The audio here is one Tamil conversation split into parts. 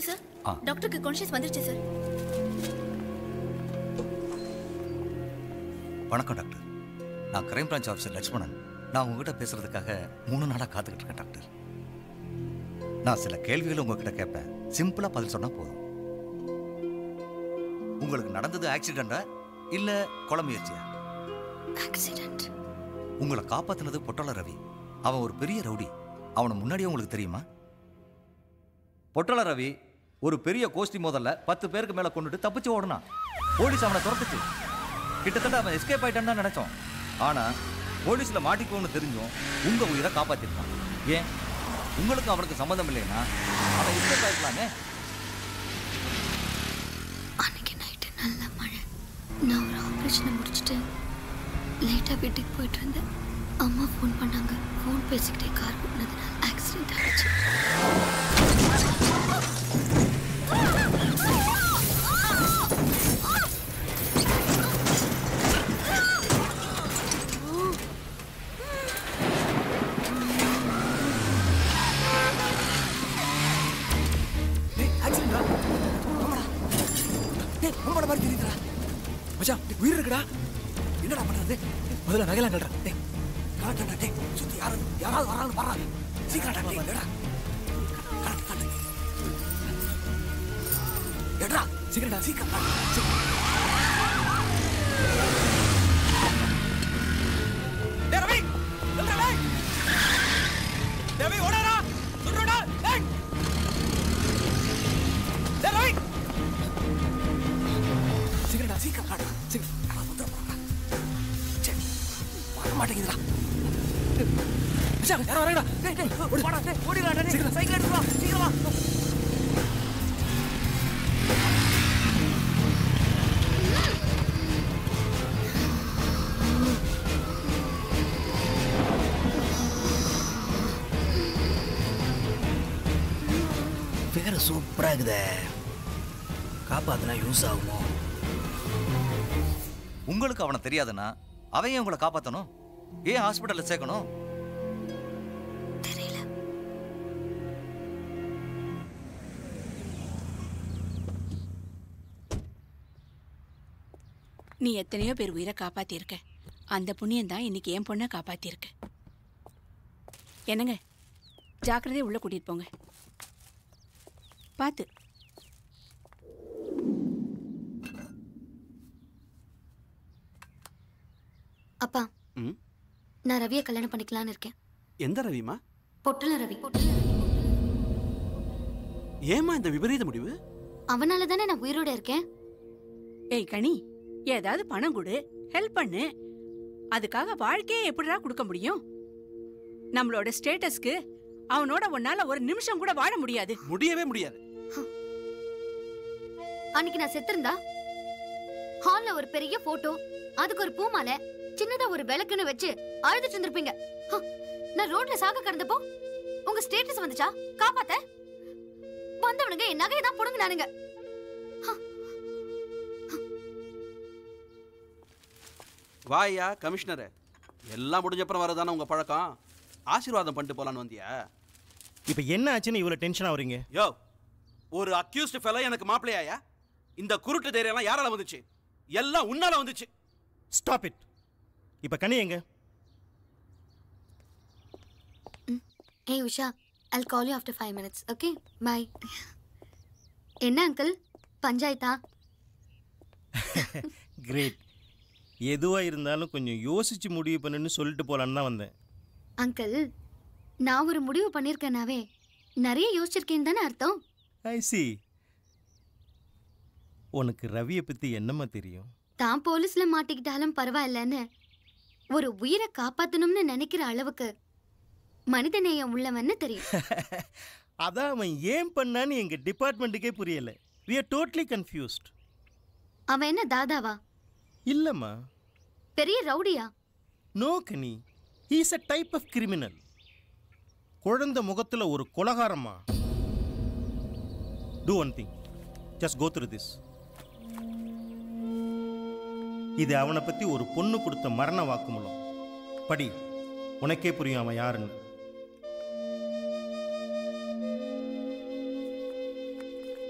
சொல்லுங்க சார் ஆ. டாக்டருக்கு கான்ஷியஸ் வந்துருச்சு சார் வணக்கம் டாக்டர் நான் கிரைம் பிரான்ச் ஆஃபீஸர் லட்சுமணன் நான் உங்ககிட்ட பேசுறதுக்காக மூணு நாளாக காத்துக்கிட்டு இருக்கேன் டாக்டர் நான் சில கேள்விகள் உங்ககிட்ட கேட்பேன் சிம்பிளா பதில் சொன்னா போதும் உங்களுக்கு நடந்தது ஆக்சிடென்டா இல்ல கொலை முயற்சியா ஆக்சிடென்ட் உங்களை காப்பாத்துனது பொட்டல ரவி அவன் ஒரு பெரிய ரவுடி அவனை முன்னாடியே உங்களுக்கு தெரியுமா பொட்டல ரவி ஒரு பெரிய கோஷ்டி மோதல்ல பத்து பேருக்கு மேல கொண்டுட்டு தப்பிச்சு ஓடுனான் போலீஸ் அவனை துரத்துச்சு கிட்டத்தட்ட அவன் எஸ்கேப் ஆயிட்டான்னு தான் நினைச்சோம் ஆனா போலீஸ்ல மாட்டிக்குவோன்னு தெரிஞ்சும் உங்க உயிரை காப்பாத்திருக்கான் ஏன் உங்களுக்கு அவனுக்கு சம்மந்தம் இல்லைன்னா அவன் எஸ்கேப் ஆயிருக்கலாமே அன்னைக்கு நைட்டு நல்ல மழை நான் ஒரு ஆப்ரேஷனை முடிச்சுட்டு லேட்டாக வீட்டுக்கு போயிட்டு இருந்தேன் அம்மா ஃபோன் பண்ணாங்க ஃபோன் பேசிக்கிட்டே கார் ஓட்டினதுனால ஆக்சிடென்ட் ஆயிடுச்சு டேய் ஆக்சிடென்ட்ரா ஆமாடா டேய் உங்களோட மாதிரி தெரியுதுடா மச்சான் டேய், உயிர் இருக்குடா என்னடா பண்றது முதல்ல நகைலாம் கல்றா டேய் கரெக்டா டேய் சுத்தி யாராவது யாராவது வரான்னு பாறா சீக்கிரம் டேய் எடுடா கரெக்ட் கரெக்ட் எடுடா சீக்கிரம்டா சீக்கிரம் டேய் ரவி நில்றா டேய் டேய் ரவி ஓடடா சுடுடா டேய் டேய் ரவி சீக்கிரம்டா சீக்கிரம் காடா சீக்கிரம் யாராவது வந்துட போறாங்க சரி வர மாட்டேங்குதுடா மச்சான் யாரோ வராங்கடா டேய் டேய் ஓடி வாடா டேய் ஓடிடா டேய் சீக்கிரம் சைக்கிள் எடுத்து வா சீக்கிரம் வா பேர் சூப்பரா இருக்குதே காப்பாத்தினா யூஸ் ஆகுமோ உங்களுக்கு அவனை தெரியாதுன்னா அவன் ஏன் உங்களை காப்பாத்தணும் ஏன் ஹாஸ்பிட்டல்ல சேர்க்கணும் தெரியல நீ எத்தனையோ பேர் உயிரை காப்பாத்திருக்க அந்த புண்ணியம் தான் இன்னைக்கு என் பொண்ணை காப்பாத்திருக்கு என்னங்க ஜாக்கிரதையா உள்ள கூட்டிட்டு போங்க பார்த்து அப்பா ம் நான் ரவியை கல்யாணம் பண்ணிக்கலாம்னு இருக்கேன் எந்த ரவிமா பொட்டல ரவி ஏமா இந்த விபரீத முடிவு அவனால தானே நான் உயிரோட இருக்கேன் ஏய் கனி ஏதாவது பணம் கொடு ஹெல்ப் பண்ணு அதுக்காக வாழ்க்கையே எப்படிடா கொடுக்க முடியும் நம்மளோட ஸ்டேட்டஸ்க்கு அவனோட உன்னால ஒரு நிமிஷம் கூட வாழ முடியாது முடியவே முடியாது அன்னைக்கு நான் செத்திருந்தா ஹால்ல ஒரு பெரிய போட்டோ அதுக்கு ஒரு பூமாலை சின்னதா ஒரு விளக்குன்னு வச்சு அழுதுட்டு இருந்திருப்பீங்க ஹ, நான் ரோட்ல சாக கடந்தப்போ உங்க ஸ்டேட்டஸ் வந்துச்சா காப்பாத்த வந்தவனுங்க என் நகையை தான் புடுங்கினானுங்க வாயா கமிஷனரு எல்லாம் முடிஞ்ச அப்புறம் வரதானே உங்க பழக்கம் ஆசீர்வாதம் பண்ணிட்டு போலான்னு வந்தியா இப்போ என்ன ஆச்சுன்னு இவ்வளோ டென்ஷன் ஆகுறீங்க யோ ஒரு அக்யூஸ்ட் ஃபெலோ எனக்கு மாப்பிள்ளையாயா இந்த குருட்டு தைரியம்லாம் யாரால வந்துச்சு எல்லாம் உன்னால வந்துச்சு ஸ்டாப் இட் இப்போ கனி எங்க ஏய் Usha I'll call you after five minutes okay bye என்ன அங்கிள் பஞ்சாயத்தா கிரேட் எதுவாக இருந்தாலும் கொஞ்சம் யோசிச்சு முடிவு பண்ணுன்னு சொல்லிட்டு போலான்னு தான் வந்தேன் அங்கிள் நான் ஒரு முடிவு பண்ணியிருக்கேனாவே நிறைய யோசிச்சிருக்கேன்னு தானே அர்த்தம் ஐ சி உனக்கு ரவியை பற்றி என்னம்மா தெரியும் தான் போலீஸ்ல மாட்டிக்கிட்டாலும் பரவாயில்லன்னு ஒரு உயிரை காப்பாத்தணும்னு நினைக்கிற அளவுக்கு மனிதநேயம் உள்ளவன்னு தெரியும் அதான் அவன் ஏன் பண்ணான்னு எங்கள் டிபார்ட்மெண்ட்டுக்கே புரியலை we are டோட்லி கன்ஃபியூஸ்ட் அவன் என்ன தாதாவா இல்லைம்மா பெரிய ரவுடியா no Kani he's a type of criminal குழந்தை முகத்தில் ஒரு கொலகாரமா do one thing just go through this இது அவனை பற்றி ஒரு பொண்ணு கொடுத்த மரண வாக்குமூலம் படி உனக்கே புரியும் அவன் யாருன்னு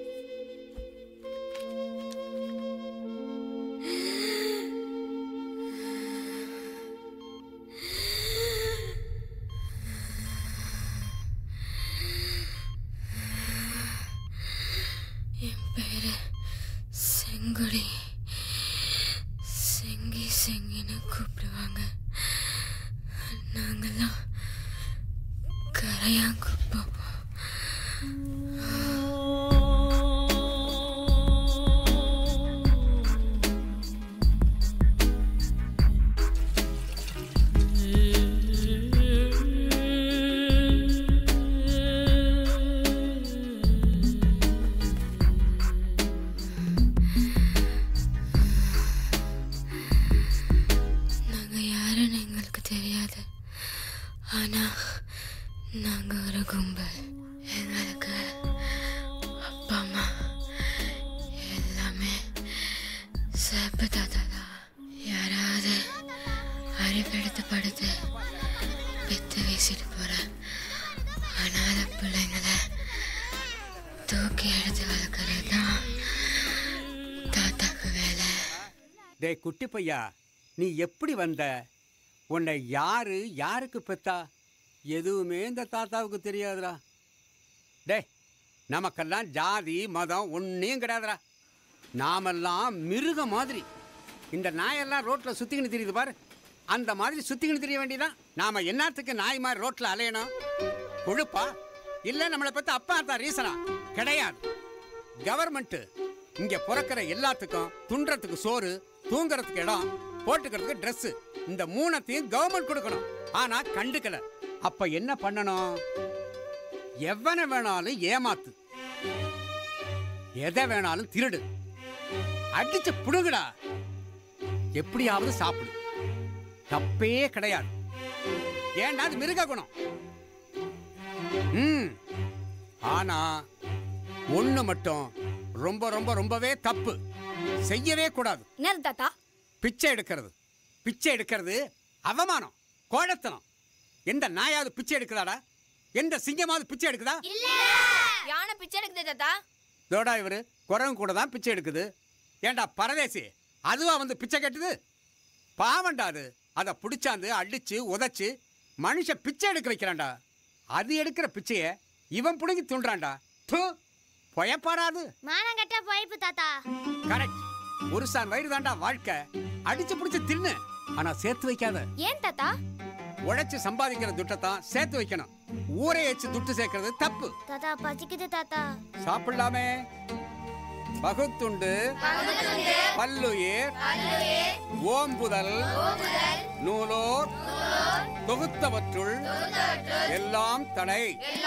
சிங்கின்னு கூப்பிடுவாங்க நாங்கெல்லாம் கரையா குப்போம் நாங்க யாருன்னு எங்களுக்கு தெரியாது ஆனா நாங்க ஒரு கும்பல் எங்களுக்கு அப்பா அம்மா எல்லாமே சேப்பு தாத்தா தான் யாராவது அறிவெடுத்து படுத்து பெத்து வீசிட்டு போற அனாத பிள்ளைங்களை தூக்கி எடுத்து வளர்க்கறது தான் தாத்தாக்கு வேலை டேய் குட்டி பையா நீ எப்படி வந்த உன்னை யாரு யாருக்கு பெத்தா எதுவுமே இந்த தாத்தாவுக்கு தெரியாதுடா டேய் நமக்கெல்லாம் ஜாதி மதம் ஒன்றையும் கிடையாதுடா நாமெல்லாம் மிருகம் மாதிரி இந்த நாயெல்லாம் ரோட்டில் சுற்றிக்கின்னு தெரியுது பாரு அந்த மாதிரி சுற்றிக்கின்னு தெரிய வேண்டியதான் நாம் என்னத்துக்கு நாய் மாதிரி ரோட்டில் அலையணும் கொழுப்பா இல்லை நம்மளை பற்றி அப்பா தான் ரீசனா கிடையாது கவர்மெண்ட் இங்க பிறக்கிற எல்லாத்துக்கும் துன்றதுக்கு சோறு தூங்குறதுக்கு இடம் போட்டுக்கிறதுக்கு Dress இந்த மூணத்தையும் கவர்மெண்ட் கொடுக்கணும் ஆனா கண்டுக்கல அப்ப என்ன பண்ணணும் எவனை வேணாலும் ஏமாத்து எதை வேணாலும் திருடு அடிச்சு புடுங்கடா எப்படியாவது சாப்பிடு தப்பே கிடையாது ஏன்டா அது மிருக குணம் ம் ஆனா ஒண்ணு மட்டும் ரொம்ப ரொம்ப ரொம்பவே தப்பு செய்யவே கூடாது என்னது தாத்தா பிச்சை எடுக்கிறது பிச்சை எடுக்கிறது அவமானம் கோழத்தனம் எந்த நாயாவது பிச்சை எடுக்குதாடா எந்த சிங்கமாவது பிச்சை எடுக்குதா யானை பிச்சை எடுக்குது தாத்தா தோடா இவரு குரங்கு கூட தான் பிச்சை எடுக்குது ஏன்டா பரதேசி அதுவா வந்து பிச்சை கட்டுது பாவண்டா அது அதை பிடிச்சாந்து அடிச்சு உதைச்சு மனுஷன் பிச்சை எடுக்க வைக்கிறான்டா அது எடுக்கிற பிச்சைய இவன் பிடுங்கி துண்டான்டா தூ பொயப்பாராது மானங்கட்ட பைப்பு தாத்தா கரெக்ட் ஒரு சான் வயிறு தாண்டா வாழ்க்கை அடிச்சு பிடிச்சு தின்னு ஆனா சேர்த்து வைக்காத ஏன் தாத்தா உழைச்சு சம்பாதிக்கிற துட்டத்தான் சேர்த்து வைக்கணும் ஊரை வச்சு துட்டு சேர்க்கறது தப்பு தாத்தா பசிக்குது தாத்தா சாப்பிடலாமே பகுத்துண்டு பல்லுயிர் ஓம்புதல் நூலோர் தொகுத்தவற்றுள் எல்லாம் தடை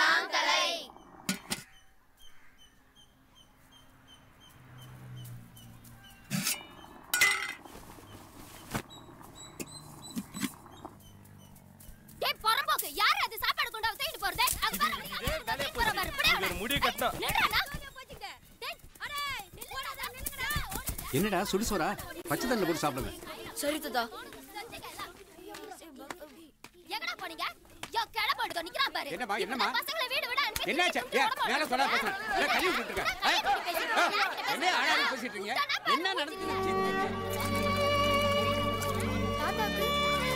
டேய் பொறம்போக்கு யார் அது சாப்பாடு கொண்டு வந்து தூக்கிட்டு போறது அங்க பாரு அவன் சாப்பாடு கொண்டு வந்து தூக்கிட்டு போறான் பாரு. இப்படியே அவனை. முடி கட்டினா நில்லுடா. டேய், அடே, நில்லுடா, நில்லுங்கடா. என்னடா சுடுசோரா பச்சை தண்ணி போட்டு சாப்பிடுங்க சரி தாத்தா எங்கடா போனீங்க யோ கிளை போட்டுக்கோ நிக்கிறான் பாரு என்னம்மா, என்னம்மா? இப்படி பசங்களை வீடு விட அனுப்பி என்னாச்சு வச்சுட்டு ஏன் உடம்பு மேல சொல்ல பேசுறேன் ஏன் கழுவி விட்டுருக்க என்ன ஆளாலும் பேசிட்டு இருக்கீங்க என்ன நடந்துச்சு தாத்தாக்கு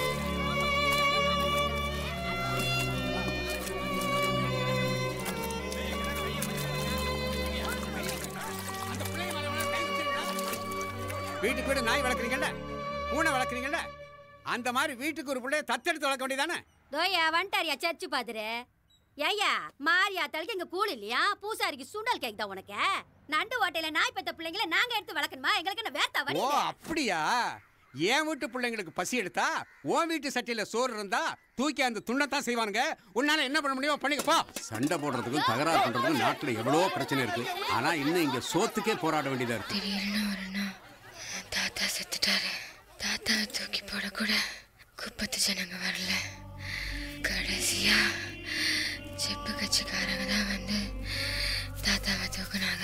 அந்த பிள்ளைங்க மேல வேணா கை வச்சிருக்கீங்களா? வீட்டுக்கு வீடு நாய் வளர்க்குறீங்கல்ல பூனை வளர்க்குறீங்கல்ல அந்த மாதிரி வீட்டுக்கு ஒரு பிள்ளைய தத்தெடுத்து வளர்க்க வேண்டியதானே தோயா வந்துட்டாரியா சர்ச்சு பாத்துரு ஏய்யா மாரியா தலக்கு இங்க கூழ் இல்லையா பூசாரிக்கு சுண்டல் கேக் தான் உனக்கு நண்டு ஓட்டையில நாய் பெத்த பிள்ளைங்கள நாங்க எடுத்து வளர்க்கணுமா எங்களுக்கு என்ன வேர்த்தா ஓ வடி அப்படியா என் வீட்டு பிள்ளைங்களுக்கு பசி எடுத்தா உன் வீட்டு சட்டியில சோறு இருந்தா தூக்கி அந்த துண்ணத்தான் செய்வானுங்க உன்னால என்ன பண்ண முடியுமோ பண்ணிக்கப்பா சண்டை போடுறதுக்கும் தகராறு பண்றதுக்கும் நாட்டுல எவ்வளவோ பிரச்சனை இருக்கு ஆனா இன்னும் இங்க சோத்துக்கே போராட வேண்டியதா இருக்கு திடீர்னு ஒரு நாள் தாத்தா செத்துட்டாரு தாத்தாவை தூக்கி போடக்கூட குப்பத்து ஜனங்க வரல கடைசியா செப்பு கட்சிக்காரங்க தான் வந்து தாத்தாவை தூக்குனாங்க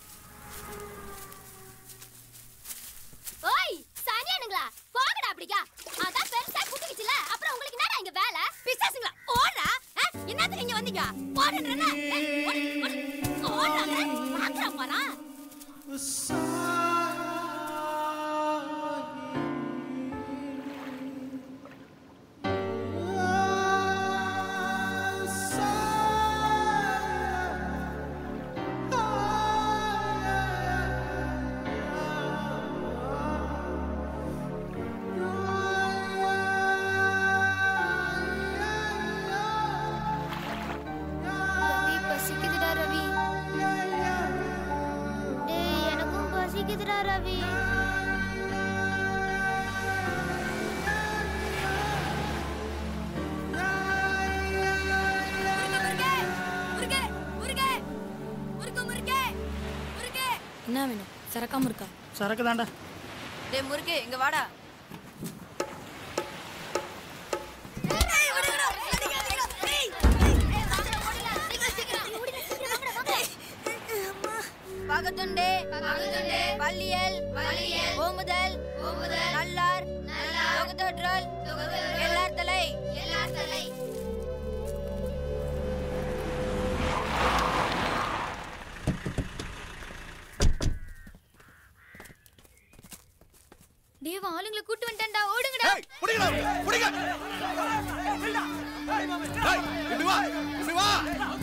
ஓய் சனியானுங்களா போங்கடா அப்படிக்கா அதான் பெருசா குட்டிக்கிச்சுல அப்புறம் உங்களுக்கு என்னடா இங்க வேலை பிசாசுங்களா ஓடா என்னத்துக்கு இங்க வந்தீங்க ஓடுன்றல ஓடுறாங்க பாக்குறான் போறான் ஆ சரக்காம இருக்கா சரக்கு தாண்டா டேய் முருகே இங்க வாடா பகத்துண்டே பகத்துண்டே பள்ளியல் பள்ளியல் ஓமுதல் ஓமுதல் நல்லார் நல்லார் தொகுதொற்றல் தொகுதொற்றல் எல்லார் தலை எல்லார் தலை தேவா ஆளுங்களை கூட்டு வந்துட்டேன்டா ஓடுங்கடா புடிங்கடா புடிங்க ஏய் இப்படி வா இப்படி வா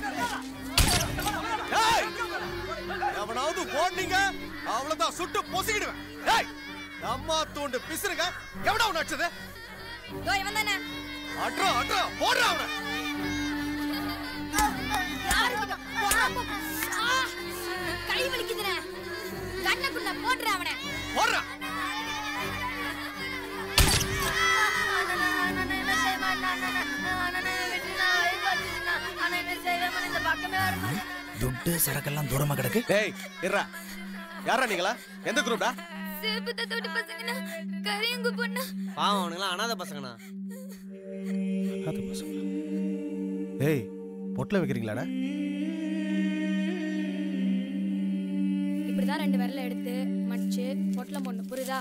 ஏய் எவனாவது ஓடுனீங்க அவ்வளவுதான் சுட்டு பொசுக்கிடுவேன் ஏய் அம்மா தூண்டு பிசுறுங்க எவனா உன்னை அடிச்சது இதோ இவன் தானே அட்ரா அட்ரா போடுறா அவனை கை வலிக்குதுனே கண்ணக்குள்ள போடுற அவனை போடுறா துட்டு சரக்கெல்லாம் தூரமா கிடக்கு டேய் இருடா யாரா நீங்களா எந்த குரூப்டா சேப்பு தத்தோட்டு பசங்கண்ணா கரையங்கு பொண்ணு பாவம் அவனுங்களாம் அனாதை பசங்கண்ணா டேய் பொட்டில் வைக்கிறீங்களாடா இப்படிதான் ரெண்டு விரல எடுத்து மடிச்சு பொட்டலம் போடணும் புரியுதா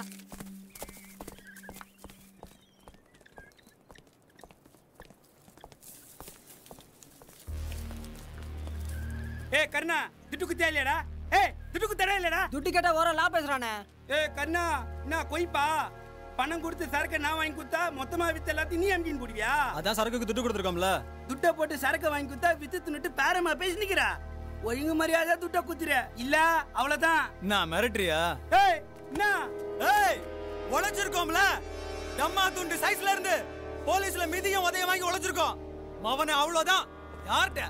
ஏ கர்ணா துட்டு குத்தியா இல்லையாடா ஏ துட்டு குத்தடா இல்லையாடா துட்டு கேட்டா ஓர லா பேசுறானே ஏ கர்ணா என்ன கொய்ப்பா பணம் கொடுத்து சரக்கை நான் வாங்கி கொடுத்தா மொத்தமா வித்து எல்லாத்தையும் நீ அம்கின்னு போடுவியா அதான் சரக்குக்கு துட்டு கொடுத்துருக்கோம்ல துட்டை போட்டு சரக்கை வாங்கி கொடுத்தா வித்து தின்னுட்டு பேரமா பேசி நிக்கிறா ஒழுங்கு மரியாதை துட்டை குத்துற இல்ல அவ்வளவுதான் நான் மிரட்டுறியா ஏய் என்ன ஏய் உழைச்சிருக்கோம்ல டம்மா துண்டு சைஸ்ல இருந்து போலீஸ்ல மிதியும் உதயம் வாங்கி உழைச்சிருக்கோம் மவனே அவ்வளவுதான் யார்கிட்ட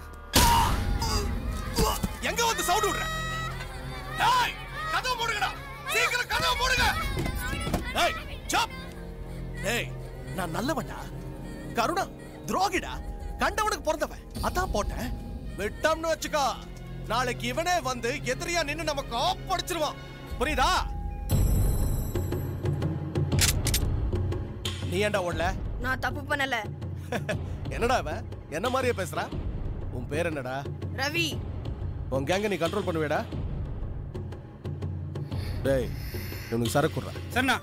எங்க வந்து சவுண்ட் விடுற டேய் கதவு மூடுங்கடா சீக்கிரம் கதவு மூடுங்க டேய் சாப் டேய் நான் நல்லவன்டா கருணா துரோகிடா கண்டவனுக்கு பிறந்தவன் அதான் போட்டேன் விட்டோம்னு வச்சுக்கோ நாளைக்கு இவனே வந்து எதிரியா நின்னு நம்ம காப்படிச்சிருவான் புரியுதா நீ ஏன்டா ஓடல நான் தப்பு பண்ணல என்னடா இவன் என்ன மாதிரியே பேசுறா உன் பேர் என்னடா ரவி உன் கேங்க நீ கண்ட்ரோல் பண்ணுவேடா டேய் இவனுக்கு சரக்கு விட்றா சரிண்ணா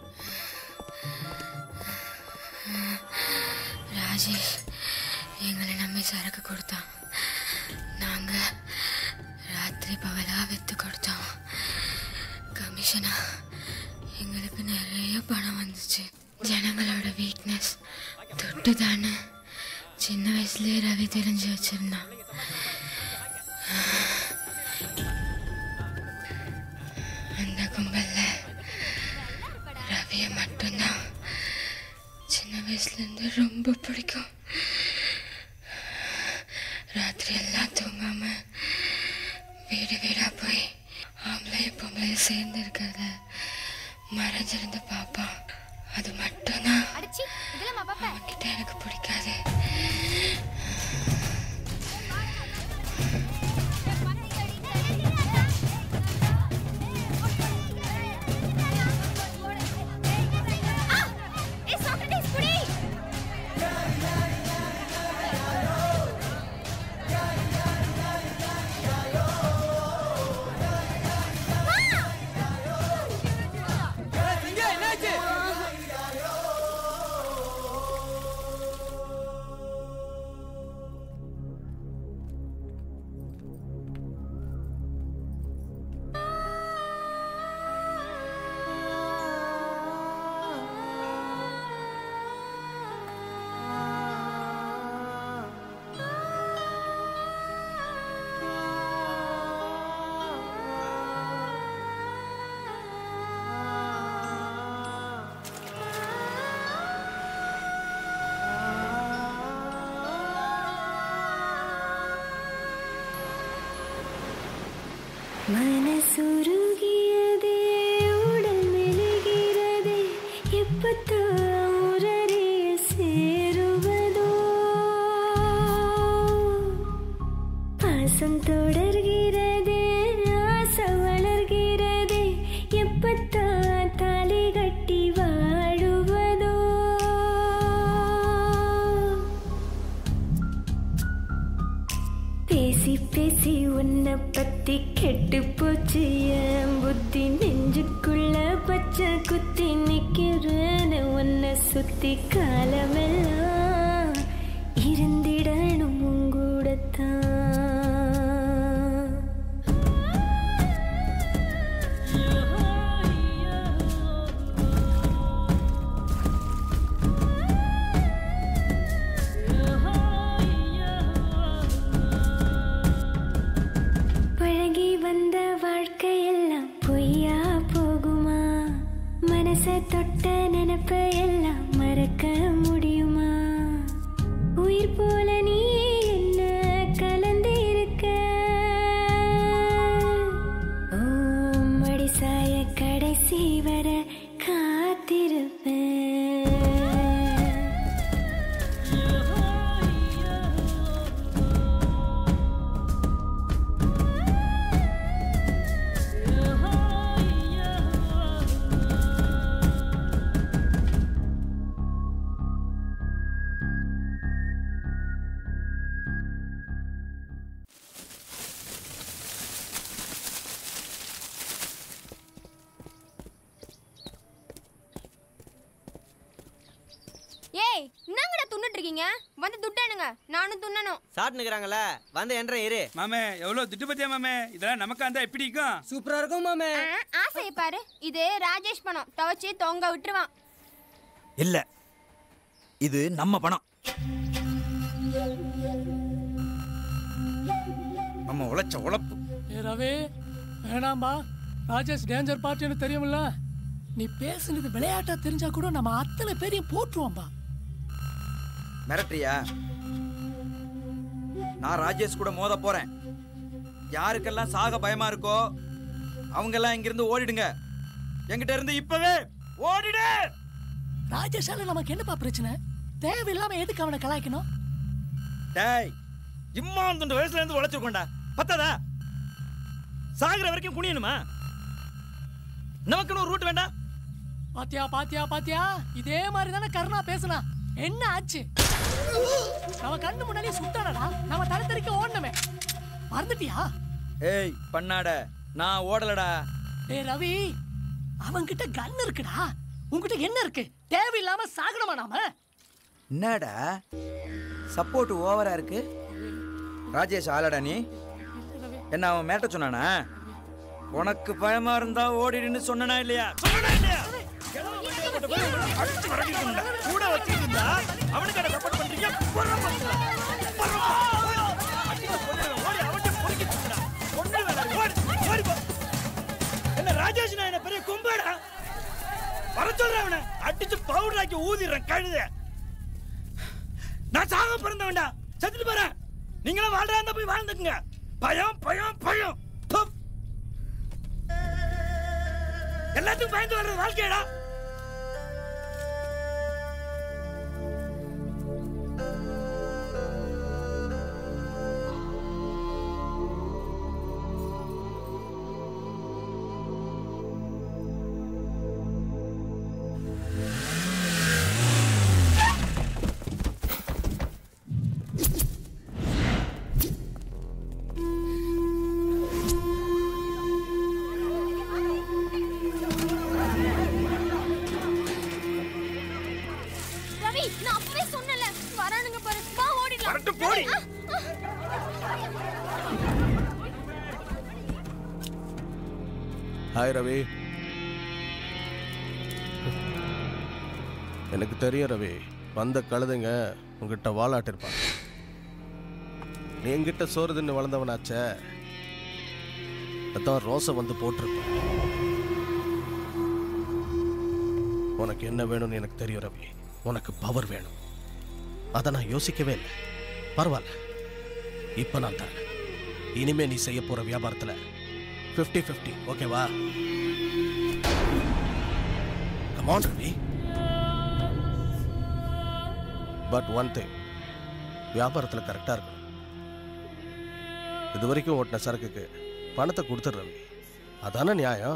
ராஜேஷ் எங்களை நம்பி சரக்கு கொடுத்தான் நாங்க ராத்திரி பகலா வித்து கொடுத்தோம் கமிஷனா எங்களுக்கு நிறைய பணம் வந்துச்சு ஜனங்களோட வீக்னஸ் தொட்டு தானே சின்ன வயசுலயே ரவி தெரிஞ்சு வச்சிருந்தான் அந்த கும்பல்ல ரவியை மட்டும்தான் சின்ன வயசுல இருந்து ரொம்ப பிடிக்கும் ராத்திரி எல்லாம் தூங்காம வீடு வீடா போய் ஆம்பளைய பொம்பளைய சேர்ந்து இருக்கிறத மறைஞ்சிருந்து பார்ப்பான் அது மட்டும்தான் அடிச்சி இதெல்லாம் பாப்பா அவன்கிட்ட எனக்கு பிடிக்காது ஏய் சாக்ரட்டிஸ் புடி என்னாச்சு மனசுருகியதே உடல் மெழுகிறதே எப்பத்தான் உரறிய சேருவதோ பாசம் தொடர்கிறதே ஆசை வளர்கிறதே பேசி பேசி உன்னை பத்தி கெட்டு போச்சு என் புத்தி நெஞ்சுக்குள்ள பச்சை குத்தி நிக்கிறேன்னு உன்னை சுத்தி காலமெல்லாம் இருந்திடணும் உங்கூடத்தான் பழகி வந்த வாழ்க்கையெல்லாம் பொய்யா போகுமா மனச தொட்ட நினைப்ப எல்லாம் மறக்க முடியுமா உயிர் போல நீ என்ன கலந்து இருக்க ஓ, மடி சாய கடைசி வர காத்திருப்பேன் ஏய் என்னங்கடா துண்ணுட்டு இருக்கீங்க வந்து துட்டானுங்க நானும் துண்ணணும் சாப்பிட்டுக்கிறாங்கள வந்து என்ற இரு மாமே எவ்வளவு திட்டு பத்தியா மாமே இதெல்லாம் நமக்கு அந்த எப்படி இருக்கும் சூப்பரா இருக்கும் மாமே ஆசையை பாரு இது ராஜேஷ் பணம் துவைச்சு தொங்க விட்டுருவான் இல்ல இது நம்ம பணம் நம்ம உழைச்ச உழைப்பு ஏ ரவி வேணாம்பா ராஜேஷ் டேஞ்சர் பார்ட்டின்னு தெரியுமில்ல நீ பேசுனது விளையாட்டா தெரிஞ்சா கூட நம்ம அத்தனை பேரையும் போட்டுருவோம்பா மிரட்டுறியா நான் ராஜேஷ் கூட மோத போறேன் யாருக்கெல்லாம் சாக பயமா இருக்கோ அவங்க எல்லாம் இங்கிருந்து ஓடிடுங்க என்கிட்ட இருந்து இப்பவே ஓடிடு ராஜேஷால நமக்கு என்னப்பா பிரச்சனை தேவையில்லாம எதுக்கு அவனை கலாய்க்கணும் டேய் இம்மா துண்டு வயசுல இருந்து உழைச்சிருக்கோண்டா பத்தாதா சாகுற வரைக்கும் குனியணுமா நமக்குன்னு ஒரு ரூட் வேண்டாம் பாத்தியா பாத்தியா பாத்தியா இதே மாதிரி தானே கருணா பேசுனா என்ன ஆச்சு நம்ம கண்ணு முன்னாடியே சுட்டானடா நம்ம தலை தெறிக்க ஓடணுமே மறந்துட்டியா ஏய் பண்ணாட நான் ஓடலடா டேய் ரவி அவன்கிட்ட கன் இருக்குடா உன்கிட்ட என்ன இருக்கு தேவையில்லாம சாகணுமா நாம என்னடா சப்போர்ட் ஓவரா இருக்கு ராஜேஷ் ஆளடா நீ என்ன அவன் மேட்ட சொன்னானா உனக்கு பயமா இருந்தா ஓடிடுன்னு சொன்னனா இல்லையா சொன்னனா இல்லையா அடிச்சு வரட்டிட்டு இருந்தா. கூட வச்சிட்டு இருந்தா அவனுக்கு அதை சப்போர்ட் பண்றீங்க புறம் பண்றா. புறம் பண்றா. அடிச்சு கொன்னுடுவேன். ஓடி அவன்கிட்ட பொறுக்கிட்டு இருந்தா. கொன்னுடுவேன். ஓடி, ஓடி போ. என்ன ராஜேஷ் நான் என்ன பெரிய கும்படா வர சொல்றேன் அவனை அடிச்சு பவுடர் ஆக்கி ஊதிடுறேன் கழுத நான் சாக பிறந்தவன்டா செத்துட்டு போறேன் நீங்களும் வாழ்றா இருந்தா போய் வாழ்ந்துக்குங்க பயம் பயம் பயம் துப். எல்லாத்துக்கும் பயந்து வர்றது வாழ்க்கையடா ரவி நான் அப்பவே சொன்னல வரானுங்க பாரு வா ஓடிடலாம் வரட்டும், போடி. ஆ, ஆ. ஹாய் ரவி எனக்கு தெரியும் ரவி வந்த கழுதைங்க உங்ககிட்ட வாலாட்டிருப்பாங்க நீ என்கிட்ட சோறு தின்னு வளர்ந்தவனாச்சே அதான் ரோசை வந்து போட்டிருப்பேன் உனக்கு என்ன வேணும்னு எனக்கு தெரியும் ரவி உனக்கு பவர் வேணும் அதை நான் யோசிக்கவே இல்லை பரவாயில்ல இப்போ நான் தரேன் இனிமே நீ செய்ய போற வியாபாரத்தில் ஃபிஃப்டி ஃபிஃப்டி ஓகேவா come on Ravi but one thing வியாபாரத்தில் கரெக்டாக இருக்கணும் இது வரைக்கும் ஓட்டின சரக்குக்கு பணத்தை கொடுத்துரு ரவி அதானே நியாயம்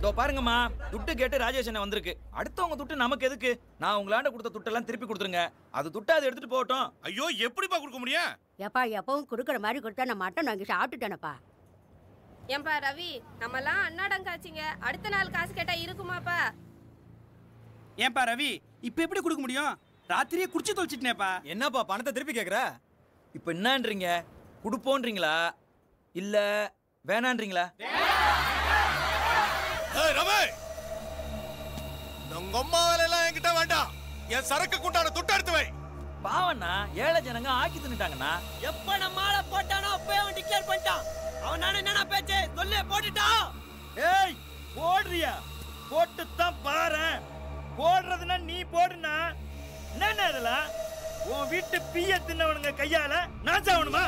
இதோ பாருங்கம்மா துட்டு கேட்டு ராஜேஷ் அண்ணன் வந்திருக்கு அடுத்தவங்க துட்டு நமக்கு எதுக்கு நான் உங்களாண்ட கொடுத்த துட்டெல்லாம் திருப்பி கொடுத்துருங்க அது துட்டு அதை எடுத்துட்டு போகட்டும் ஐயோ எப்படிப்பா கொடுக்க முடியும் எப்பா எப்பவும் கொடுக்குற மாதிரி கொடுத்தா நான் மட்டன் வாங்கி சாப்பிட்டுட்டேனப்பா ஏன்பா ரவி நம்மலாம் அன்னாடம் காய்ச்சிங்க அடுத்த நாள் காசு கேட்டா இருக்குமாப்பா ஏன்பா ரவி இப்ப எப்படி கொடுக்க முடியும் ராத்திரியே குடிச்சு தொலைச்சிட்டேப்பா என்னப்பா பணத்தை திருப்பி கேக்குற இப்போ என்னன்றீங்க கொடுப்போன்றீங்களா இல்ல வேணான்றீங்களா ஏய் ரவி உங்க அம்மா வேலையெல்லாம் என்கிட்ட வேண்டாம் என் சரக்கு குண்டான துட்டு எடுத்து வை பாவண்ணா ஏழை ஜனங்க ஆக்கி தின்னுட்டாங்கண்ணா எப்ப நம்ம ஆளை போட்டானோ அப்பவே அவன் டிக்ளேர் பண்ணிட்டான் அவன் நானே என்னடா பேச்சு சொல்லு போட்டுட்டான் ஏய் போடுறியா போட்டுத்தான் பாரு போடுறதுன்னா நீ போடுனா என்ன இதெல்லாம் உன் வீட்டு பீய தின்னவனுங்க கையால நான் சாவணுமா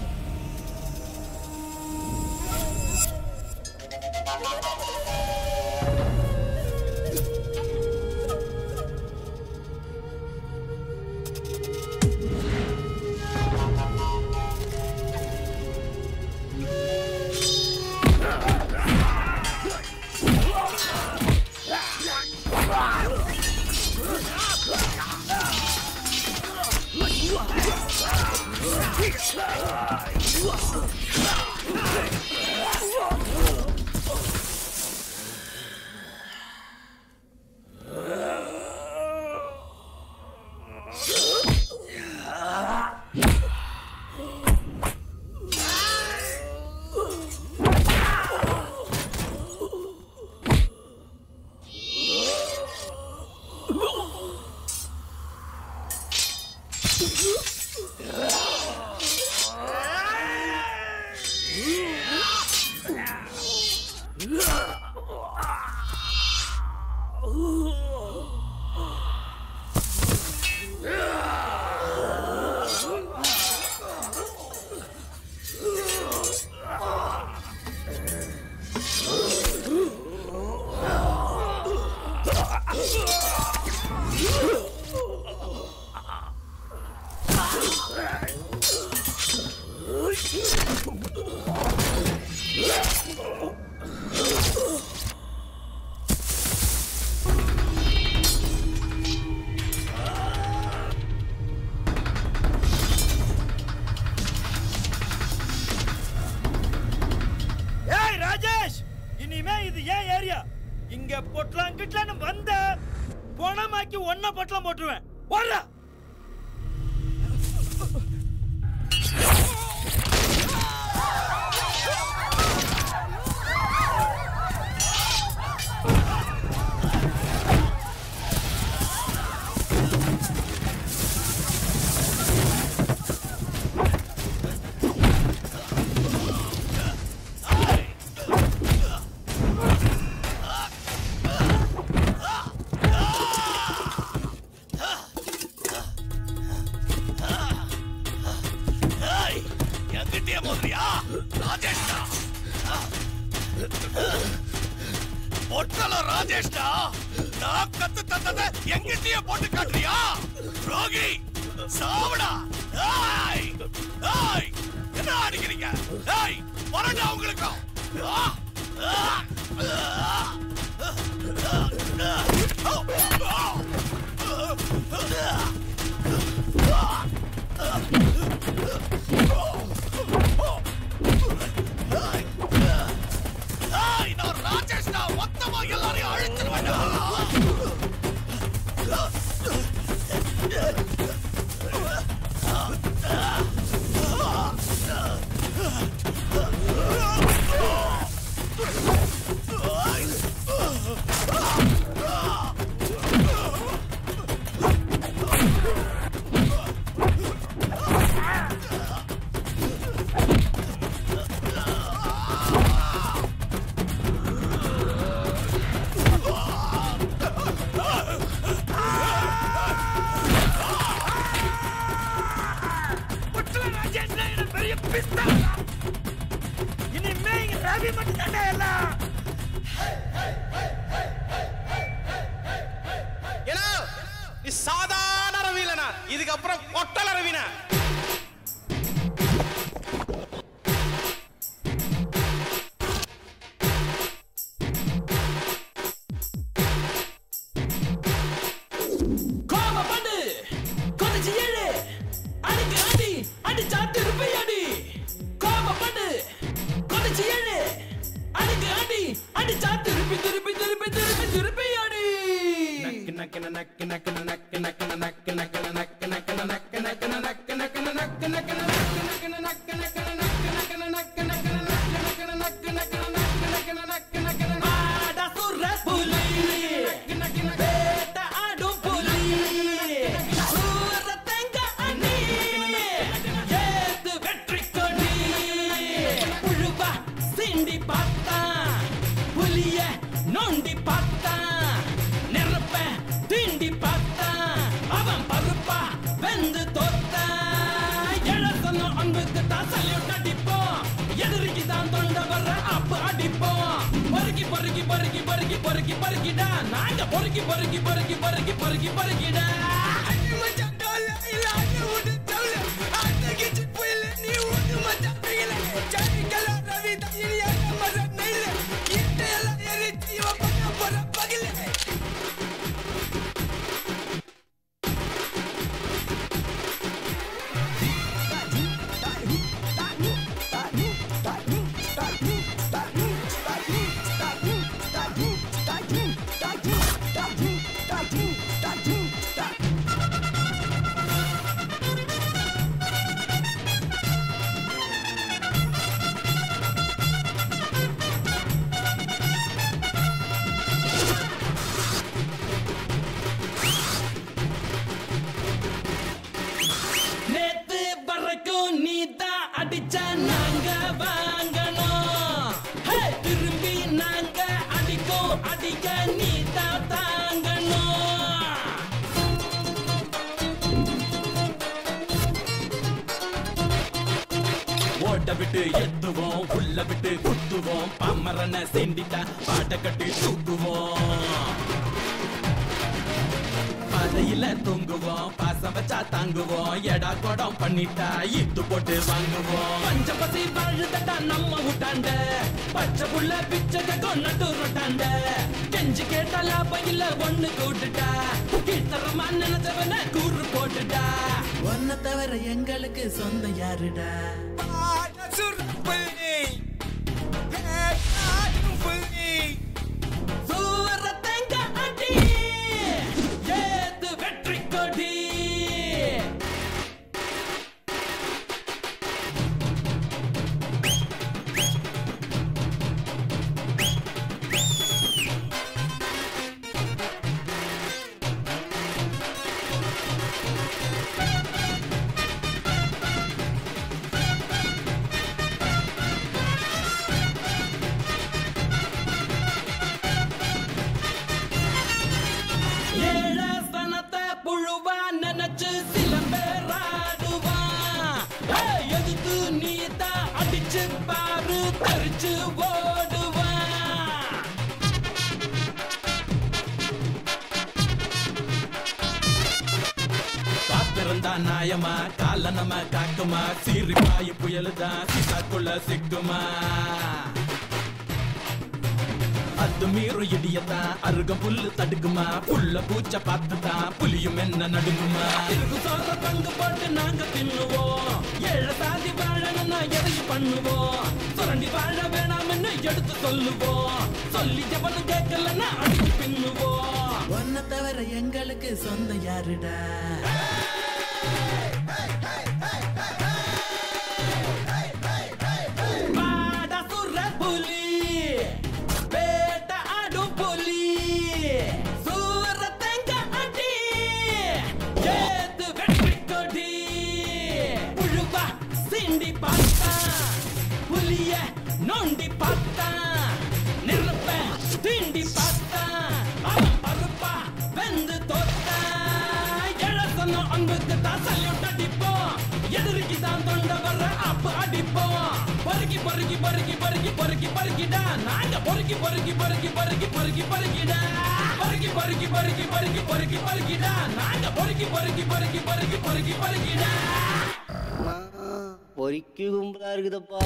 ஏய் ராஜேஷ் இனிமே இது ஏன் ஏரியா இங்க பொட்டலாம் கிட்டலான்னு வந்த பணமாக்கி ஒன்ன பொட்டலாம் போட்டுருவேன் போடுறா என்கிட்டயே மோதுறியா ராஜேஷ்டா பொட்டல ராஜேஷ்டா நான் கத்து தந்தத என்கிட்டயே போட்டு காட்டுறியா ரோகி சாவடா ஏய் ஏய் என்ன அடிக்கிறீங்க ஏய் வரடா உங்களுக்கு ஆ ஆ ஏய் நான் ராஜேஷ்டா மொத்தமா எல்லாரையும் அழிச்சிருவேன்டா பொட்டல ராஜேஷ் எனக்கு பெரிய பிஸ்தா இனிமே இங்க ரவி மட்டும் தாண்டா எல்லாம் ஏன்னா நீ சாதாரண ரவிலனா இதுக்கப்புறம் கொட்டல ரவினா நோண்டி பார்த்தான் நெருப்ப தீண்டி பார்த்தான் அவன் பருப்பா வெந்து தோத்தான் எழசன அன்புக்கு தான் சல்யூட் அடிப்போம் எதிரிக்கு தான் தொண்டை வர அப்ப அடிப்போம் பொறுக்கி பொறுக்கி பொறுக்கி பொறுக்கி பொறுக்கி பொறுக்கிடா நாங்க பொறுக்கி பொறுக்கி பொறுக்கி பொறுக்கி பொறுக்கி பொறுக்கிடா நேத்து வரைக்கும் நீ தான் அடிச்ச நாங்க வாங்கணும் ஹே, திரும்பி நாங்க அடிக்கும் அடிக்க நீ தான் தாங்கணும் ஓட்ட விட்டு எத்துவோம் உள்ள விட்டு குத்துவோம் பம்மரனை செண்டிட்டா பாட்ட கட்டி தூக்குவோம் பாதையில தூங்குவோம் பாசம் வச்சா தாங்குவோம் எடா கொடம் பண்ணிட்டா இத்து போட்டு வாங்குவோம் பஞ்ச பசி வாழுதட்டா நம்ம விட்டாண்ட பச்சை புள்ள பிச்சை கொண்டு ரொட்டாண்ட கெஞ்சு கேட்டா லாபம் இல்ல ஒண்ணு கூட்டுட்டா கீழ்த்தரமா நினைச்சவன கூறு போட்டுட்டா ஒன்ன தவிர எங்களுக்கு சொந்தம் யாருடா சூரத்தங்க அடி ஏத்து வெற்றி கொடி ஏழாசனத்தை புழுவா நினைச்சு சில பேர் ஆடுவான் ஏய், எதுக்கு நீ தான் அடிச்சு பாரு தெரிச்சு ஓடுவான் காத்திருந்தா நாயமா கால நம்ம காக்குமா சீறி பாய் புயலுதான் சிசாக்குள்ள சிக்குமா அது மீறு இடியத்தான் அருகம் புல்லு தடுக்குமா புல்ல பூச்ச பார்த்துதான் புலியும் என்ன நடுங்குமா இருக்கு சொல்ற பங்கு போட்டு நாங்க தின்னுவோம் ஏழை சாதி வாழணும்னா எதையும் பண்ணுவோம் சுரண்டி வாழ வேணாம்னு எடுத்து சொல்லுவோம் சொல்லி எவனும் கேட்கலன்னா அடிச்சு பின்னுவோம் ஒன்ன தவிர எங்களுக்கு சொந்தம் யாருடா வாடா சுர புலி வேட்ட ஆடும் புலி சூரத்தங்க அடி ஏத்து வெற்றி கொடி புழுவா சிண்டி பார்த்தா புலிய நோண்டி பார்த்தா நெருப்ப தீண்டி பார்த்தா அவன் பருப்பா வெந்து தோத்தா எழசன அன்புக்கு தான் சல்யூட் அடிப்போம் எதிரிக்கு தான் தொண்டை வர அப்ப அடிப்போம் பொறுக்கி பொறுக்கி பொறுக்கி பொறுக்கி பொறுக்கி பொறுக்கிடா நாங்க பொறுக்கி பொறுக்கி பொறுக்கி பொறுக்கி பொறுக்கி பொறுக்கிடா பொறுக்கி பொறுக்கி பொறுக்கி பொறுக்கி பொறுக்கி பொறுக்கிடா நாங்க பொறுக்கி பொறுக்கி பொறுக்கி பொறுக்கி பொறுக்கி பொறுக்கிடா பொறிக்கு கும்பலா இருக்குதப்பா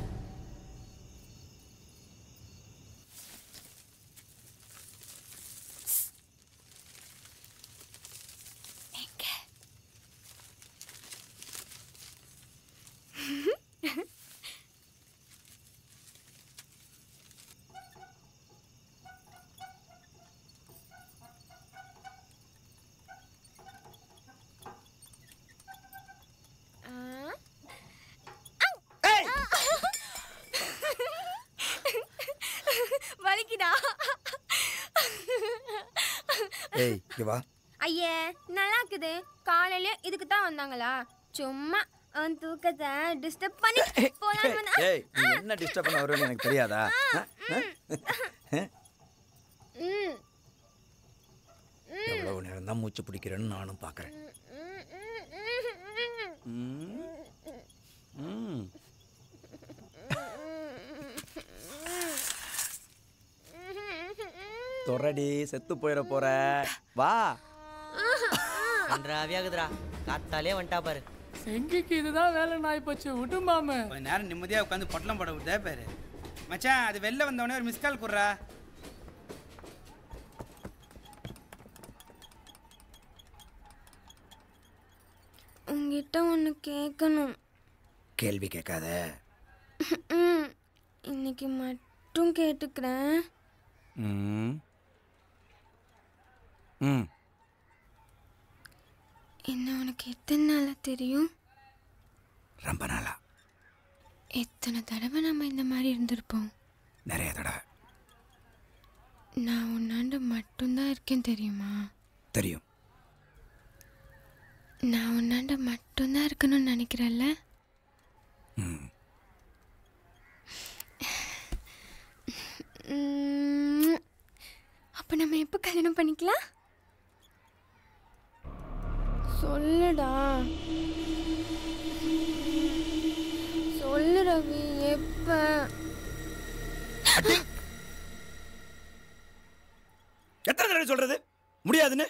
வலிக்குதா ஏய் இங்க வா ஐயே நல்லா இருக்குது காலையில இதுக்கு தான் வந்தாங்களா சும்மா அவன் தூக்கத்தை டிஸ்டர்ப் பண்ணி போலான்னு வந்தா- ஏய் நீ என்ன டிஸ்டர்ப் பண்ண வருவேன்னு எனக்கு தெரியாதா ஆ? ஆ? மூச்சு பிடிக்கிறேன்னு நானும் பார்க்குறேன் ம். ம். தொரடி செத்து போயிட போற வா கன்றாவியாகுதுடா காத்தாலே வந்துட்டா பாரு செங்கிக்கு இதுதான் வேலை நாய் போச்சு விட்டுமாம கொஞ்ச நேரம் நிம்மதியா உட்காந்து பொட்டலம் போட விட்டே பாரு மச்சான் அது வெளில வந்தவொடனே ஒரு மிஸ் கால் குடுறா உங்ககிட்ட ஒன்று கேட்கணும் கேள்வி கேட்காத ம், இன்னைக்கு மட்டும் கேட்டுக்கிறேன் ம் ம் என்ன உனக்கு எத்தனை நாளா தெரியும் ரொம்ப நாளா எத்தனை தடவை நம்ம இந்த மாதிரி இருந்திருப்போம் நிறைய தடவை நான் உன்னாண்டு மட்டும்தான் இருக்கேன் தெரியுமா தெரியும் நான் உன்னாண்ட மட்டும்தான் இருக்கணும்னு நினைக்கிறேன்ல ம் ம், அப்ப நம்ம எப்போ கல்யாணம் பண்ணிக்கலாம் சொல்லுடா சொல்லு ரவி எப்ப எத்தனை தடவை சொல்றது முடியாதுன்னு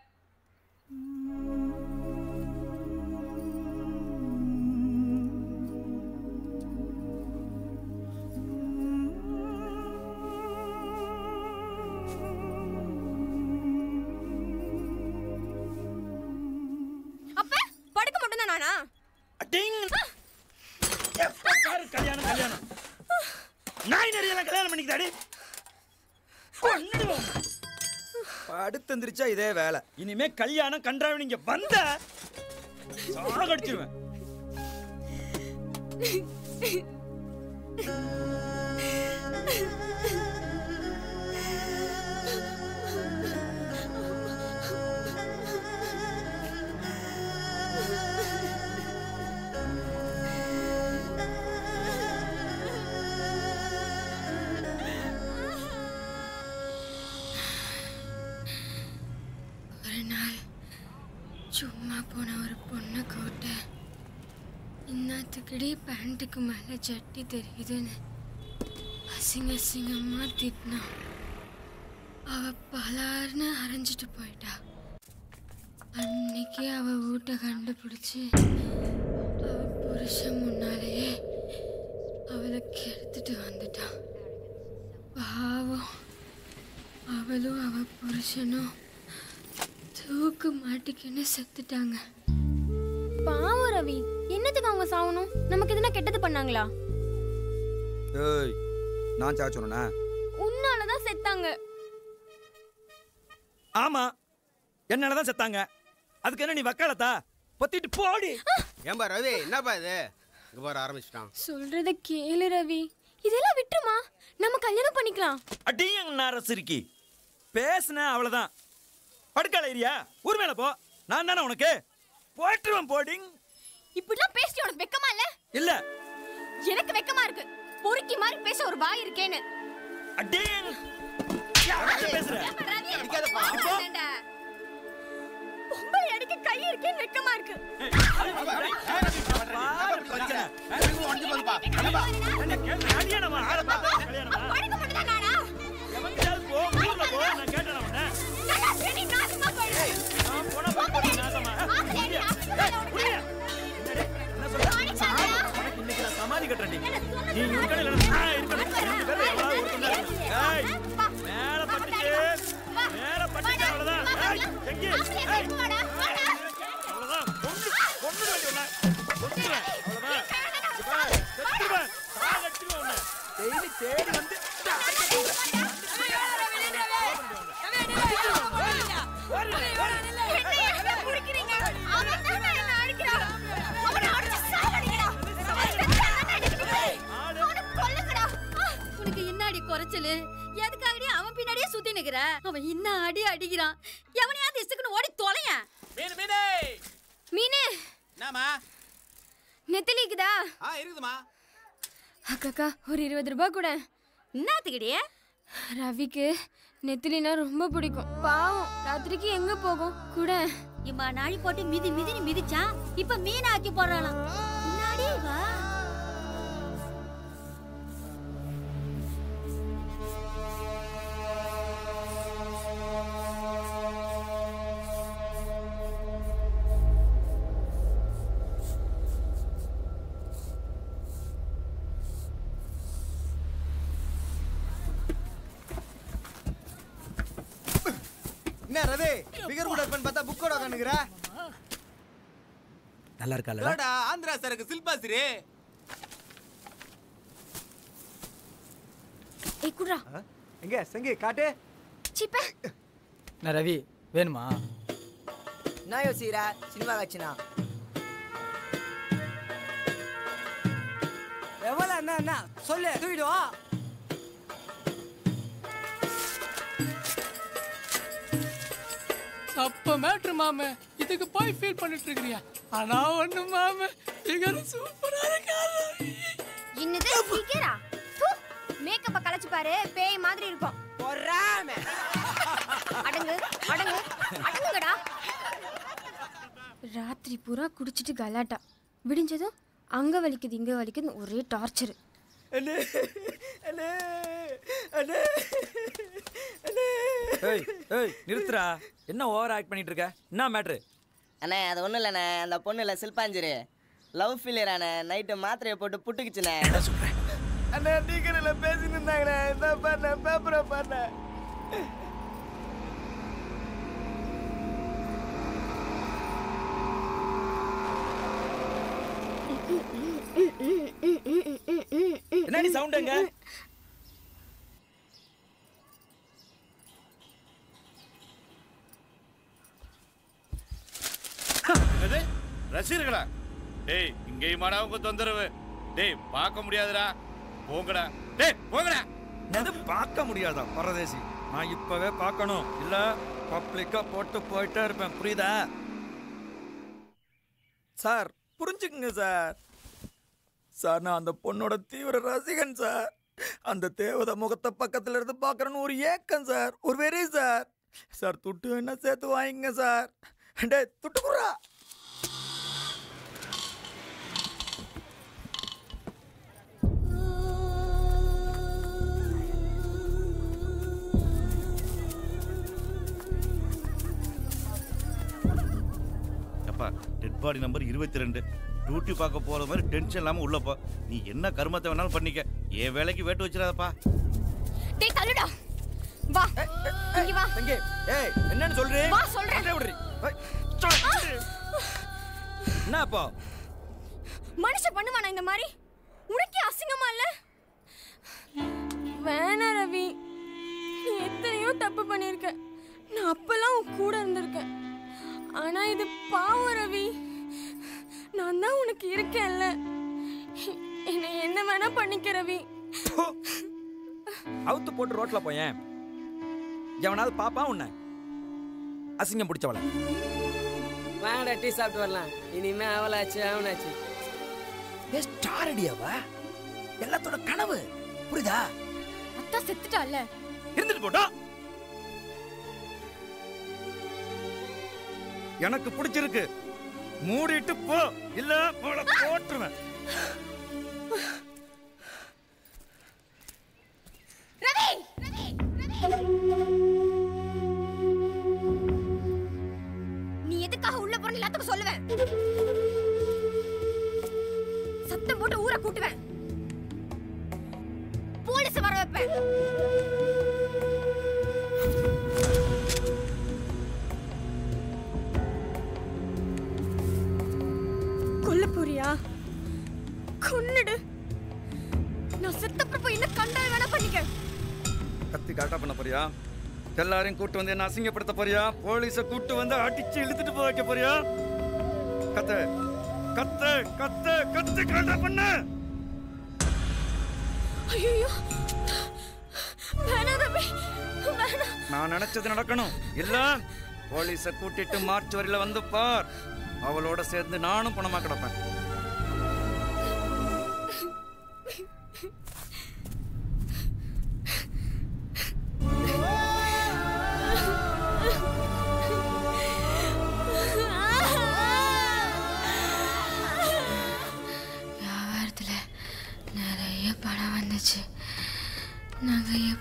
அப்ப படுக்க மட்டும் தான் நானா அடிங் எப்ப பாரு கல்யாணம் கல்யாணம் நாய் நரியெல்லாம் கல்யாணம் பண்ணிக்கிட்டாடி கொன்னுடுவோம் படுத்து எந்திரிச்சா இதே வேலை இனிமே கல்யாணம் கன்றாவி நீங்க வந்த சாகடிச்சிருவேன் ஒரு நாள் சும்மா போன ஒரு பொண்ணை கூட்ட இன்னத்துக்கடி பேண்ட்டுக்கு மேலே சட்டி தெரியுதுன்னு அசிங்க அசிங்கமாக திட்டினா அவ பலார்னு அரைஞ்சிட்டு போயிட்டா அன்னைக்கு அவ வீட்டை கண்டுபிடிச்சி அவ புருஷன் முன்னாலேயே அவளை கெடுத்துட்டு வந்துட்டான் பாவம் அவளும் அவ புருஷனும் தூக்கு மாட்டிக்கின்னு செத்துட்டாங்க பாவம் ரவி என்னத்துக்கு அவங்க சாவணும் நமக்கு எதுனா கெட்டது பண்ணாங்களா ஏய் நான் சாக சொன்னா உன்னாலதான் செத்தாங்க ஆமா என்னாலதான் செத்தாங்க அதுக்கு என்ன நீ வக்காலத்தா பொத்திட்டு போடி ஏன்பா ரவி என்னப்பா இது இங்க பாரு ஆரம்பிச்சிட்டான் சொல்றத கேளு ரவி இதெல்லாம் விட்டுருமா நம்ம கல்யாணம் பண்ணிக்கலாம் அடியும் நாரசிரிக்கி பேசுன அவ்வளவுதான் படுக்கால ஏரியா ஊர் மேல போ நான் தானே உனக்கு போட்டுருவேன் போடிங் இப்படிலாம் பேசிட்டு உனக்கு வெக்கமா இல்ல இல்ல எனக்கு வெக்கமா இருக்கு பொறுக்கி மாதிரி பேச ஒரு பாய் இருக்கேன்னு அடியும் பேசுற பொம்பளை அடிக்க கை இருக்கேன்னு வெக்கமா இருக்கு இன்னைக்கு நான் சமாதி கட்டுறேன் நீ இருக்கணும் இல்லைன்னா நான் இருக்கணும் ரெண்டு பேரும் எவ்வளவு ஒருத்தன் தான் இருக்கணும். ஏய், மேல பட்டுச்சு மேல பட்டுச்சு அவ்வளவுதான் ஏய், எங்கே ஏய், அவ்வளவுதான் கொண்டு கொண்டு வேண்டிய கொண்டுருவேன் அவ்வளவுதான் இங்க பாரு, செத்துருவேன் சாகடிச்சிருவேன் உன்னை டெய்லி தேடி வந்து உனக்கு என்னடி குறைச்சலு எதுக்காகடி அவன் பின்னாடியே சுத்தி நிக்கிற அவன் என்ன அடி அடிக்கிறான் எவனையாவது இசுக்குன்னு ஓடி தொலையன் மீனு மீனே மீனு என்னம்மா நெத்திலிக்குதா ஆ இருக்குதுமா அக்காக்கா ஒரு இருபது ரூபாய் கூட என்னத்துக்கிடியே ரவிக்கு நெத்திலினா ரொம்ப பிடிக்கும் பாவம் ராத்திரிக்கு எங்க போகும் கூட இம்மா நாழி போட்டு மிதி மிதின்னு மிதிச்சா இப்ப மீன் ஆக்கி போடுறாளாம் முன்னாடி வா என்ன ரவி பிகர் கூட இருப்பேன்னு பார்த்தா புக்கோட உட்காந்துக்கிற நல்லா இருக்கால ஏடா ஆந்திரா சரக்கு சில்பாசிரி ஏய் குட்ரா எங்க செங்கி காட்டு சிப்ப நான் ரவி வேணுமா என்ன யோசிக்கிறா சினிமா காட்சினா எவ்வளவு என்ன என்ன சொல்லு தூக்கிடுவா அப்ப மேட்ரு மாம இதுக்கு போய் ஃபீல் பண்ணிட்டு இருக்கிறியா ஆனா ஒண்ணு மாம ஃபிகர் சூப்பரா இருக்காரு இன்னது சீக்கிரா மேக்கப்ப கலைச்சு பாரு பேய் மாதிரி இருக்கும் பொறாம அடங்கு அடங்கு அடங்குங்கடா ராத்திரி பூரா குடிச்சிட்டு கலாட்டா விடிஞ்சதும் அங்க வலிக்குது இங்க வலிக்குதுன்னு ஒரே டார்ச்சர் அண்ணே அண்ணே அண்ணே அண்ணே ஏய் ஏய் நிறுத்துறா என்ன ஓவர் ஆக்ட் பண்ணிட்டு இருக்க என்ன மேட்ரு அண்ணே அது ஒன்றும் இல்லைண்ணே அந்த பொண்ணு இல்லை சில்பாஞ்சிரு லவ் ஃபீலியர் அண்ணே நைட்டு மாத்திரையை போட்டு புட்டுக்குச்சுண்ணே அண்ணே டீக்கரில் பேசிட்டு இருந்தாங்கண்ணே இந்த பண்ண பேப்பரை பண்ண என்னடி சவுண்டுங்க என்னது ரசிகர்களா டேய் இங்கேயுமாடா உங்க தொந்தரவு டேய் பார்க்க முடியாதுடா போங்கடா டேய் போங்கடா அது பார்க்க முடியாதா பரதேசி நான் இப்பவே பார்க்கணும் இல்ல பப்ளிக்கா போட்டு போயிட்டே இருப்பேன் புரியுதா சார் புரிஞ்சுக்குங்க சார் சார் நான் அந்த பொண்ணோட தீவிர ரசிகன் சார் அந்த தேவதை முகத்தை பக்கத்துல இருந்து பார்க்கறேன்னு ஒரு ஏக்கம் சார் ஒரு வெறி சார் சார் துட்டு வேணா சேர்த்து வாங்கிங்க சார் டேய் துட்டு குறா அப்பா டெட் பாடி நம்பர் இருபத்தி ரெண்டு டியூட்டி பார்க்க போற மாதிரி டென்ஷன் இல்லாம உள்ள போ நீ என்ன கருமத்தை வேணாலும் பண்ணிக்க என் வேலைக்கு வேட்டு வச்சிடாதப்பா டேய் தள்ளுடா வா இங்க வா எங்கே ஏய் என்னன்னு சொல்றே வா சொல்றேன் அப்படியே விடுறி ஏய், சொல்லு. என்ன அப்போ மனுஷன் பண்ணுவானா இந்த மாதிரி உனக்கே அசிங்கமா இல்ல வேணாம் ரவி நீ எத்தனையோ தப்பு பண்ணிருக்க நான் அப்பெல்லாம் உன் கூட இருந்திருக்கேன் ஆனா இது பாவம் ரவி நான் தான் உனக்கு இருக்கேன்ல என்னை என்ன வேணா பண்ணிக்க ரவி அவுத்து போட்டு ரோட்ல போயேன் எவனாவது பாப்பா உன்னை அசிங்கம் பிடிச்சவள வாங்கடா டீ சாப்பிட்டு வரலாம் இனிமே அவளாச்சு அவனாச்சு ஏ ஸ்டார் அடியாவா எல்லாத்தோட கனவு புரியுதா அத்தா செத்துட்டால இருந்துட்டு போட்டா எனக்கு பிடிச்சிருக்கு மூடிட்டு போ இல்ல அவளை போட்டுருவேன் நீ எதுக்காக உள்ள போறன்னு எல்லாத்துக்கும் சொல்லுவேன் சத்தம் போட்டு ஊரை கூட்டுவேன் போலீஸ் வர வைப்பேன் கொல்ல போறியா கொன்னுடு நான் செத்தப்ப போய் என்ன கண்டால் வேணா பண்ணிக்க கத்தி காட்டா பண்ண போறியா எல்லாரையும் கூட்டு வந்து என்ன அசிங்கப்படுத்த போறியா போலீஸ கூட்டு வந்து அடிச்சு இழுத்துட்டு போய் வைக்க போறியா கத்து கத்து கத்து கத்து காட்டா பண்ண ஐயோ வேணாம் ரவி வேணாம் நான் நினைச்சது நடக்கணும் இல்ல போலீஸ கூட்டிட்டு மார்ச் வரையில வந்து பார் அவளோட சேர்ந்து நானும் பணமா கிடப்பேன்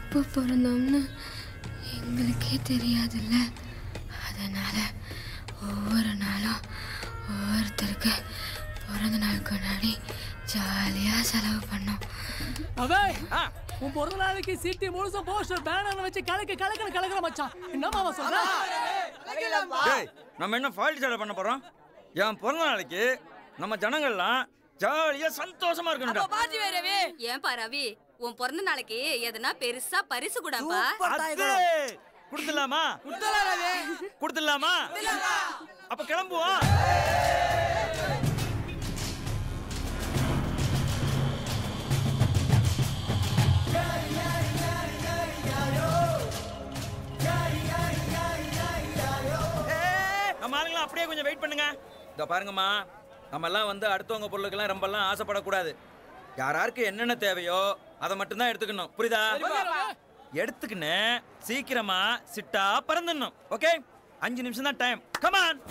எப்போ பிறந்தோம்னு எங்களுக்கே தெரியாதுல்ல அதனால ஒவ்வொரு நாளும் ஒவ்வொருத்தருக்கு பிறந்த நாள் கொண்டாடி ஜாலியாக செலவு பண்ணோம் அவே உன் பிறந்த நாளைக்கு சிட்டி முழுசும் போஸ்டர் பேனர் வச்சு கலக்கு கலக்குன்னு கலக்குற மச்சான் என்னமா அவன் சொல்ற டேய் நம்ம என்ன ஃபால்ட் சேலை பண்ண போறோம் என் பிறந்த நாளைக்கு நம்ம ஜனங்கள்லாம் ஜாலியா சந்தோஷமா இருக்கணும்டா ஏன்பா ரவி உன் பிறந்த நாளைக்கு எதனா பெருசா பரிசு கூடப்பா அது கொடுத்துடலாமா கொடுத்துடலாமா அப்ப கிளம்புவோம் நம்ம ஆளுங்களாம் அப்படியே கொஞ்சம் வெயிட் பண்ணுங்க இதோ பாருங்கம்மா நம்ம எல்லாம் வந்து அடுத்தவங்க பொருளுக்கெல்லாம் ரொம்பலாம் ஆசைப்படக்கூடாது யாராருக்கு என்னென்ன தேவையோ அதை மட்டும்தான் எடுத்துக்கணும் புரியுதா எடுத்துக்கின்னு சீக்கிரமா சிட்டா பறந்துடணும் ஓகே அஞ்சு நிமிஷம் தான் டைம் கமான்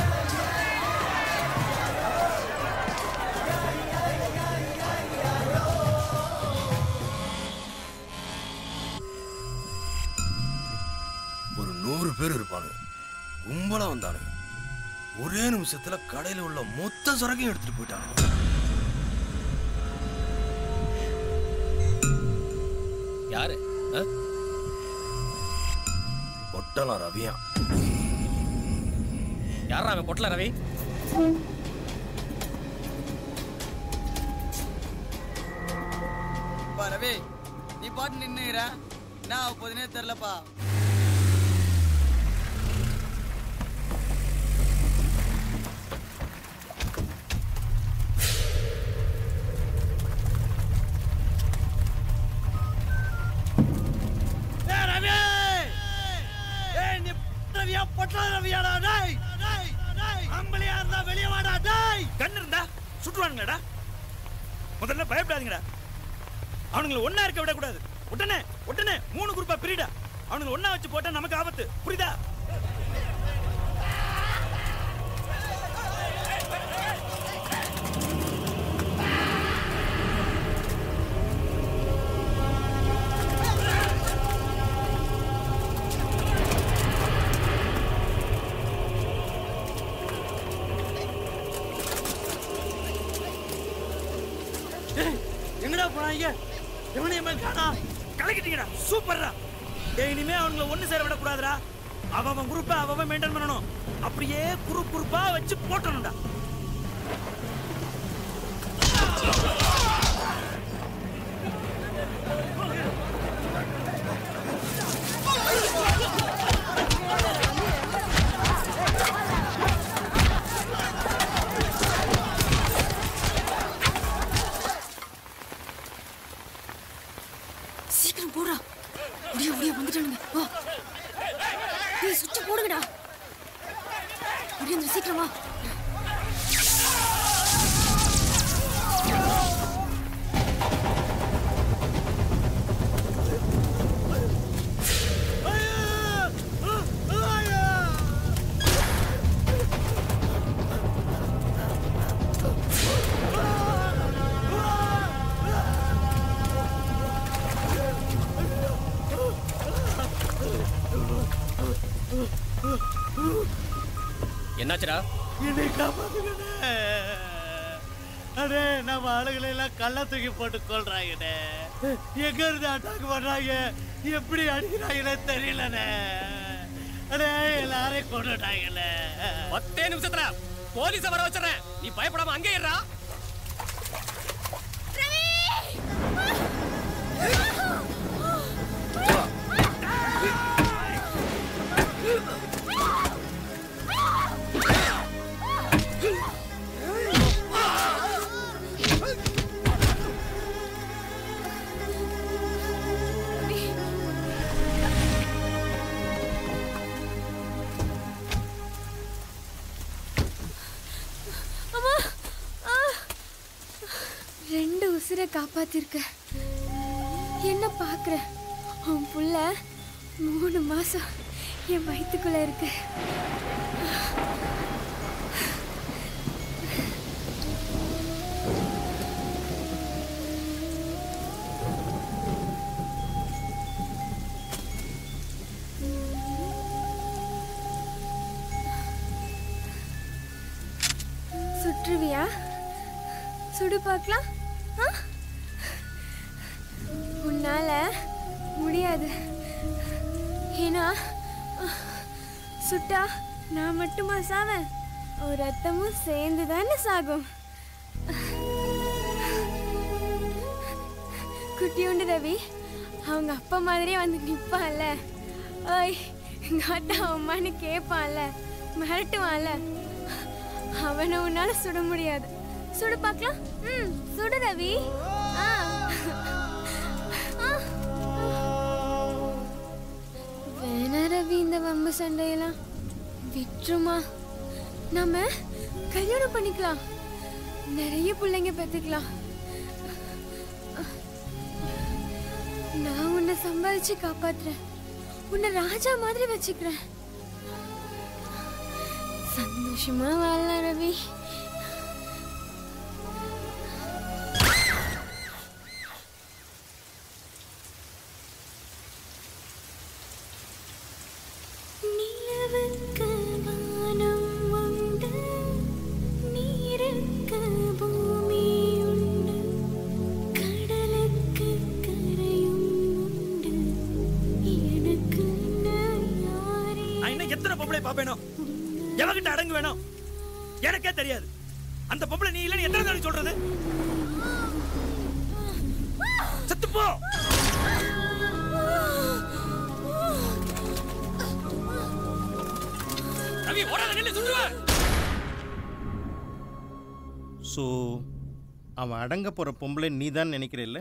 ஒரு நூறு பேர் இருப்பானுங்க கும்பலா வந்தானுங்க ஒரே நிமிஷத்துல கடையில உள்ள மொத்த சரக்கையும் எடுத்துட்டு போயிட்டானுங்க யாரு பொட்டலாம் ரவியா யாரா அவன் பொட்டல ரவி பா ரவி நீ பாட்டு நின்னுகிற என்ன ஆக போகுதுன்னே தெரிலப்பா ஏய் ரவி ஏய் நீ ரவியா பொட்டல ரவியாடா டேய் அம்பளியா இருந்தா வெளிய வாடா டேய் கண்ணு இருந்தா சுட்டுவானுங்கடா முதல்ல பயப்படாதீங்கடா அவனுங்களை ஒண்ணா இருக்க விடக்கூடாது உடனே உடனே மூணு குரூப்பா பிரிடா அவனுங்களை ஒண்ணா வச்சு போட்டா நமக்கு ஆபத்து புரியுதா ஏய், எங்கடா போனாங்க எவனையும் மேல் காணா கலக்கிட்டீங்கடா சூப்பர்ரா ஏய் இனிமே அவங்கள ஒண்ணு சேர விடக்கூடாதுடா அவன் அவன் குரூப்பை அவன் மெயின்டைன் பண்ணணும் அப்படியே குரூப் குரூப்பா வச்சு போட்டணும்டா சீக்கிரம் போடா முடிய முடிய வந்துட்டானுங்க வா டேய் சுவிட்ச் போடுங்கடா முடிய சீக்கிரம் வா என்னாச்சுடா என்னை காப்பாத்துங்கண்ணே அடே நம்ம ஆளுகளை எல்லாம் கள்ள தூக்கி போட்டு கொள்றாங்கண்ணே எங்க இருந்து அட்டாக் பண்றாங்க எப்படி அடிக்கிறாங்கன்னு தெரியலண்ணே அடே எல்லாரையும் கொண்டுட்டாங்கண்ணே பத்தே நிமிஷத்துல போலீஸ வர வச்சிடறேன் நீ பயப்படாம அங்கே இருடா அம்மா ஆ! ரெண்டு உசுரை காப்பாத்திருக்க என்ன பாக்குற உன் புள்ள மூணு மாசம் என் வயித்துக்குள்ள இருக்கு சுற்றுவியா சுடு பார்க்கலாம் ஆ? உன்னால முடியாது ஏன்னா அஹ், சுட்டா நான் மட்டுமா சாவேன் ஒரு ரத்தமும் சேர்ந்து தானே சாகும் குட்டியுண்டு ரவி அவங்க அப்பா மாதிரியே வந்து நிற்பான்ல ஓய் காட்டா அம்மான்னு கேட்பான்ல மிரட்டுவான்ல அவனை உன்னால சுட முடியாது சுடு பார்க்கலாம் ம் சுடு ரவி ஆ ஆ. வேணா ரவி இந்த வம்பு சண்டையெல்லாம் விட்டுருமா நாம கல்யாணம் பண்ணிக்கலாம் நிறைய பிள்ளைங்க பெற்றுக்கலாம் நான் உன்னை சம்பாதிச்சு காப்பாத்துறேன் உன்னை ராஜா மாதிரி வச்சுக்கிறேன் சந்தோஷமா வாழலாம் ரவி நிலவுக்கு வானம் உண்டு நீருக்கு பூமி உண்டு கடலுக்கு கரையும் உண்டு எனக்கு யாரே நான் இன்னும் எத்தனை பொம்பளை பாப்பேனோ எவகிட்ட அடங்கு வேணும் எனக்கே தெரியாது அந்த பொம்பளை நீ இல்லைன்னு எத்தனை தடவை சொல்றது செத்து போ ரவி ஓடாத நில்லு சுட்டுவேன் ஸோ அவன் அடங்க போகிற பொம்பளை நீ தான் நினைக்கிறல்ல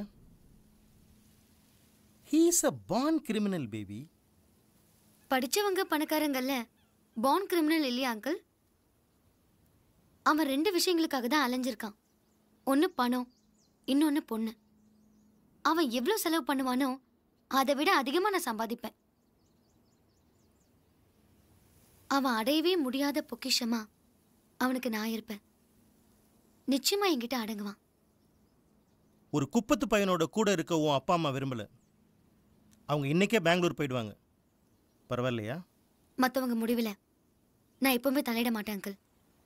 he's a born criminal baby படிச்சவங்க பணக்காரங்கல்ல பான் கிரிமினல் இல்லையா அங்கிள் அவன் ரெண்டு விஷயங்களுக்காக தான் அலைஞ்சிருக்கான் ஒன்று பணம் இன்னொன்று பொண்ணு அவன் எவ்வளோ செலவு பண்ணுவானோ அதை விட அதிகமாக நான் சம்பாதிப்பேன் அவன் அடையவே முடியாத பொக்கிஷமா அவனுக்கு நான் இருப்பேன் நிச்சயமா என்கிட்ட அடங்குவான் ஒரு குப்பத்து பையனோட கூட இருக்க உன் அப்பா அம்மா விரும்பலை அவங்க இன்னைக்கே பெங்களூர் போயிடுவாங்க பரவாயில்லையா மற்றவங்க முடிவில் நான் எப்பவுமே தலையிட மாட்டேன் uncle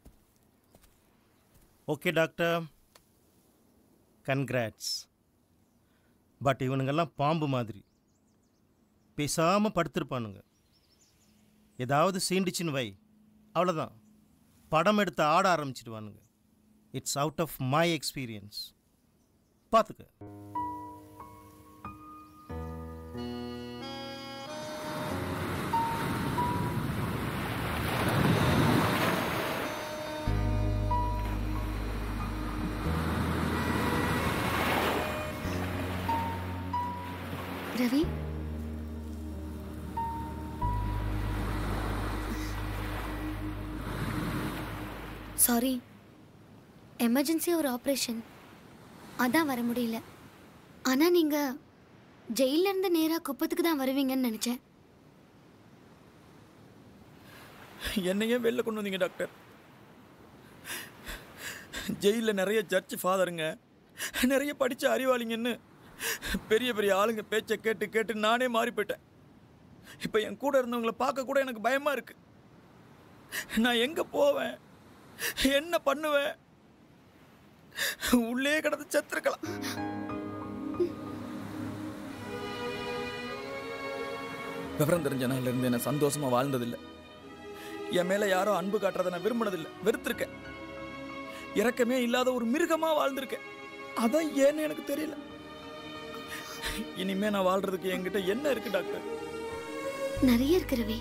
okay doctor congrats but இவனுங்கெல்லாம் பாம்பு மாதிரி பேசாமல் படுத்திருப்பானுங்க ஏதாவது சீண்டிச்சின்னு வை அவ்வளோதான் படம் எடுத்து ஆட ஆரம்பிச்சிடுவானுங்க it's out of my experience பார்த்துக்க ரவி சாரி எமர்ஜென்சி ஒரு ஆப்ரேஷன் அதான் வர முடியல ஆனால் நீங்கள் ஜெயில்ல இருந்து நேராக குப்பத்துக்கு தான் வருவீங்கன்னு நினச்சேன் என்னையே வெளில கொண்டு வந்தீங்க டாக்டர் ஜெயிலில் நிறைய சர்ச் ஃபாதருங்க நிறைய படித்த அறிவாளிங்கன்னு பெரிய பெரிய ஆளுங்க பேச்சை கேட்டு கேட்டு நானே மாறி போயிட்டேன் இப்போ என் கூட இருந்தவங்கள பார்க்க கூட எனக்கு பயமாக இருக்கு நான் எங்கே போவேன் என்ன பண்ணுவேன் உள்ளே கிடந்து செத்துருக்கலாம் விவரம் தெரிஞ்ச நாள்ல இருந்து என்ன சந்தோஷமா வாழ்ந்ததில்லை என் மேல யாரோ அன்பு காட்டுறதை நான் விரும்பினதில்லை வெறுத்திருக்கேன் இரக்கமே இல்லாத ஒரு மிருகமா வாழ்ந்திருக்கேன் அதான் ஏன்னு எனக்கு தெரியல இனிமே நான் வாழ்றதுக்கு என்கிட்ட என்ன இருக்கு டாக்டர் நிறைய இருக்கு ரவி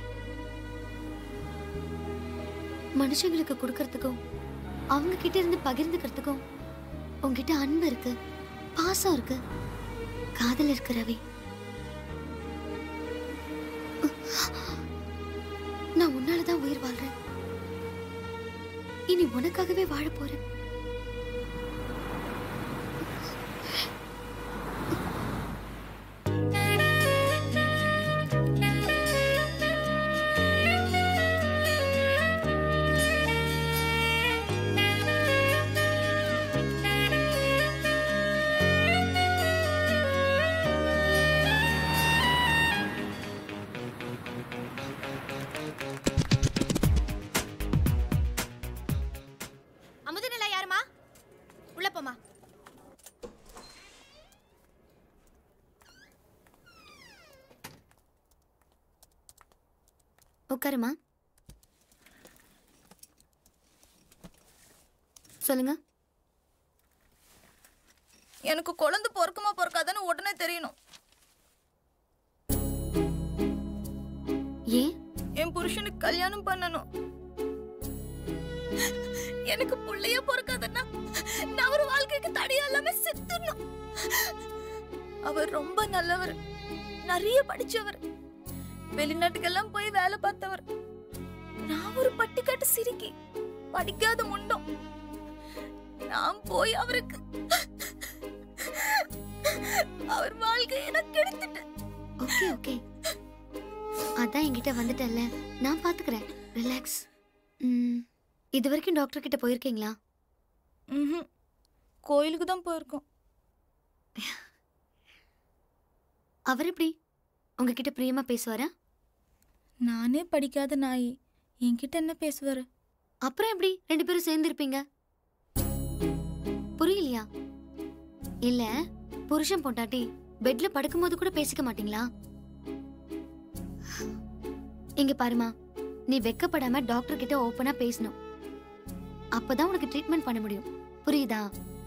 மனுஷங்களுக்கு கொடுக்கறதுக்கும் அவங்க கிட்ட இருந்து பகிர்ந்துக்கிறதுக்கும் உங்ககிட்ட அன்பு இருக்கு பாசம் இருக்கு காதல் இருக்கு ரவி நான் உன்னாலதான் உயிர் வாழ்றேன் இனி உனக்காகவே வாழ போறேன் அமுதநிலைய உட்காருமா சொல்லுங்க எனக்கு குழந்தை பொறுக்குமா பொறுக்காதான்னு உடனே தெரியணும் ஏன் என் புருஷனுக்கு கல்யாணம் பண்ணணும் எனக்கு புள்ளைய பொறுக்காதன்னா நான் ஒரு வாழ்க்கைக்கு தடையா இல்லாம செத்துடணும் அவர் ரொம்ப நல்லவர் நிறைய படிச்சவர் வெளிநாட்டுக்கெல்லாம் போய் வேலை பார்த்தவர் நான் ஒரு பட்டிக்காட்டு சிரிக்கி படிக்காத முண்டம் நான் போய் அவருக்கு அவர் வாழ்க்கையை நான் கெடுத்துட்டேன் ஓகே ஓகே அதான் என்கிட்ட வந்துட்டல்ல நான் பாத்துக்கிறேன் ரிலாக்ஸ் இது வரைக்கும் டாக்டர் கிட்ட போயிருக்கீங்களா ம்ஹும். கோயிலுக்கு தான் போயிருக்கோம் அவர் எப்படி உங்ககிட்ட பிரியமா பேசுவாரா நானே படிக்காத நாய் என்கிட்ட என்ன பேசுவாரு அப்புறம் எப்படி ரெண்டு பேரும் சேர்ந்து இருப்பீங்க புரியலையா இல்ல புருஷன் பொண்டாட்டி பெட்ல படுக்கும்போது கூட பேசிக்க மாட்டீங்களா இங்க பாருமா நீ வெக்கப்படாம டாக்டர் கிட்ட ஓப்பனா பேசணும் அப்பதான் உனக்கு ட்ரீட்மெண்ட் பண்ண முடியும் புரியுதா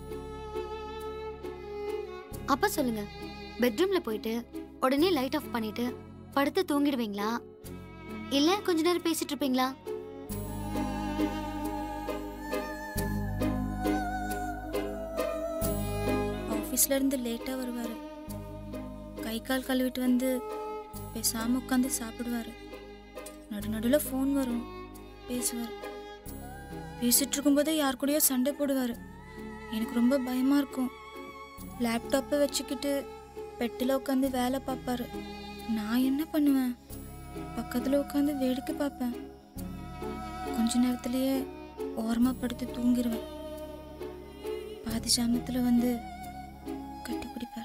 அப்ப சொல்லுங்க பெட்ரூம்ல போயிட்டு உடனே லைட் ஆஃப் பண்ணிட்டு படுத்து தூங்கிடுவீங்களா இல்ல கொஞ்ச நேரம் பேசிட்டு இருப்பீங்களா ஆஃபீஸ்ல இருந்து லேட்டா வருவாரு கை கால் கழுவிட்டு வந்து பேசாம உட்காந்து சாப்பிடுவாரு நடு நடுவில் ஃபோன் வரும் பேசுவார் பேசிட்டு இருக்கும்போதே யார் கூடயோ சண்டை போடுவார் எனக்கு ரொம்ப பயமா இருக்கும் லேப்டாப்பை வச்சுக்கிட்டு பெட்டில் உட்காந்து வேலை பார்ப்பாரு நான் என்ன பண்ணுவேன் பக்கத்தில் உட்காந்து வேடிக்கை பார்ப்பேன் கொஞ்ச நேரத்திலேயே ஓரமாக படுத்து தூங்கிடுவேன் பாதி சாமத்தில் வந்து கட்டி பிடிப்பார்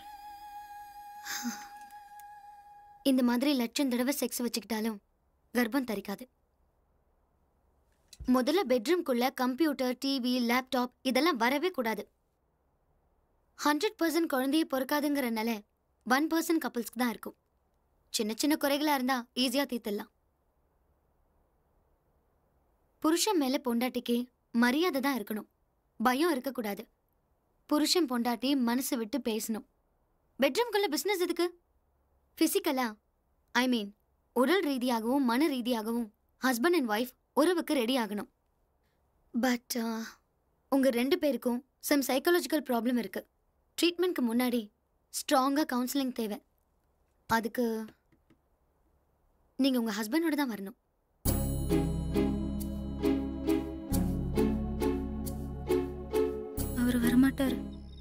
இந்த மாதிரி லட்சம் தடவை செக்ஸ் வச்சுக்கிட்டாலும் கர்ப்பம் தரிக்காது முதல்ல பெட்ரூம்குள்ள கம்ப்யூட்டர் டிவி லேப்டாப் இதெல்லாம் வரவே கூடாது ஹண்ட்ரட் பர்சன்ட் குழந்தைய பொறுக்காதுங்கிற நிலை ஒன் பர்சன்ட் கப்பல்ஸ்க்கு தான் இருக்கும் சின்ன சின்ன குறைகளா இருந்தா ஈஸியா தீர்த்துடலாம் புருஷன் மேல பொண்டாட்டிக்கு மரியாதை தான் இருக்கணும் பயம் இருக்கக்கூடாது புருஷன் பொண்டாட்டி மனசு விட்டு பேசணும் பெட்ரூம்குள்ள பிசினஸ் எதுக்கு ஃபிசிக்கலா ஐ மீன் உடல் ரீதியாகவும் மன ரீதியாகவும் ஹஸ்பண்ட் அண்ட் ஒய்ஃப் உறவுக்கு ரெடி ஆகணும் பட் உங்க ரெண்டு பேருக்கும் சம் சைக்காலஜிக்கல் ப்ராப்ளம் இருக்கு ட்ரீட்மெண்ட்க்கு முன்னாடி ஸ்ட்ராங்காக கவுன்சிலிங் தேவை அதுக்கு நீங்க உங்க ஹஸ்பண்டோட தான் வரணும் அவர் வரமாட்டார்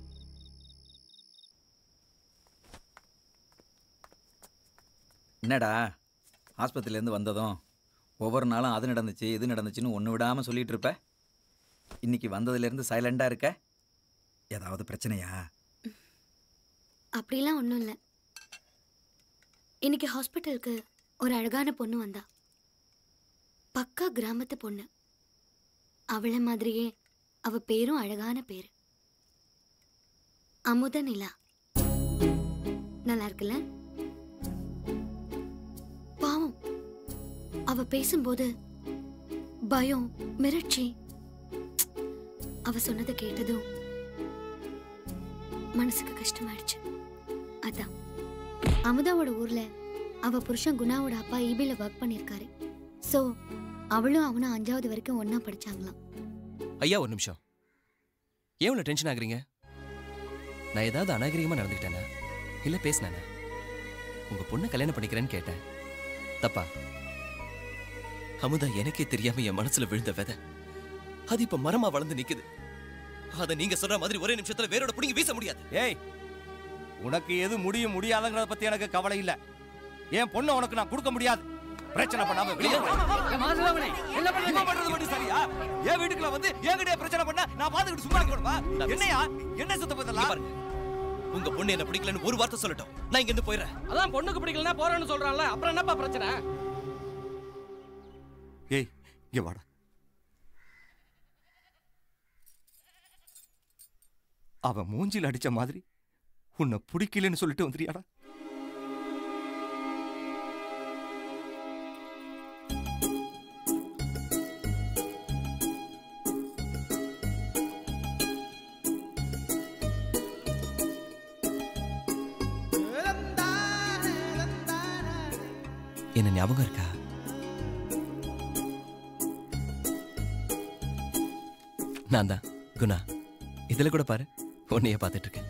என்னடா ஆஸ்பத்திரியிலேருந்து வந்ததும் ஒவ்வொரு நாளும் அது நடந்துச்சு இது நடந்துச்சுன்னு ஒன்று விடாமல் சொல்லிட்டு இருப்ப இன்னைக்கு வந்ததுலேருந்து சைலண்டாக இருக்க ஏதாவது பிரச்சனையா அப்படிலாம் ஒன்றும் இல்லை இன்னைக்கு ஹாஸ்பிட்டலுக்கு ஒரு அழகான பொண்ணு வந்தா பக்கா கிராமத்து பொண்ணு அவளை மாதிரியே அவ பேரும் அழகான பேரு அமுத நிலா நல்லா இருக்குல்ல பாவம் அவ பேசும்போது பயம் மிரட்சி அவ சொன்னதை கேட்டதும் மனசுக்கு கஷ்டமாயிடுச்சு அதான் அமுதாவோட ஊர்ல அவ புருஷன் குணாவோட அப்பா ஈபில ஒர்க் பண்ணியிருக்காரு சோ அவளும் அவனும் அஞ்சாவது வரைக்கும் ஒண்ணா படிச்சாங்களாம் ஐயா ஒரு நிமிஷம் ஏன் இவ்வளோ டென்ஷன் ஆகுறீங்க நான் ஏதாவது அநாகரிகமாக நடந்துக்கிட்டேனா இல்லை பேசினேனா உங்கள் பொண்ணை கல்யாணம் பண்ணிக்கிறேன்னு கேட்டேன் தப்பா அமுதா எனக்கே தெரியாம என் மனசுல விழுந்த விதை அது இப்ப மரமா வளர்ந்து நிக்குது அத நீங்க சொல்ற மாதிரி ஒரே நிமிஷத்துல வேரோட புடிங்கி வீச முடியாது ஏய் உனக்கு எது முடியும் முடியாதுங்கிறத பத்தி எனக்கு கவலை இல்ல என் பொண்ணை உனக்கு நான் கொடுக்க முடியாது பிரச்சனை பண்ணாம வெளியே போ. என்ன பண்றது மட்டும் சரியா என் வீட்டுக்குள்ள வந்து என்கிட்ட பிரச்சனை பண்ண நான் பாத்துக்கிட்டு சும்மா இருக்கணுமா என்னையா என்ன சுத்த பத்தலாம் உங்க பொண்ணு என்ன பிடிக்கலன்னு ஒரு வார்த்தை சொல்லட்டும் நான் இங்க இருந்து போயிடுறேன் அதான் பொண்ணுக்கு பிடிக்கலன்னா போறேன்னு சொல்றான்ல அப்புறம் என்னப்பா பிரச்சனை ஏய் இங்க வாடா அவன் மூஞ்சில அடிச்ச மாதிரி உன்னை பிடிக்கலன்னு சொல்லிட்டு வந்துறியாடா ஞாபகம் இருக்கா நான் தான் குணா இதுல கூட பாரு உன்னையே பார்த்துட்டு இருக்கேன்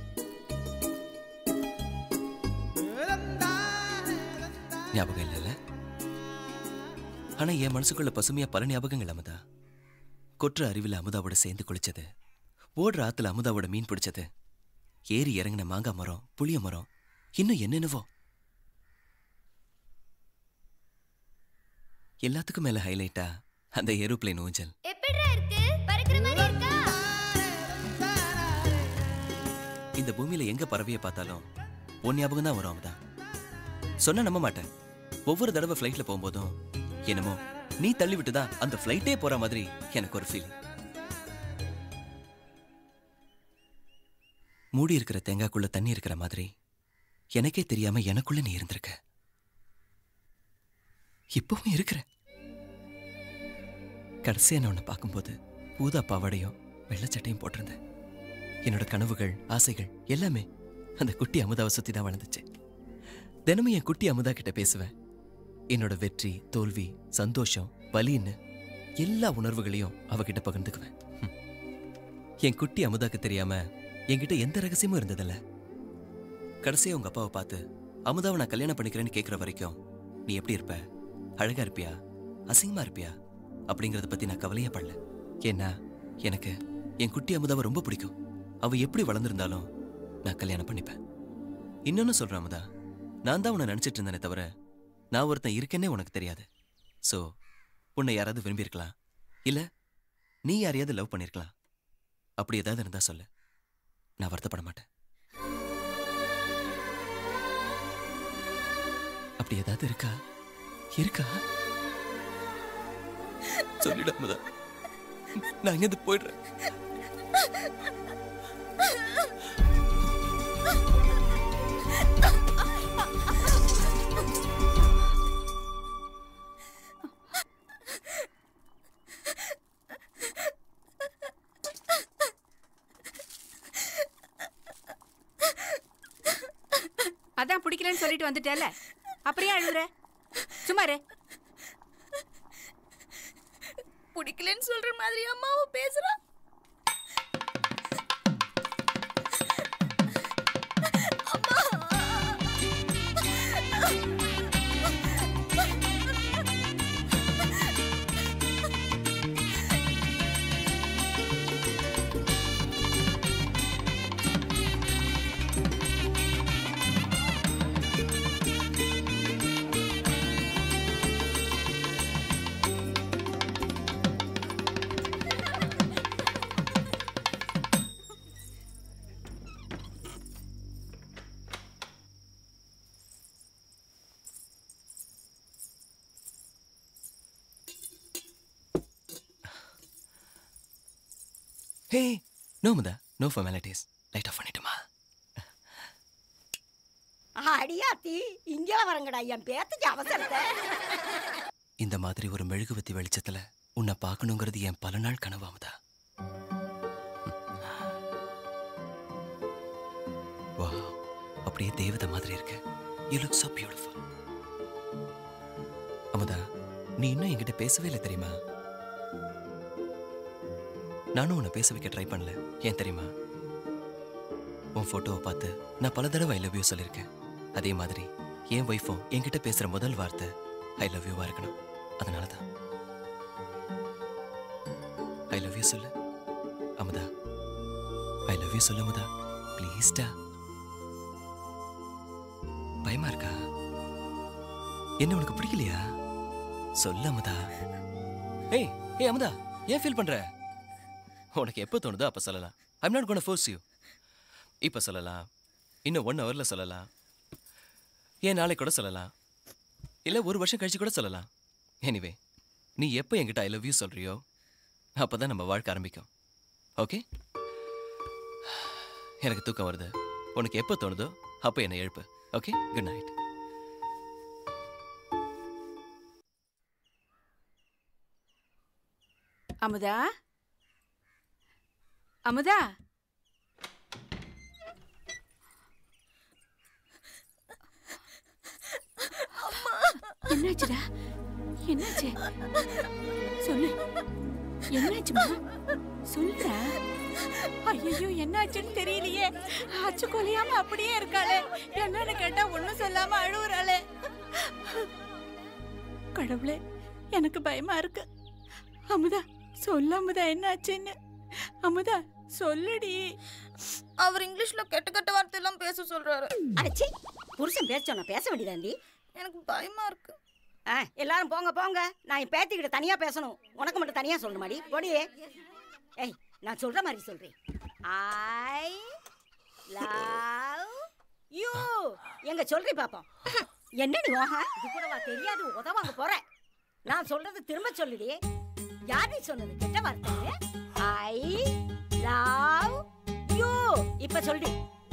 ஞாபகம் இல்லைல்ல ஆனா என் மனசுக்குள்ள பசுமையா பல ஞாபகங்கள் அமுதா கொற்ற அறிவில் அமுதாவோட சேர்ந்து குளிச்சது ஓடுற ஆத்துல அமுதாவோட மீன் பிடிச்சது ஏறி இறங்கின மாங்காய் மரம் புளிய மரம் இன்னும் என்னென்னவோ எல்லாத்துக்கும் மேல ஹைலைட்டா அந்த ஏரோப்ளேன் ஊஞ்சல் எப்படிடா இருக்கு பறக்கிற மாதிரி இருக்கா இந்த பூமியில எங்க பறவையை பார்த்தாலும் உன் ஞாபகம் தான் வரும் அமுதா சொன்ன நம்ப மாட்டேன் ஒவ்வொரு தடவை ஃப்ளைட்ல போகும்போதும் என்னமோ நீ தள்ளி விட்டுதான் அந்த ஃப்ளைட்டே போற மாதிரி எனக்கு ஒரு ஃபீல் மூடி இருக்கிற தேங்காய்க்குள்ள தண்ணி இருக்கிற மாதிரி எனக்கே தெரியாம எனக்குள்ள நீ இருந்திருக்க இப்பவும் இருக்கிற கடைசியா நான் உன்னை பார்க்கும்போது ஊதா பாவாடையும் வெள்ளச்சட்டையும் போட்டிருந்தேன் என்னோட கனவுகள் ஆசைகள் எல்லாமே அந்த குட்டி அமுதாவை சுத்தி தான் வளர்ந்துச்சு தினமும் என் குட்டி அமுதா கிட்ட பேசுவேன் என்னோட வெற்றி தோல்வி சந்தோஷம் வலின்னு எல்லா உணர்வுகளையும் அவகிட்ட பகிர்ந்துக்குவேன் ஹம். என் குட்டி அமுதாக்கு தெரியாம என்கிட்ட எந்த ரகசியமும் இருந்ததில்ல கடைசியா உங்க அப்பாவை பார்த்து அமுதாவை நான் கல்யாணம் பண்ணிக்கிறேன்னு கேட்குற வரைக்கும் நீ எப்படி இருப்ப அழகா இருப்பியா அசிங்கமா இருப்பியா அப்படிங்கறத பத்தி நான் கவலையே படல ஏன்னா எனக்கு என் குட்டி அமுதாவை ரொம்ப பிடிக்கும் அவ எப்படி வளர்ந்திருந்தாலும் நான் கல்யாணம் பண்ணிப்பேன் இன்னொன்னு சொல்றேன் அமுதா நான் தான் உன்னை நினைச்சிட்டு இருந்தேனே தவிர நான் ஒருத்தன் இருக்கேன்னே உனக்கு தெரியாது சோ உன்னை யாராவது விரும்பியிருக்கலாம் இல்ல நீ யாரையாவது லவ் பண்ணிருக்கலாம் அப்படி ஏதாவது இருந்தா சொல்லு நான் வருத்தப்பட மாட்டேன் அப்படி ஏதாவது இருக்கா இருக்கா சொல்லிடு அமுதா நான் இங்கிருந்து போயிடுறேன் அதான் பிடிக்கலன்னு சொல்லிட்டு வந்துட்டேல அப்படியே அழுகுற சும்மா இரு பிடிக்கலன்னு சொல்ற மாதிரி அம்மாவை பேசுறா ஹே நோ முதா நோ ஃபார்மாலிட்டிஸ் லைட் ஆஃப் பண்ணிட்டுமா அடியாத்தி இங்கே வரங்கடா என் பேத்துக்கு அவசரத்தை இந்த மாதிரி ஒரு மெழுகுவத்தி வெளிச்சத்துல உன்னை பார்க்கணுங்கிறது என் பல நாள் கனவு அமுதா வா அப்படியே தேவதை மாதிரி இருக்க you look so beautiful Amudha நீ இன்னும் என்கிட்ட பேசவே இல்லை தெரியுமா நானும் உன்னை பேச வைக்க ட்ரை பண்ணல ஏன் தெரியுமா உன் போட்டோவை பார்த்து நான் பல தடவை ஐ லவ் யூ சொல்லியிருக்கேன் அதே மாதிரி என் ஒய்ஃபும் என்கிட்ட பேசுற முதல் வார்த்தை ஐ லவ் யூவா இருக்கணும் அதனால தான் ஐ லவ் யூ சொல்லு அமுதா ஐ லவ் யூ சொல்லு அமுதா ப்ளீஸ்டா பயமா இருக்கா என்ன உனக்கு பிடிக்கலையா சொல்லு அமுதா ஏய் ஏய் அமுதா ஏன் ஃபீல் பண்ற உனக்கு எப்போ தோணுதோ அப்போ சொல்லலாம் I'm not gonna force you இப்போ சொல்லலாம் இன்னும் ஒன் ஹவரில் சொல்லலாம் ஏன் நாளைக்கு கூட சொல்லலாம் இல்லை ஒரு வருஷம் கழிச்சு கூட சொல்லலாம் எனிவே நீ எப்போ என்கிட்ட ஐ லவ் யூ சொல்றியோ அப்போ தான் நம்ம வாழ்க்கை ஆரம்பிக்கும் ஓகே எனக்கு தூக்கம் வருது உனக்கு எப்போ தோணுதோ அப்போ என்னை எழுப்பு okay good night Amudha Amudha என்னாச்சுடா என்னாச்சு சொல்லு என்னாச்சுமா சொல்லுடா ஐயோ என்னாச்சுன்னு தெரியலையே ஆச்சு கொலையாம அப்படியே இருக்காளே என்னன்னு கேட்டா ஒண்ணும் சொல்லாம அழுவுறாளே கடவுளே எனக்கு பயமா இருக்கு அமுதா சொல்ல அமுதா என்னாச்சுன்னு அமுதா சொல்லுடி அவர் இங்கிலீஷ்ல கெட்ட கெட்ட வார்த்தை எல்லாம் பேச சொல்றாரு அடச்சி புருஷன் பேச சொன்னா பேச வேண்டியதாண்டி எனக்கு பயமா இருக்கு ஆ எல்லாரும் போங்க போங்க நான் என் பேத்திக்கிட்ட தனியா பேசணும் உனக்கு மட்டும் தனியா சொல்லணுமாடி போடி ஏய் நான் சொல்ற மாதிரி சொல்றேன் ஐ லவ் யூ எங்க சொல்றி பாப்போம் என்னடி ஓஹா இது கூடவா தெரியாது உதவாங்க போறேன் நான் சொல்றது திரும்ப சொல்லுடி யார் நீ சொன்னது கெட்ட வார்த்தை ஐ லவ் யூ இப்ப சொல்லுடி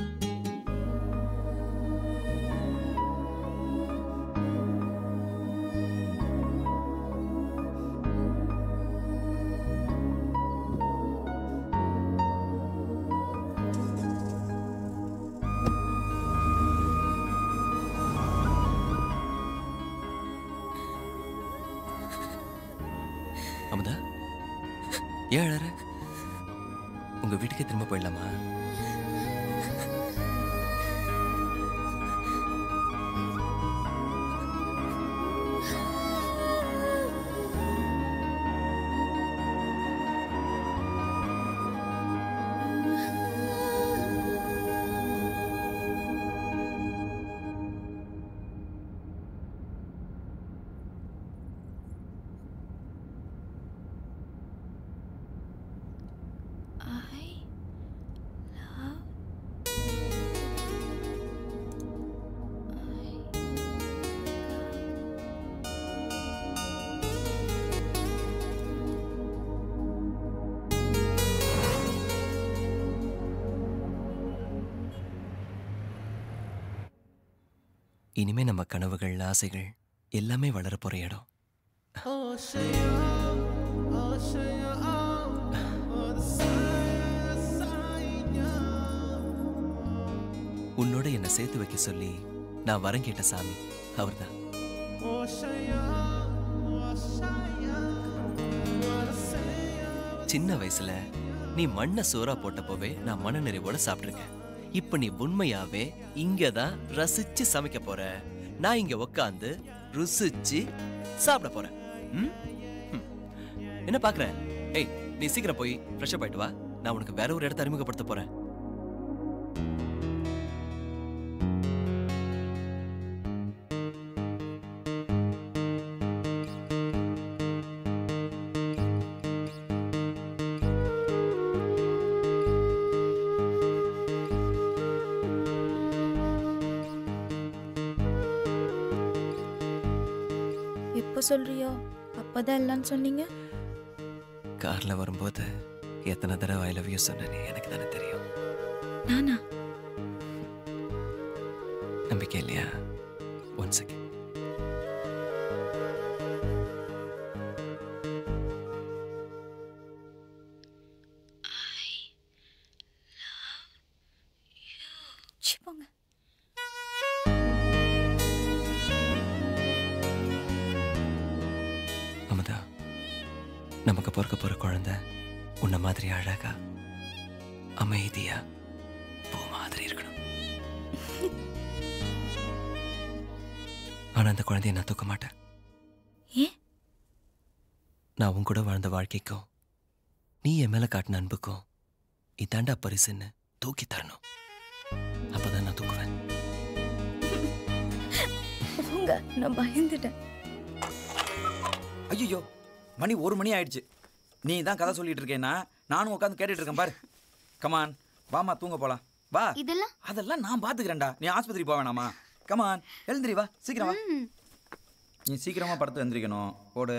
அமுதா ஏன் அழற உங்க வீட்டுக்கே திரும்ப போயிடலாமா இனிமே நம்ம கனவுகள் ஆசைகள் எல்லாமே வளர போற இடம் உன்னோட என்னை சேர்த்து வைக்க சொல்லி நான் வரம் கேட்ட சாமி அவர்தான் சின்ன வயசுல நீ மண்ணை சோறா போட்டப்போவே நான் மன நிறைவோட சாப்பிட்டிருக்கேன் இப்ப நீ உண்மையாவே இங்க தான் ரசிச்சு சமைக்க போற நான் இங்க உக்காந்து ருசிச்சு சாப்பிட போறேன் ம்? ம். என்ன பாக்குற ஏய் நீ சீக்கிரம் போய் ஃப்ரெஷ் அப் ஆயிட்டு வா நான் உனக்கு வேற ஒரு இடத்த அறிமுகப்படுத்த போறேன் எப்போ சொல்றியோ அப்பதான் எல்லாம் சொன்னீங்க கார்ல வரும்போது எத்தனை தடவை ஐ லவ் யூ சொன்னேன்னு எனக்கு தானே தெரியும் நானா நம்பிக்கை இல்லையா ஒன் செகண்ட் சி போங்க அமுதா நமக்கு பிறக்க போற குழந்தை உன்ன மாதிரி அழகா அமைதியா பூ மாதிரி இருக்கணும் ஆனா அந்த குழந்தைய நான் தூக்க மாட்டேன் ஏன் நான் உன் கூட வாழ்ந்த வாழ்க்கைக்கும் நீ என் மேல காட்டின அன்புக்கும் இதாண்டா பரிசுன்னு தூக்கி தரணும் அப்பதான் நான் தூக்குவேன் போங்க நான் பயந்துட்டேன் ஐயோ மணி ஒரு மணி ஆயிடுச்சு நீ தான் கதை சொல்லிட்டு இருக்கேன்னா நானும் உட்காந்து கேட்டுட்டு இருக்கேன் பாரு கமான் வாமா தூங்க போலாம் வா இதெல்லாம் அதெல்லாம் நான் பாத்துக்கிறேன்டா நீ ஆஸ்பத்திரி போக வேணாமா கமான் எழுந்திரி வா சீக்கிரம் வா நீ சீக்கிரமா படுத்து எந்திரிக்கணும் போடு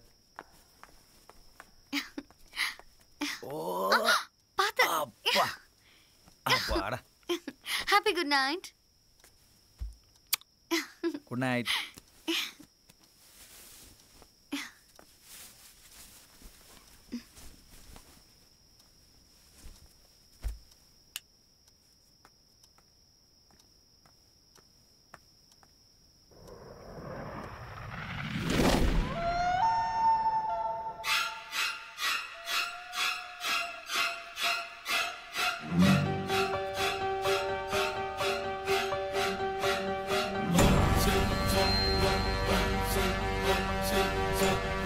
ஓ அப்பா அப்பாடா happy good night good night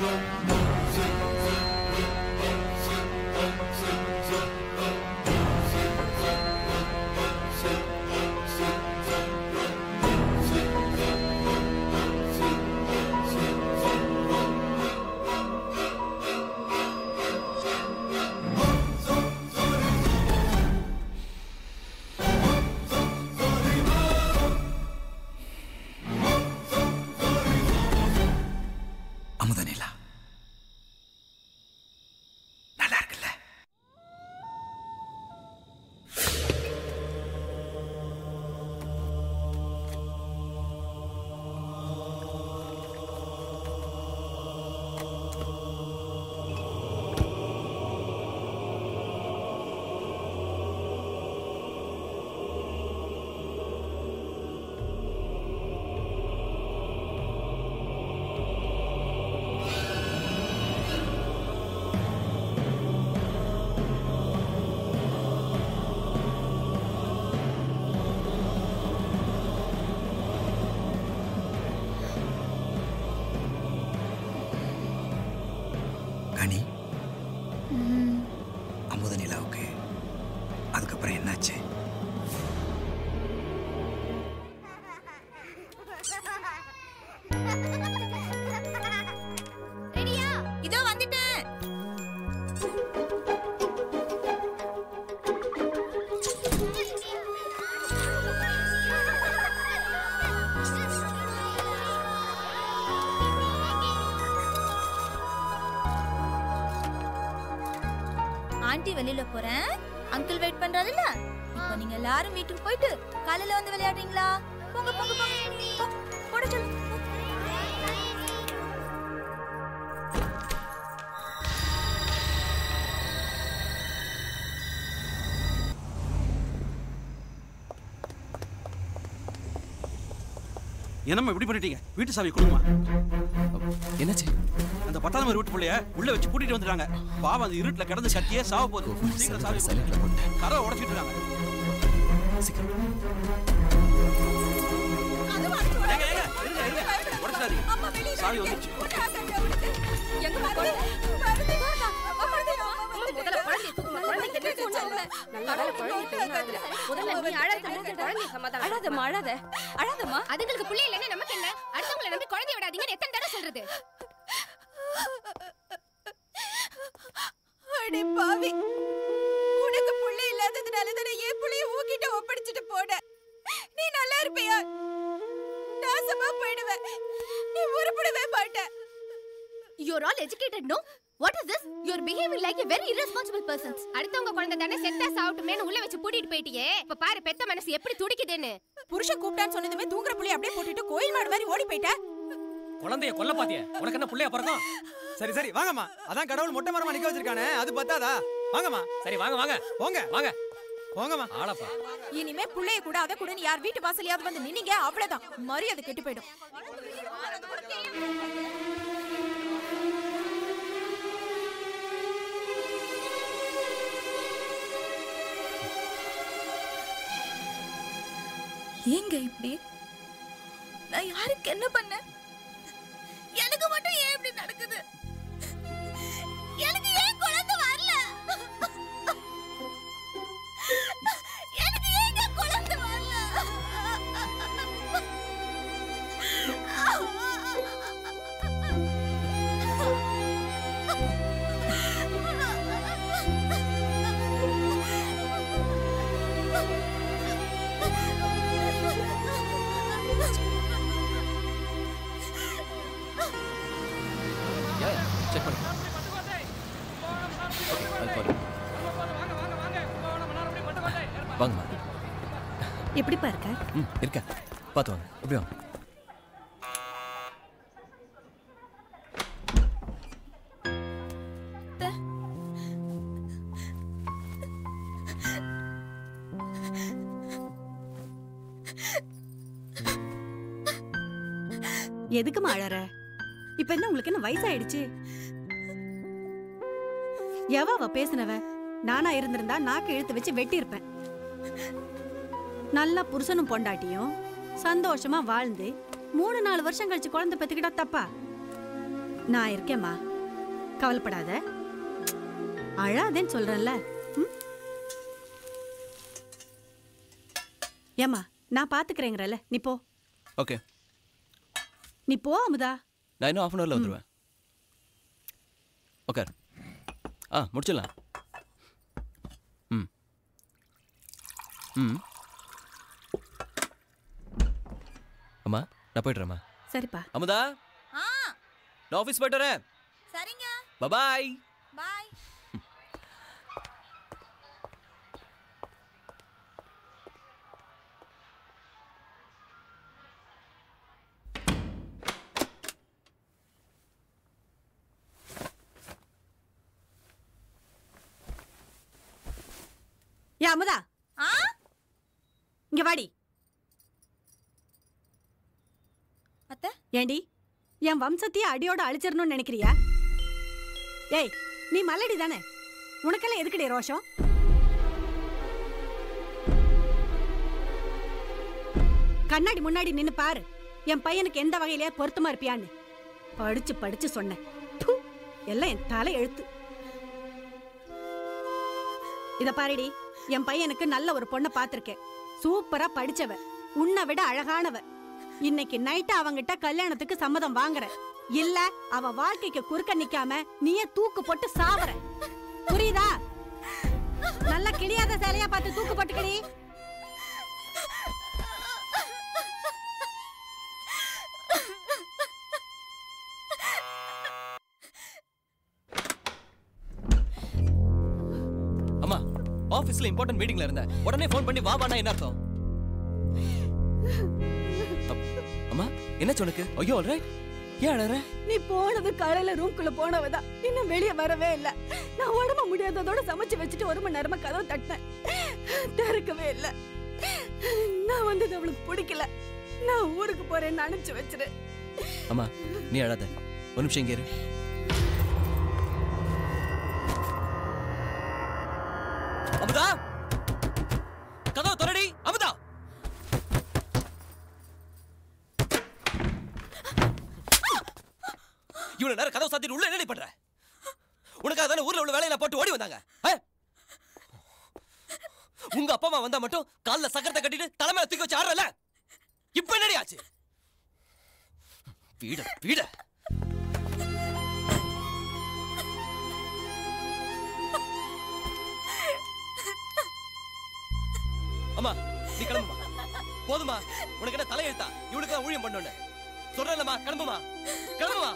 Amudha Nila நல்லா இருக்குல்ல கனி அமுத நிலாவுக்கு அதுக்கப்புறம் என்னாச்சு ரெடியா இதோ வந்துட்டேன் ஆண்டி வெளியில போறேன் அங்கிள் வெயிட் பண்றாருல்ல இப்போ நீங்க எல்லாரும் வீட்டுக்கு போயிட்டு காலையில வந்து விளையாடுறீங்களா போங்க போங்க போங்க போ, போட சொல்லு என்னம்மா இப்படி பண்ணிட்டீங்க வீட்டு சாவி கொடுமா என்னாச்சு அந்த பத்தாவது மாதிரி வீட்டு பிள்ளைய உள்ள வச்சு கூட்டிட்டு வந்துட்டாங்க பாவம் அந்த இருட்டுல கிடந்து சட்டியே சாவ போகுது சீக்கிரம் சாவி கொடுங்க. கதவை உடைச்சிட்டு இருக்காங்க ஏங்க, ஏங்க, இருங்க, இருங்க. உடைச்சிடாதீங்க. சாவி வந்துருச்சு அழாதம்மா அழாத அழாதம்மா அதுங்களுக்கு பிள்ளை இல்லைன்னா நமக்கு என்ன அடுத்தவங்களை நம்பி குழந்தை விடாதீங்கன்னு எத்தனை தடவை சொல்றது அடே பாவி உனக்கு புள்ள இல்லாததுனால தானே என் புள்ளைய உன்கிட்ட ஒப்படைச்சிட்டு போன நீ நல்லா இருப்பியா நாசமா போயிடுவேன் நீ உருப்படவே மாட்ட You're all educated, no? What is this? You're behaving like a very irresponsible persons. அடுத்தவங்க குழந்தை தானே செத்தா சாவட்டுமேனு உள்ள வச்சு பூட்டிட்டு போயிட்டியே இப்ப பாரு பெத்த மனசு எப்படி துடிக்குதுன்னு புருஷன் கூப்பிட்டான்னு சொன்னதுமே தூங்குற புள்ளைய அப்படியே போட்டுட்டு கோயில் மாடு மாதிரி ஓடி போயிட்ட குழந்தைய கொல்ல பாத்திய உனக்கு என்ன புள்ளைய பிறக்கும் சரி சரி வாங்கம்மா அதான் கடவுள் மொட்டை மரமா நிக்க வச்சிருக்கானே அது பத்தாதா வாங்கம்மா சரி வாங்க வாங்க போங்க வாங்க போங்கம்மா ஆளப்பா இனிமே புள்ளைய கூட அதை கூடன்னு யார் வீட்டு வாசலையாவது வந்து நின்னீங்க அவ்வளவுதான் மரியாதை கெட்டு போயிடும் ஏங்க இப்படி நான் யாருக்கு என்ன பண்ணேன் எனக்கு மட்டும் ஏன் இப்படி நடக்குது எனக்கு ஏன் குழந்தை வரல எனக்கு ஏங்க குழந்தை வரல செக் பண்ணு அது போதும். வாங்கம்மா எப்படிப்பா இருக்க ம் இருக்க பார்த்து வாங்க இப்படி வாங்க எதுக்குமா அழற இப்ப என்ன உங்களுக்கு என்ன வயசாயிடுச்சு எவ அவ பேசுனவ நானா இருந்திருந்தா நாக்கு இழுத்து வச்சு வெட்டி இருப்பேன் நல்லா புருஷனும் பொண்டாட்டியும் சந்தோஷமா வாழ்ந்து மூணு நாலு வருஷம் கழிச்சு குழந்தை பெத்துக்கிட்டா தப்பா நான் இருக்கேம்மா கவலைப்படாத அழாதேன்னு சொல்றேன்ல ம்? ஏம்மா நான் பாத்துக்கிறேங்கிறல்ல நீ போ ஓகே நீ போ அமுதா நான் இன்னும் ஆஃப் அன் ஹவரில் வந்துடுவேன் ஓகே ஆ முடிச்சிடலாம் ம் ம் அம்மா நான் போய்ட்டுறேம்மா சரிப்பா அமுதா நான் ஆஃபீஸ் போயிட்டு வரேன் சரிங்க பபாய் பாய் ஏ அமுதா இங்க வாடி அத்தை ஏண்டி என் வம்சத்தையே அடியோட அழிச்சிடணும்னு நினைக்கிறியா ஏய் நீ மல்லடி தானே உனக்கெல்லாம் எதுக்குடி ரோஷம் கண்ணாடி முன்னாடி நின்னு பாரு என் பையனுக்கு எந்த வகையிலே பொருத்தமா இருப்பியான்னு படிச்சு படிச்சு சொன்னேன் ப்பு, எல்லாம் என் தலை எழுத்து இத பாருடி என் பையனுக்கு நல்ல ஒரு பொண்ணை பார்த்திருக்கேன் சூப்பரா படிச்சவ உன்னை விட அழகானவ இன்னைக்கு நைட்டு அவங்கிட்ட கல்யாணத்துக்கு சம்மதம் வாங்குற இல்ல அவ வாழ்க்கைக்கு குறுக்க நிக்காம நீயே தூக்கு போட்டு சாவற புரியுதா நல்ல கிளியாத சேலையா பார்த்து தூக்கு போட்டுக்கடி அம்மா ஆஃபீஸில் இம்பார்ட்டன்ட் மீட்டிங்ல இருந்தேன் உடனே ஃபோன் பண்ணி வா வானா என்ன அர்த்தம் அப்- அம்மா என்னாச்சு உனக்கு ஐயோ ஆல்ரைட் ஏன் அழற நீ போனது காலையில ரூம்குள்ள போனவதான் இன்னும் வெளியே வரவே இல்ல நான் உடம்பு முடியாததோட சமைச்சு வச்சுட்டு ஒரு மணி நேரமா கதவை தட்டினேன் திறக்கவே இல்ல நான் வந்தது அவளுக்கு பிடிக்கல நான் ஊருக்கு போறேன்னு அனுப்பிச்சு வச்சிரு அம்மா நீ அழாத ஒரு நிமிஷம் இங்கே இரு அமுதா கதவை தொடடி அமுதா இவ்வளவு நேரம் கதவை சாத்திட்டு உள்ள என்ன பண்ற உனக்காக தானே ஊர்ல உள்ள வேலையில போட்டு ஓடி வந்தாங்க ஆ? உங்க அப்பா அம்மா வந்தா மட்டும் கால்ல சக்கரத்தை கட்டிட்டு தலைமையில தூக்கி வச்சு ஆடுறல இப்ப என்னடி ஆச்சு வீட வீட அம்மா நீ கிளம்புமா போதுமா உனக்கு என்ன தலையெழுத்தா இவளுக்கு தான் ஊழியம் பண்ணணும் சொல்றேன்லம்மா கிளம்புமா கிளம்புமா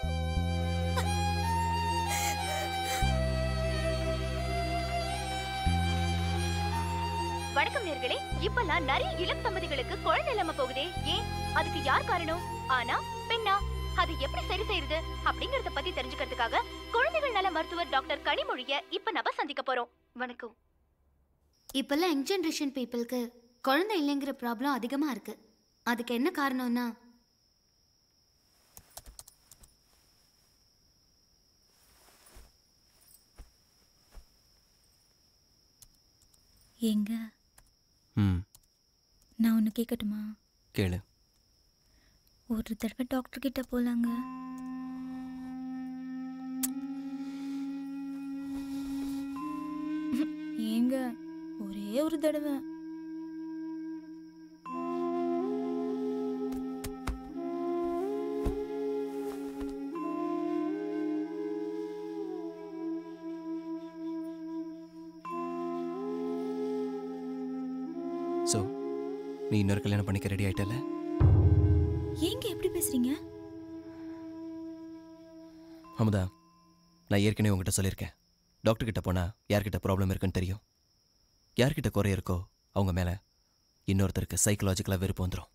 வணக்கம் நேர்களே இப்பெல்லாம் நிறைய இளம் தம்பதிகளுக்கு குழந்தை இல்லாம போகுதே ஏன் அதுக்கு யார் காரணம் ஆனா பெண்ணா அது எப்படி சரி செய்யறது அப்படிங்கறத பத்தி தெரிஞ்சுக்கிறதுக்காக குழந்தைகள் நல மருத்துவர் டாக்டர் கனிமொழிய இப்ப நம்ம சந்திக்க போறோம் வணக்கம் இப்பெல்லாம் யங் ஜென்ரேஷன் பீப்புளுக்கு குழந்தை இல்லைங்கிற ப்ராப்ளம் அதிகமாக இருக்கு அதுக்கு என்ன காரணம்னா ஏங்க ம் நான் ஒன்று கேட்கட்டுமா கேளு ஒரு தடவை டாக்டர் கிட்ட போலாங்க ஏங்க ஒரே ஒரு தடவை ஸோ நீ இன்னொரு கல்யாணம் பண்ணிக்க ரெடி ஆயிட்டல ஏங்க எப்படி பேசுறீங்க அமுதா நான் ஏற்கனவே உங்ககிட்ட சொல்லியிருக்கேன் டாக்டர் கிட்ட போனா யார்கிட்ட ப்ராப்ளம் இருக்குன்னு தெரியும் யார்கிட்ட குறை இருக்கோ அவங்க மேல இன்னொருத்தருக்கு சைக்கலாஜிக்கலாக வெறுப்பு வந்துடும்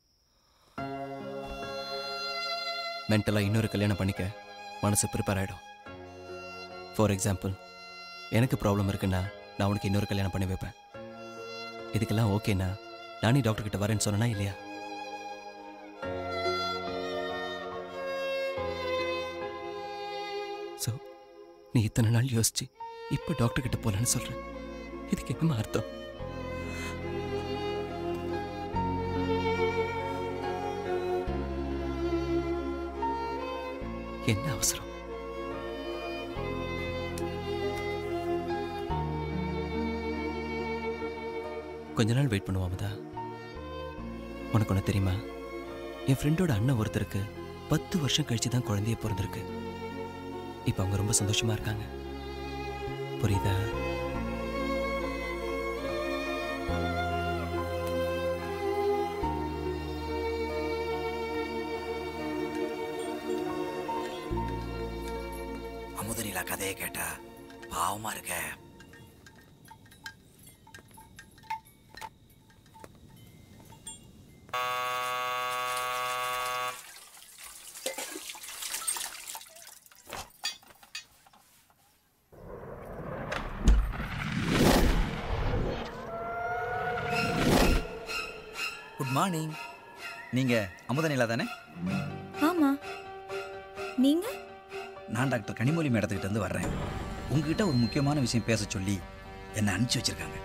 மென்டலாக இன்னொரு கல்யாணம் பண்ணிக்க மனசு ப்ரிப்பேர் ஆகிடும் ஃபார் எக்ஸாம்பிள் எனக்கு ப்ராப்ளம் இருக்குன்னா நான் உனக்கு இன்னொரு கல்யாணம் பண்ணி வைப்பேன் இதுக்கெல்லாம் ஓகேண்ணா நானே டாக்டர் கிட்ட வரேன்னு சொன்னனா இல்லையா ஸோ நீ இத்தனை நாள் யோசிச்சு இப்போ டாக்டர் கிட்ட போகலன்னு சொல்ற இதுக்கு என்னமா அர்த்தம் என்ன அவசரம் கொஞ்ச நாள் வெயிட் பண்ணுவோம் அமுதா உனக்கு ஒன்று தெரியுமா என் ஃப்ரெண்டோட அண்ணன் ஒருத்தருக்கு பத்து வருஷம் கழிச்சு தான் குழந்தைய பிறந்திருக்கு இப்போ அவங்க ரொம்ப சந்தோஷமா இருக்காங்க புரியுதா அமுதனிலா கதையை கேட்டா பாவமா இருக்க குட் மார்னிங் நீங்க அமுதனிலா தானே ஆமா நீங்க நான் டாக்டர் கனிமொழி மேடத்துக்கிட்ட இருந்து வர்றேன் உங்ககிட்ட ஒரு முக்கியமான விஷயம் பேச சொல்லி என்னை அனுப்பிச்சு வச்சிருக்காங்க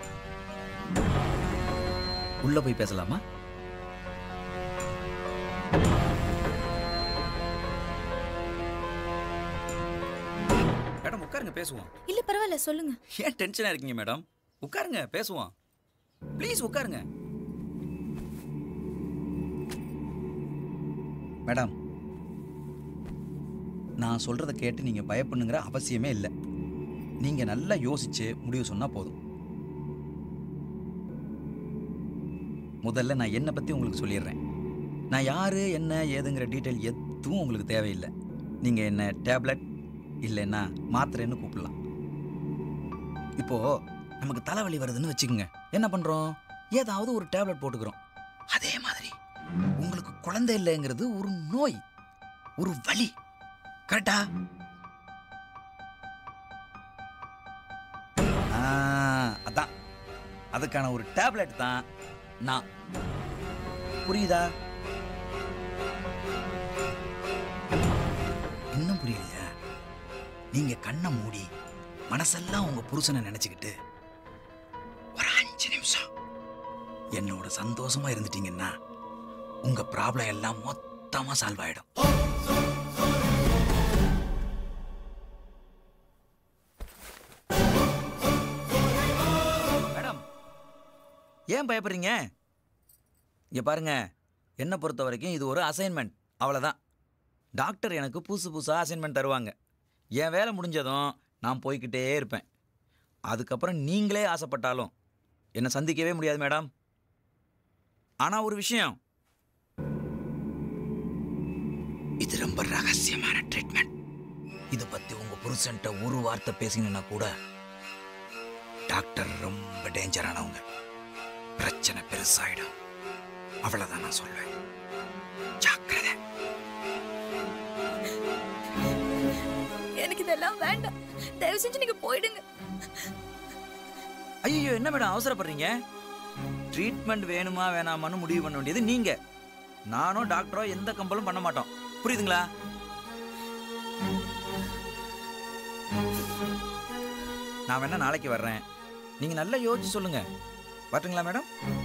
உள்ள போய் பேசலாமா மேடம் உட்காருங்க பேசுவோம் இல்ல பரவாயில்ல சொல்லுங்க ஏன் டென்ஷனா இருக்கீங்க மேடம் உட்காருங்க பேசுவோம் ப்ளீஸ் உட்காருங்க மேடம் நான் சொல்றத கேட்டு நீங்க பயப்படுங்கிற அவசியமே இல்லை நீங்க நல்லா யோசிச்சு முடிவு சொன்னா போதும் முதல்ல நான் என்னை பத்தி உங்களுக்கு சொல்லிடுறேன் நான் யாரு என்ன ஏதுங்கிற டீட்டெயில் எதுவும் உங்களுக்கு தேவையில்லை நீங்க என்ன டேப்லெட் இல்லைன்னா மாத்திரைன்னு கூப்பிடலாம் இப்போ நமக்கு தலைவலி வருதுன்னு வச்சுக்கோங்க என்ன பண்றோம் ஏதாவது ஒரு டேப்லெட் போட்டுக்கிறோம் அதே மாதிரி உங்களுக்கு குழந்தை இல்லைங்கிறது ஒரு நோய் ஒரு வலி கரெக்டா ஆ, அதான் அதுக்கான ஒரு டேப்லெட் தான் நான் புரியுதா இன்னும் புரியலையா நீங்க கண்ணை மூடி மனசெல்லாம் உங்க புருஷனை நினைச்சுக்கிட்டு ஒரு அஞ்சு நிமிஷம் என்னோட சந்தோஷமா இருந்துட்டீங்கன்னா உங்க ப்ராப்ளம் எல்லாம் மொத்தமா சால்வ் ஆயிடும் மேடம் ஏன் பயப்படுறீங்க இங்க பாருங்க என்னை பொறுத்த வரைக்கும் இது ஒரு அசைன்மெண்ட் அவ்வளோதான் டாக்டர் எனக்கு புதுசு புதுசாக அசைன்மெண்ட் தருவாங்க என் வேலை முடிஞ்சதும் நான் போய்க்கிட்டே இருப்பேன் அதுக்கப்புறம் நீங்களே ஆசைப்பட்டாலும் என்னை சந்திக்கவே முடியாது மேடம் ஆனால் ஒரு விஷயம் இது ரொம்ப ரகசியமான ட்ரீட்மெண்ட் இதை பற்றி உங்கள் புருஷன்ட்ட ஒரு வார்த்தை பேசினீங்கன்னா கூட டாக்டர் ரொம்ப டேஞ்சரானவங்க பிரச்சனை பெருசாயிடும் அவ்வளவுதான் நான் சொல்வேன் ஜாக்கிரதை எனக்கு இதெல்லாம் வேண்டாம் தயவு செஞ்சு நீங்க போயிடுங்க ஐயோ என்ன மேடம் அவசரப்படுறீங்க ட்ரீட்மெண்ட் வேணுமா வேணாமான்னு முடிவு பண்ண வேண்டியது நீங்க நானோ டாக்டரோ எந்த கம்பலும் பண்ண மாட்டோம் புரியுதுங்களா நான் வேணா நாளைக்கு வர்றேன் நீங்க நல்லா யோசிச்சு சொல்லுங்க வரட்டுங்களா மேடம்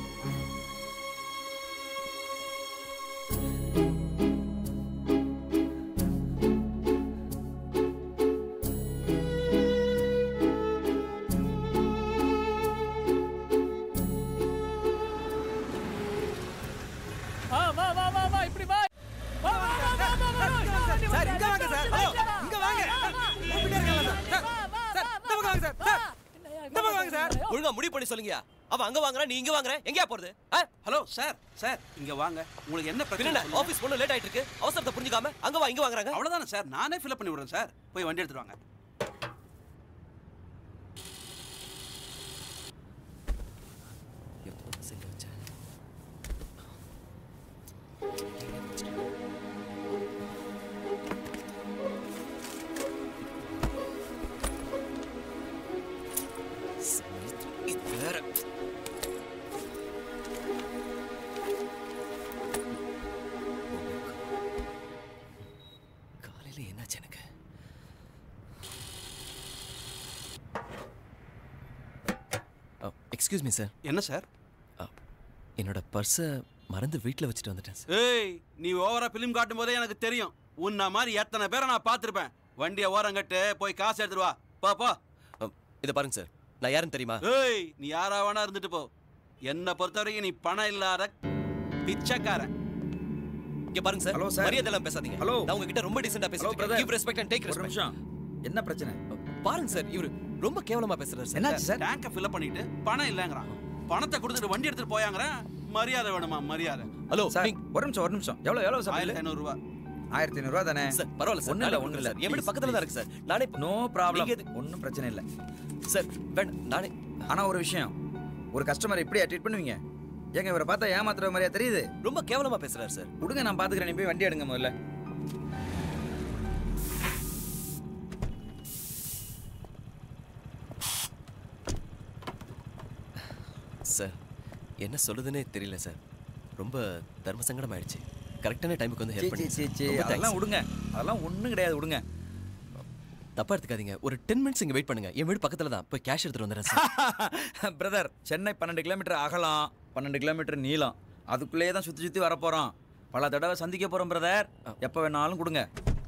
வா வா வா வா வா இப்படி வா வா வா வா வா வா வா சார் இங்க வாங்க சார் ஹலோ இங்க வாங்க கூப்பிட்டே இருக்காங்க சார் சார் சார் இந்த பக்கம் வாங்க சார் சார் இந்த பக்கம் வாங்க சார் ஒழுங்கா முடிவு பண்ணி சொல்லுங்கயா அவன் அங்க வாங்குறா நீ இங்க வாங்குற எங்கயா போறது ஹலோ சார் சார் இங்க வாங்க உங்களுக்கு என்ன பிரச்சனை பின்ன சொல்லுங்க. ஆபீஸ் பொண்ணு லேட் ஆயிட்டு இருக்கு அவசரத்தை புரிஞ்சுக்காம அங்க வா இங்க வாங்குறாங்க அவ்வளவுதானே சார் நானே ஃபில்அப் பண்ணி விடுறேன் சார் போய் வண்டி எடுத்துட்டு வாங்க இது வேற காலையில என்னாச்சு எனக்கு எக்ஸ்கியூஸ் மீ சார் என்ன சார் என்னோட பர்ஸை மறந்து வீட்டில் வச்சுட்டு வந்துட்டேன் சார் ஏய் நீ ஓவரா பிலிம் காட்டும் போதே எனக்கு தெரியும் உன்ன மாதிரி எத்தனை பேரை நான் பார்த்துருப்பேன் வண்டியை ஓரங்கட்டு போய் காசு எடுத்துட்டு வா போ போ இதை பாருங்க சார் நான் யாருன்னு தெரியுமா ஏய் நீ யாரா வேணா இருந்துட்டு போ என்னை பொறுத்த வரைக்கும் நீ பணம் இல்லாத பிச்சைக்காரன் இங்க பாருங்க சார் ஹலோ சார் மரியாதை எல்லாம் பேசாதீங்க ஹலோ நான் உங்ககிட்ட ரொம்ப டீசெண்டா ஹலோ பேசுறேன் brother give respect and take ஒரு ரெஸ்பெக்ட் நிமிஷம் என்ன பிரச்சனை பாருங்க சார் இவரு ரொம்ப கேவலமா பேசுறாரு சார் என்னாச்சு சார் டேங்கை ஃபில் பண்ணிட்டு பணம் இல்லைங்கிறான் பணத்தை கொடுத்துட்டு வண்டி எடுத்துட்டு போயாங்கிறேன் மரியாதை வேணுமா மரியாதை ஹலோ சார் ஒரு நிமிஷம் ஒரு நிமிஷம் எவ்வளோ எவ்வளோ சார் ஆயிரத்தி ஐநூறு ரூபா ஆயிரத்தி ஐநூறுரூவா தானே சார் பரவாயில்ல சார் ஒன்றும் இல்லை நானே ஒன்றும் இல்லை கொடுக்குறேன் சார். என் வீடு பக்கத்துல தான் இருக்கு சார் நானே நோ ப்ராப்ளம் நீங்க எது- ஒன்றும் பிரச்சனை இல்லை சார் வேண்டாம் நானே ஆனால் ஒரு விஷயம் ஒரு கஸ்டமர் இப்படியா ட்ரீட் பண்ணுவீங்க ஏங்க இவரை பார்த்தா ஏமாத்துற மாதிரியா தெரியுது ரொம்ப கேவலமா பேசுறாரு சார் விடுங்க நான் பார்த்துக்கிறேன் நீ போய் வண்டி எடுங்க முதல்ல சார் என்ன சொல்லுதுன்னே தெரியல சார் ரொம்ப தர்ம சங்கடம் ஆயிடுச்சு கரெக்டான டைமுக்கு வந்து சீ, ஹெல்ப் சீ, பண்ணி சீ, சீ, அதெல்லாம் விடுங்க அதெல்லாம் ஒன்றும் கிடையாது விடுங்க தப்பா எடுத்துக்காதீங்க ஒரு டென் மினிட்ஸ் இங்க வெயிட் பண்ணுங்க என் வீடு பக்கத்துல தான் போய் கேஷ் எடுத்துட்டு வந்துடுறேன் சார் பிரதர் சென்னை பன்னெண்டு கிலோமீட்டர் அகலம் பன்னெண்டு கிலோமீட்டர் நீளம் அதுக்குள்ளேயே தான் சுற்றி சுற்றி வர போகிறோம் பல தடவை சந்திக்க போகிறோம் பிரதர் எப்போ வேணாலும் கொடுங்க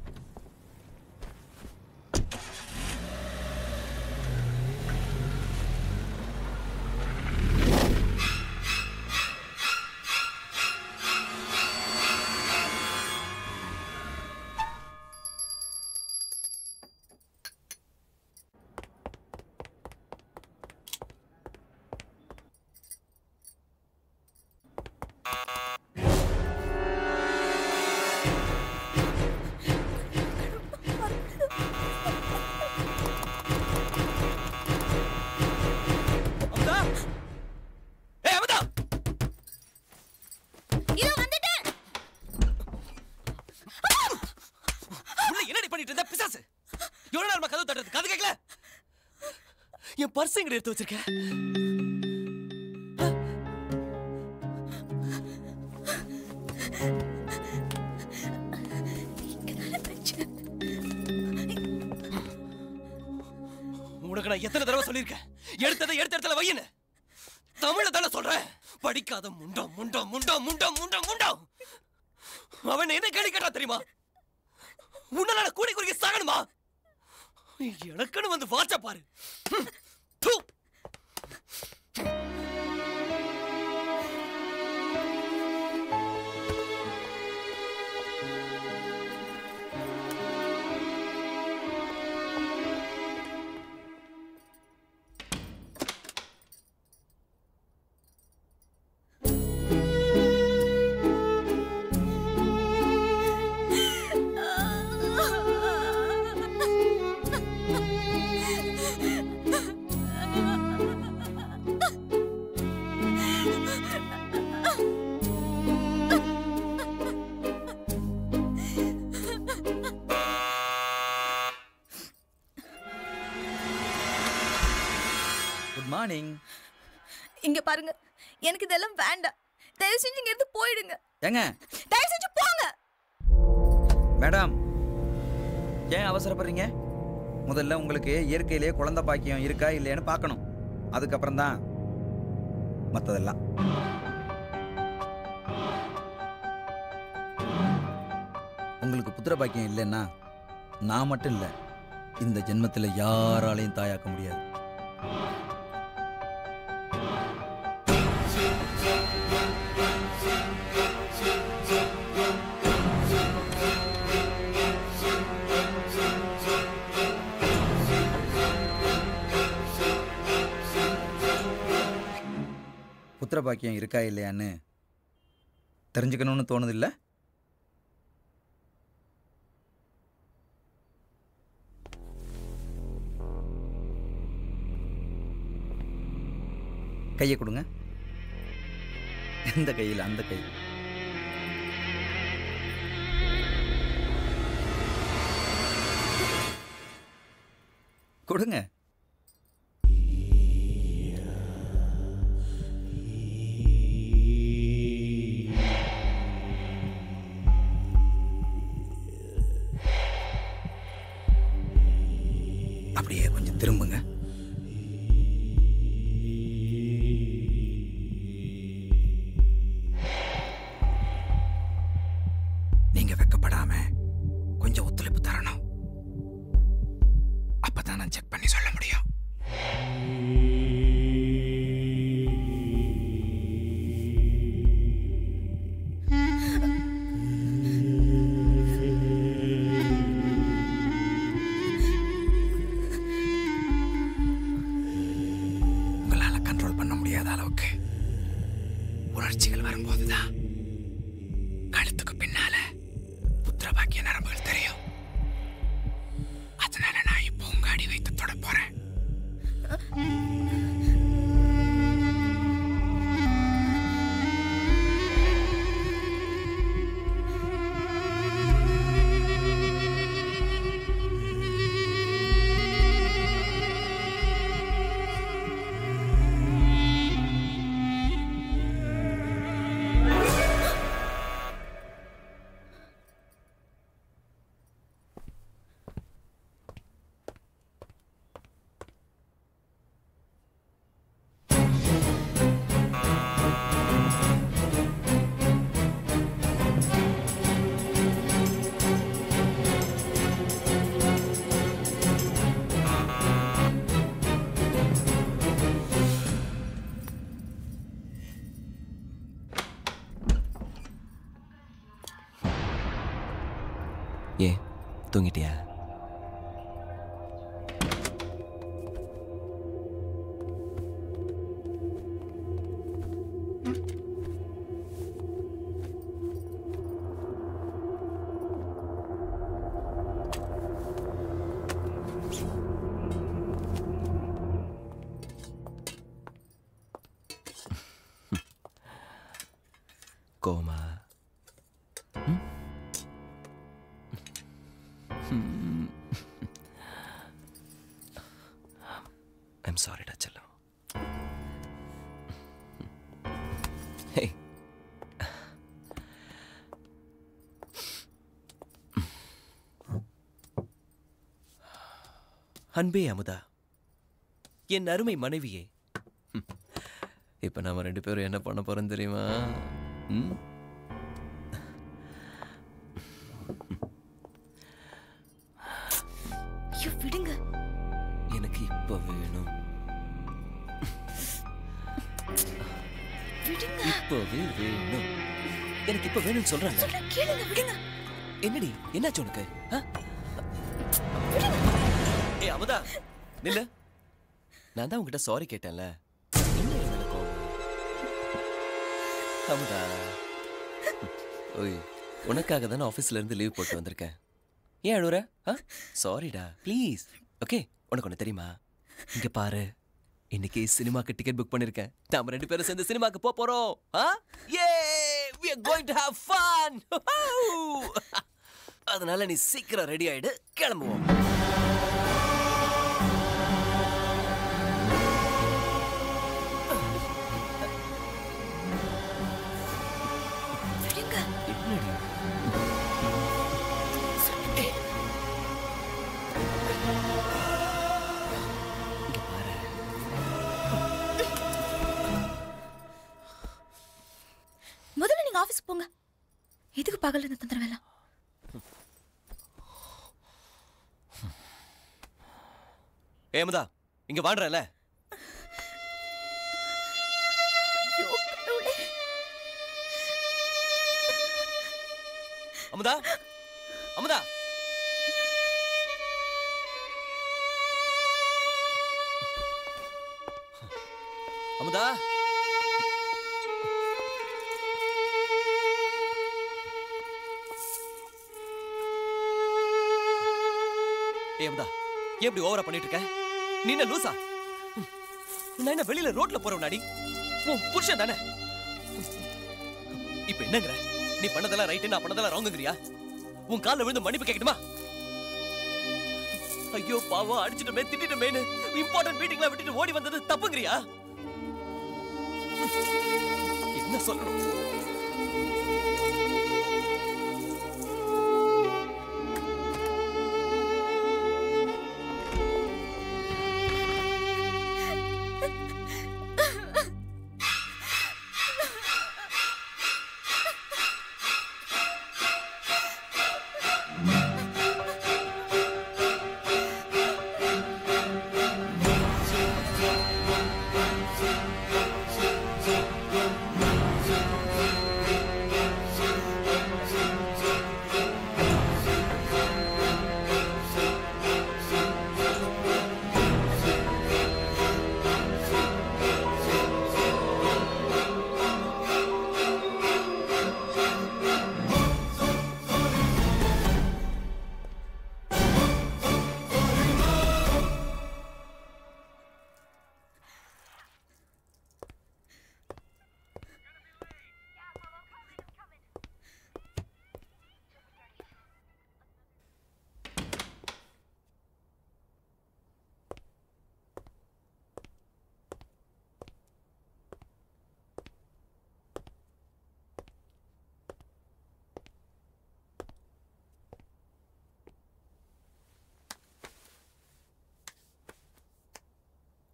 ஏய் அமுதா இதோ வந்துட்டேன் உள்ள என்னடி பண்ணிட்டு இருந்த பிசாசு எவ்வளவு நேரமா கதவு தட்டுறது காது கேட்கல என் பர்ஸ் எங்க எடுத்து வச்சிருக்க உனக்கு நான் எத்தனை தடவை சொல்லியிருக்கேன் எடுத்ததை எடுத்த இடத்துல வையின்னு தமிழ்ல தானே சொல்றேன் படிக்காத முண்டம் முண்டம் முண்டம் முண்டம் முண்டம் முண்டம் அவன் என்ன கேள்வி கேட்டா தெரியுமா உன்னால நான் கூடி குறுக்கி சாகணுமா எனக்குன்னு வந்து வாச்ச பாரு ஹம். தூ. குட் மார்னிங் இங்க பாருங்க எனக்கு இதெல்லாம் வேண்டாம் தயவு செஞ்சு இங்க இருந்து போயிடுங்க ஏங்க தயவு செஞ்சு போங்க மேடம் ஏன் அவசரப்படுறீங்க முதல்ல உங்களுக்கு இயற்கையிலேயே குழந்தை பாக்கியம் இருக்கா இல்லையான்னு பார்க்கணும் அதுக்கப்புறம் தான் மற்றதெல்லாம் உங்களுக்கு புத்திர பாக்கியம் இல்லைன்னா நான் மட்டும் இல்லை இந்த ஜென்மத்தில் யாராலையும் தாயாக்க முடியாது புத்திர பாக்கியம் இருக்கா இல்லையான்னு தெரிஞ்சுக்கணும்னு தோணுதில்ல கையை கொடுங்க எந்த கையில் அந்த கை கொடுங்க அப்படியே கொஞ்சம் திரும்புங்க நீங்க வெக்கப்படாம தான் நான் செக் பண்ணி சொல்ல முடியும் உங்களால கண்ட்ரோல் பண்ண முடியாத அளவுக்கு உணர்ச்சிகள் வரும்போது தான் கழுத்துக்கு பின்னால புத்திரபாக்கிய நரம்புகள் தெரியும் அதனால நான் இப்போ உங்க அடி வைத்து தொட போறேன் ஏன் தூங்கிட்டியா கோமா ஐம் சாரிடா செல்லம் ஹே அன்பே அமுதா என் அருமை மனைவியே இப்போ நாம ரெண்டு பேரும் என்ன பண்ண போறோம் தெரியுமா ம் ஐயோ விடுங்க எனக்கு இப்போ வேணும் விடுங்க இப்போவே வேணும் எனக்கு இப்போ வேணும்னு சொல்றேன் சொல்ல கேளுங்க விடுங்க என்னடி என்னாச்சு உனக்கு ஆ? ஏய் அமுதா நில்லு நான் தான் உன்கிட்ட சாரி கேட்டேன்ல என்ன என் மேல கோவம்? அமுதா ஓய் உனக்காக தானே ஆஃபீஸ்ல இருந்து லீவ் போட்டு வந்திருக்கேன் ஏன் அழுவுற ஆ சாரிடா ப்ளீஸ் ஓகே உனக்கு ஒன்று தெரியுமா இங்க பாரு இன்னைக்கு சினிமாக்கு டிக்கெட் புக் பண்ணிருக்கேன் நாம ரெண்டு பேரும் சேர்ந்து சினிமாக்கு போக போறோம் ஆ ஏ we are going to have fun அதனால நீ சீக்கிரம் ரெடி ஆயிடு கிளம்புவோம் விடுங்க என்னடி இங்க பாரு முதல்ல நீங்க ஆபீஸ் போங்க எதுக்கு பகல்ல இந்த தந்திரம் வேலை ஏமுதா இங்க வாடுறல அமுதா அமுதா அமுதா ஏய் அமுதா ஏன் இப்படி ஓவரா பண்ணிட்டு இருக்க நீ என்ன லூசா நான் என்ன வெளியில ரோட்ல போறவனாடி உன் புருஷன் தானே இப்ப என்னங்கிற நீ பண்ணதெல்லாம் ரைட்டு நான் பண்ணதெல்லாம் ராங்குங்கறியா உன் கால்ல விழுந்து மன்னிப்பு கேட்கணுமா ஐயோ பாவம் அடிச்சிட்டுமே திட்டிட்டுமேனு இம்பார்ட்டன்ட் மீட்டிங்ல விட்டுட்டு ஓடி வந்தது தப்புங்கறியா என்ன சொல்லணும்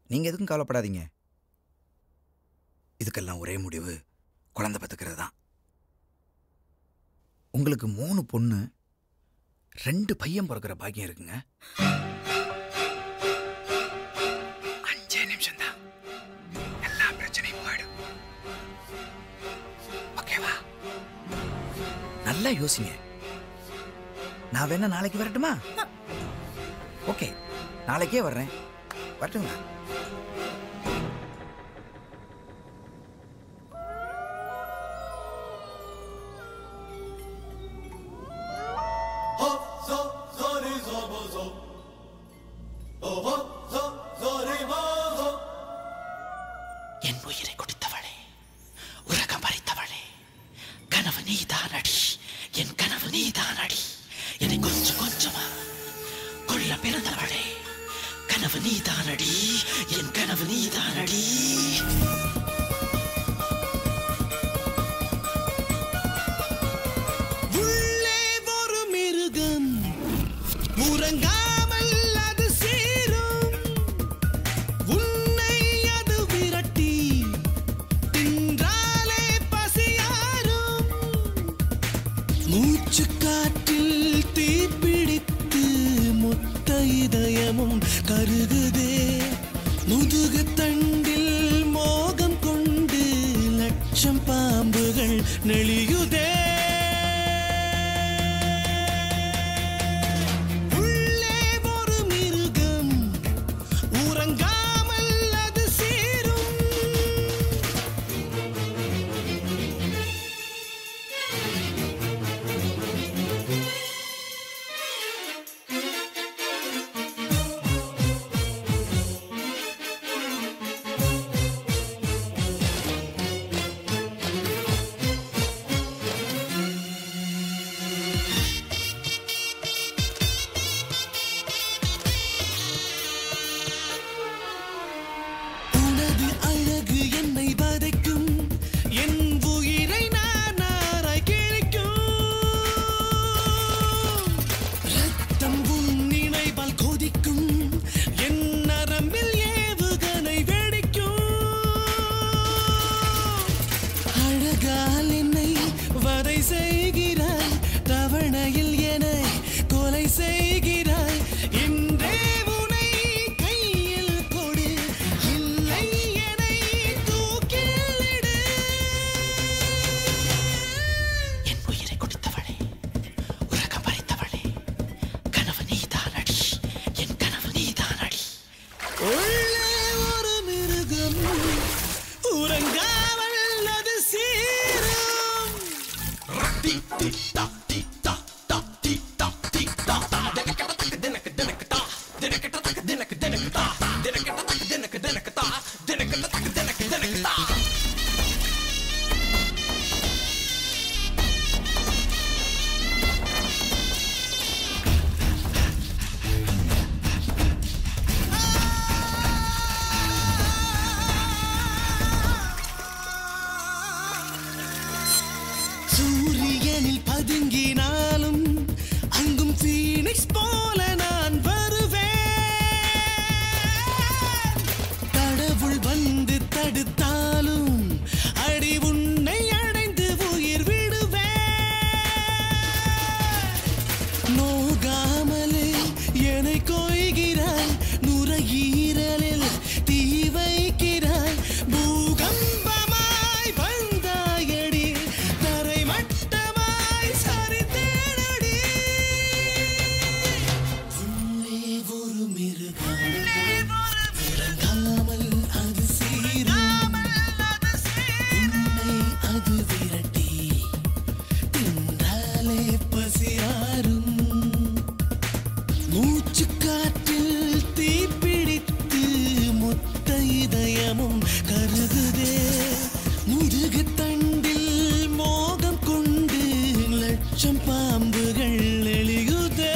நீங்கள் எதுக்கும் கவலைப்படாதீங்க இதுக்கெல்லாம் ஒரே முடிவு குழந்தை பெற்றுக்கிறது தான் உங்களுக்கு மூணு பொண்ணு ரெண்டு பையன் பிறக்கிற பாக்கியம் இருக்குங்க அஞ்சே நிமிஷம் தான் எல்லா பிரச்சனையும் போயிடும் ஓகேவா நல்லா யோசிங்க நான் வேணா நாளைக்கு வரட்டுமா ஓகே நாளைக்கே வர்றேன் வரட்டுங்களா என் உயிரை குடித்தவளே உலகம் பறித்தவளே கனவு நீதானடி என் கனவு நீதானடி என்னை கொஞ்சம் கொஞ்சமா கொல்ல பிறந்தவளே கனவு நீதானடி என் கனவு நீதானடி உள்ளே ஒரு மிருகம் உறங்காமல் அது சீரும் உன்னை அது விரட்டி தின்றாலே பசியாரும் மூச்சு காற்றில் தீப்பிடித்து மொத்த இதயமும் கருகுதே முதுகு தண்டில் மோகம் கொண்டு லட்சம் பாம்புகள் நெளியுதே உள்ளே ஒரு மிருகம் உறங்காமல் அது சீரும் உனது அழகு என்னை வதைக்கும் என் உயிரை நான் ஆராய் கிழிக்கும் ரத்தம் உன் நினைவால் கொதிக்கும் என் நரம்பில் ஏவுகணை வெடிக்கும் அழகால் என்னை வதை செய்கிறாய் தவணையில் என்னை கொலை செய்கிறாய் இன்றே உனை கையில் கொடு இல்லை என்னை தூக்கிலிடு என் உயிரை குடித்தவளே உலகம் பறித்தவளே கனவு நீதானடி என் கனவு நீதானடி உள்ளே ஒரு மிருகம் உறங்காமல் அது சீரும் சூரியனில் பதுங்கினாலும் அங்கும் பீனிக்ஸ் போல நான் வருவேன் கடவுள் வந்து தடுத்தாலும் அடி உன்னை அடைந்து உயிர் விடுவேன் நோகாமலே என்னை கொய்கிறாய் நுரையீரலில் தீ வைக்கிறாய் பூகம்பமாய் வந்தாயடி தரை மட்டமாய் சரிந்தேனடி உள்ளே ஒரு மிருகம் விளங்காமல் அது சீரும் உன்னை அது விரட்டி தின்றாலே பசியாரும் மூச்சு காற்றில் தீப்பிடித்து மொத்த இதயமும் கருகுதே முதுகு தண்டில் மோகம் கொண்டு லட்சம் பாம்புகள் எளியுதே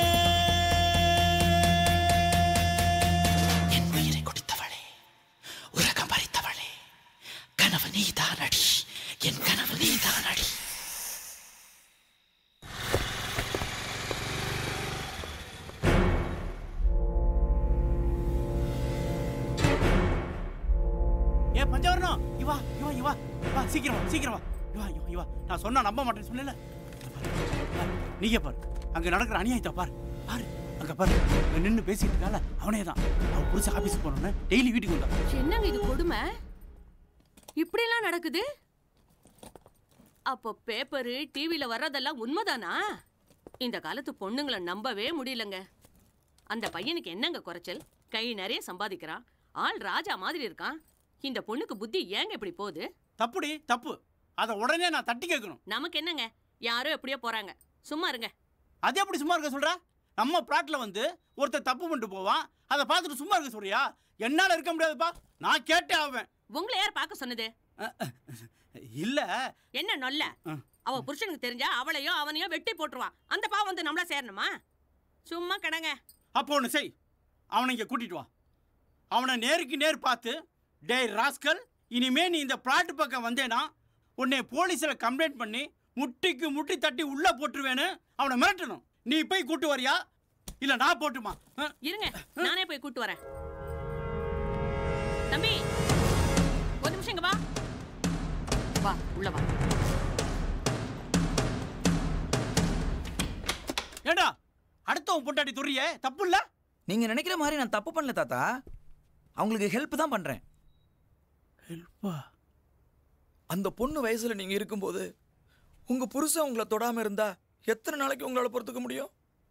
என் உயிரை குடித்தவளே உலகம் பறித்தவளே கனவு நீதானடி என் கனவு நீதானடி ஆ ஏ பஞ்சவரணம் இவா இவா இவா வா சீக்கிரம் வா சீக்கிரம் வா இவா இவா இவா நான் சொன்னா நம்ப மாட்டேன்னு சொன்னேன்ல நீங்க பாரு அங்க நடக்கிற அநியாயத்தை பாரு பாரு அங்க பாரு அங்க நின்னு பேசிட்டு இருக்கால அவனே தான் அவன் புருஷன் ஆபீஸ் போனோன்னு டெய்லி வீட்டுக்கு வந்தான் என்னங்க இது கொடுமை இப்படிலாம் நடக்குது அப்போ பேப்பரு டிவில வர்றதெல்லாம் உண்மைதானா இந்த காலத்து பொண்ணுங்களை நம்பவே முடியலங்க அந்த பையனுக்கு என்னங்க குறைச்சல் கை நிறைய சம்பாதிக்கிறான் ஆள் ராஜா மாதிரி இருக்கான் இந்த பொண்ணுக்கு புத்தி ஏங்க இப்படி போகுது தப்புடி தப்பு அதை உடனே நான் தட்டி கேட்கணும் நமக்கு என்னங்க யாரோ எப்படியோ போறாங்க சும்மா இருங்க அது எப்படி சும்மா இருக்க சொல்ற நம்ம பிளாட்ல வந்து ஒருத்தர் தப்பு பண்ணிட்டு போவான் அதை பார்த்துட்டு சும்மா இருக்க சொல்றியா என்னால இருக்க முடியாதுப்பா நான் கேட்டே ஆவேன் உங்களை யார் பார்க்க சொன்னது இல்ல என்ன நொல்ல ம். அவ புருஷனுக்கு தெரிஞ்சா அவளையோ அவனையோ வெட்டி போட்டுருவான் அந்த பாவம் வந்து நம்மள சேரணுமா சும்மா கிடங்க அப்போ ஒன்று செய் அவனை இங்கே கூட்டிட்டு வா அவனை நேருக்கு நேர் பார்த்து டேய் ராஸ்கல் இனிமே நீ இந்த பிளாட் பக்கம் வந்தேனா உன்னை போலீஸில் கம்ப்ளைண்ட் பண்ணி முட்டிக்கு முட்டி தட்டி உள்ள போட்டுருவேன்னு அவனை மிரட்டணும் நீ போய் கூட்டு வரியா இல்லை நான் போட்டுமா அஹ், இருங்க நானே போய் கூட்டு வரேன் தம்பி ஒரு நிமிஷம் இங்க வா வா உள்ள வா ஏண்டா அடுத்தவன் பொண்டாட்டி துறியே தப்பு இல்ல நீங்க நினைக்கிற மாதிரி நான் தப்பு பண்ணல தாத்தா அவங்களுக்கு ஹெல்ப் தான் பண்றேன் ஹெல்ப்பா அந்த பொண்ணு வயசுல நீங்க இருக்கும்போது உங்க புருஷன் உங்களை தொடாம இருந்தா எத்தனை நாளைக்கு உங்களால பொறுத்துக்க முடியும்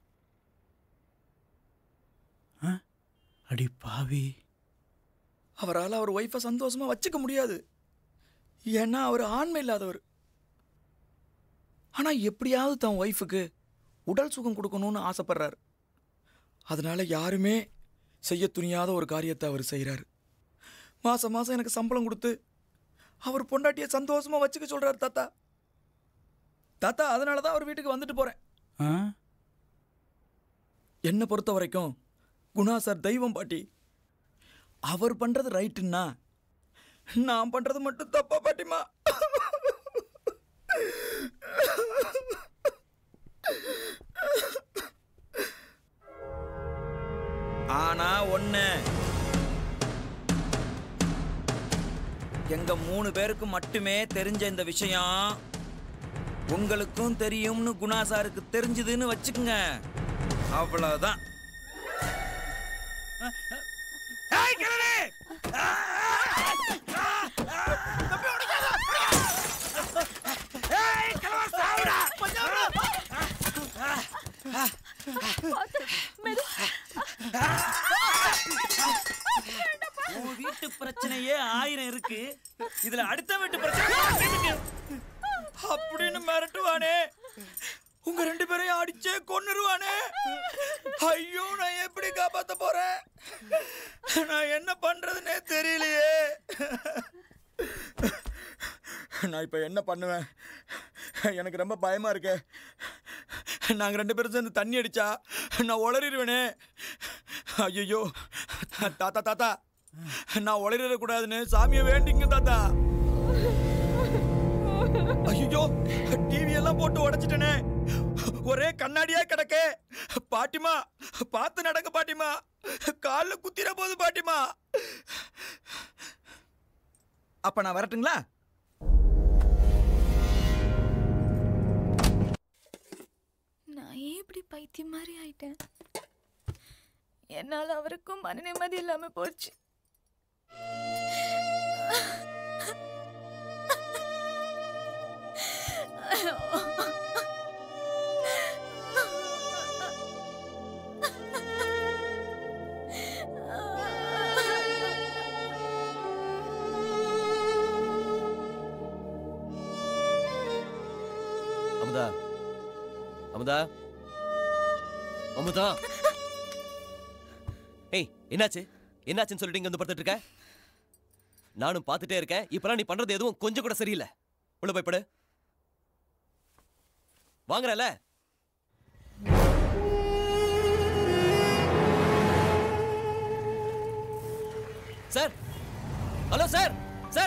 அடி பாவி அவரால் அவர் ஒய்ஃபை சந்தோஷமா வச்சுக்க முடியாது ஏன்னா அவர் ஆண்மை இல்லாதவர் ஆனா எப்படியாவது தன் ஒய்ஃபுக்கு உடல் சுகம் கொடுக்கணும்னு ஆசைப்படுறாரு அதனால யாருமே செய்ய துணியாத ஒரு காரியத்தை அவர் செய்கிறாரு மாசம் மாசம் எனக்கு சம்பளம் கொடுத்து அவர் பொண்டாட்டியை சந்தோஷமா வச்சுக்க சொல்றாரு தாத்தா தாத்தா அதனால தான் அவர் வீட்டுக்கு வந்துட்டு போறேன் என்னை பொறுத்த வரைக்கும் குணா சார் தெய்வம் பாட்டி அவர் பண்றது ரைட்டுன்னா நான் பண்றது மட்டும் தப்பா பாட்டிமா ஆனா ஒண்ணு எங்க மூணு பேருக்கு மட்டுமே தெரிஞ்ச இந்த விஷயம் உங்களுக்கும் தெரியும்னு குணா சாருக்கு தெரிஞ்சதுன்னு வச்சுக்கோங்க அவ்வளவுதான் ஏய் கிரணே ஏய் கிழவா சாவுடா உன் வீட்டு பிரச்சனையே ஆயிரம் இருக்கு இதுல அடுத்த வீட்டு பிரச்சனை இருக்கு. அப்படின்னு மிரட்டுவானே உங்க ரெண்டு பேரையும் அடிச்சே கொன்னுருவானே ஐயோ நான் எப்படி காப்பாத்த போறேன் நான் என்ன பண்றதுன்னே தெரியலையே நான் இப்ப என்ன பண்ணுவேன் எனக்கு ரொம்ப பயமா இருக்கு நாங்க ரெண்டு பேரும் சேர்ந்து தண்ணி அடிச்சா நான் உளறிடுவேனே ஐயோ தாத்தா தாத்தா நான் உளறிடக்கூடாதுன்னு சாமியை வேண்டிங்க தாத்தா ஐயோ டிவி எல்லாம் போட்டு உடைச்சிட்டனே ஒரே கண்ணாடியா கிடக்க பாட்டிமா பார்த்து நடக்க பாட்டிமா கால்ல குத்திர போது பாட்டிமா அப்ப நான் வரட்டுங்களா நான் ஏன் இப்படி பைத்தியம் மாதிரி ஆயிட்டேன் என்னால் அவருக்கும் மன நிம்மதி இல்லாம போச்சு அமுதா அமுதா அமுதா ஏய் என்னாச்சு என்னாச்சுன்னு சொல்லிட்டு இங்க வந்து படுத்துட்டு இருக்க நானும் பார்த்துட்டே இருக்கேன் இப்பெல்லாம் நீ பண்றது எதுவும் கொஞ்சம் கூட சரியில்லை உள்ள போய் படு வாங்குறல sir hello sir sir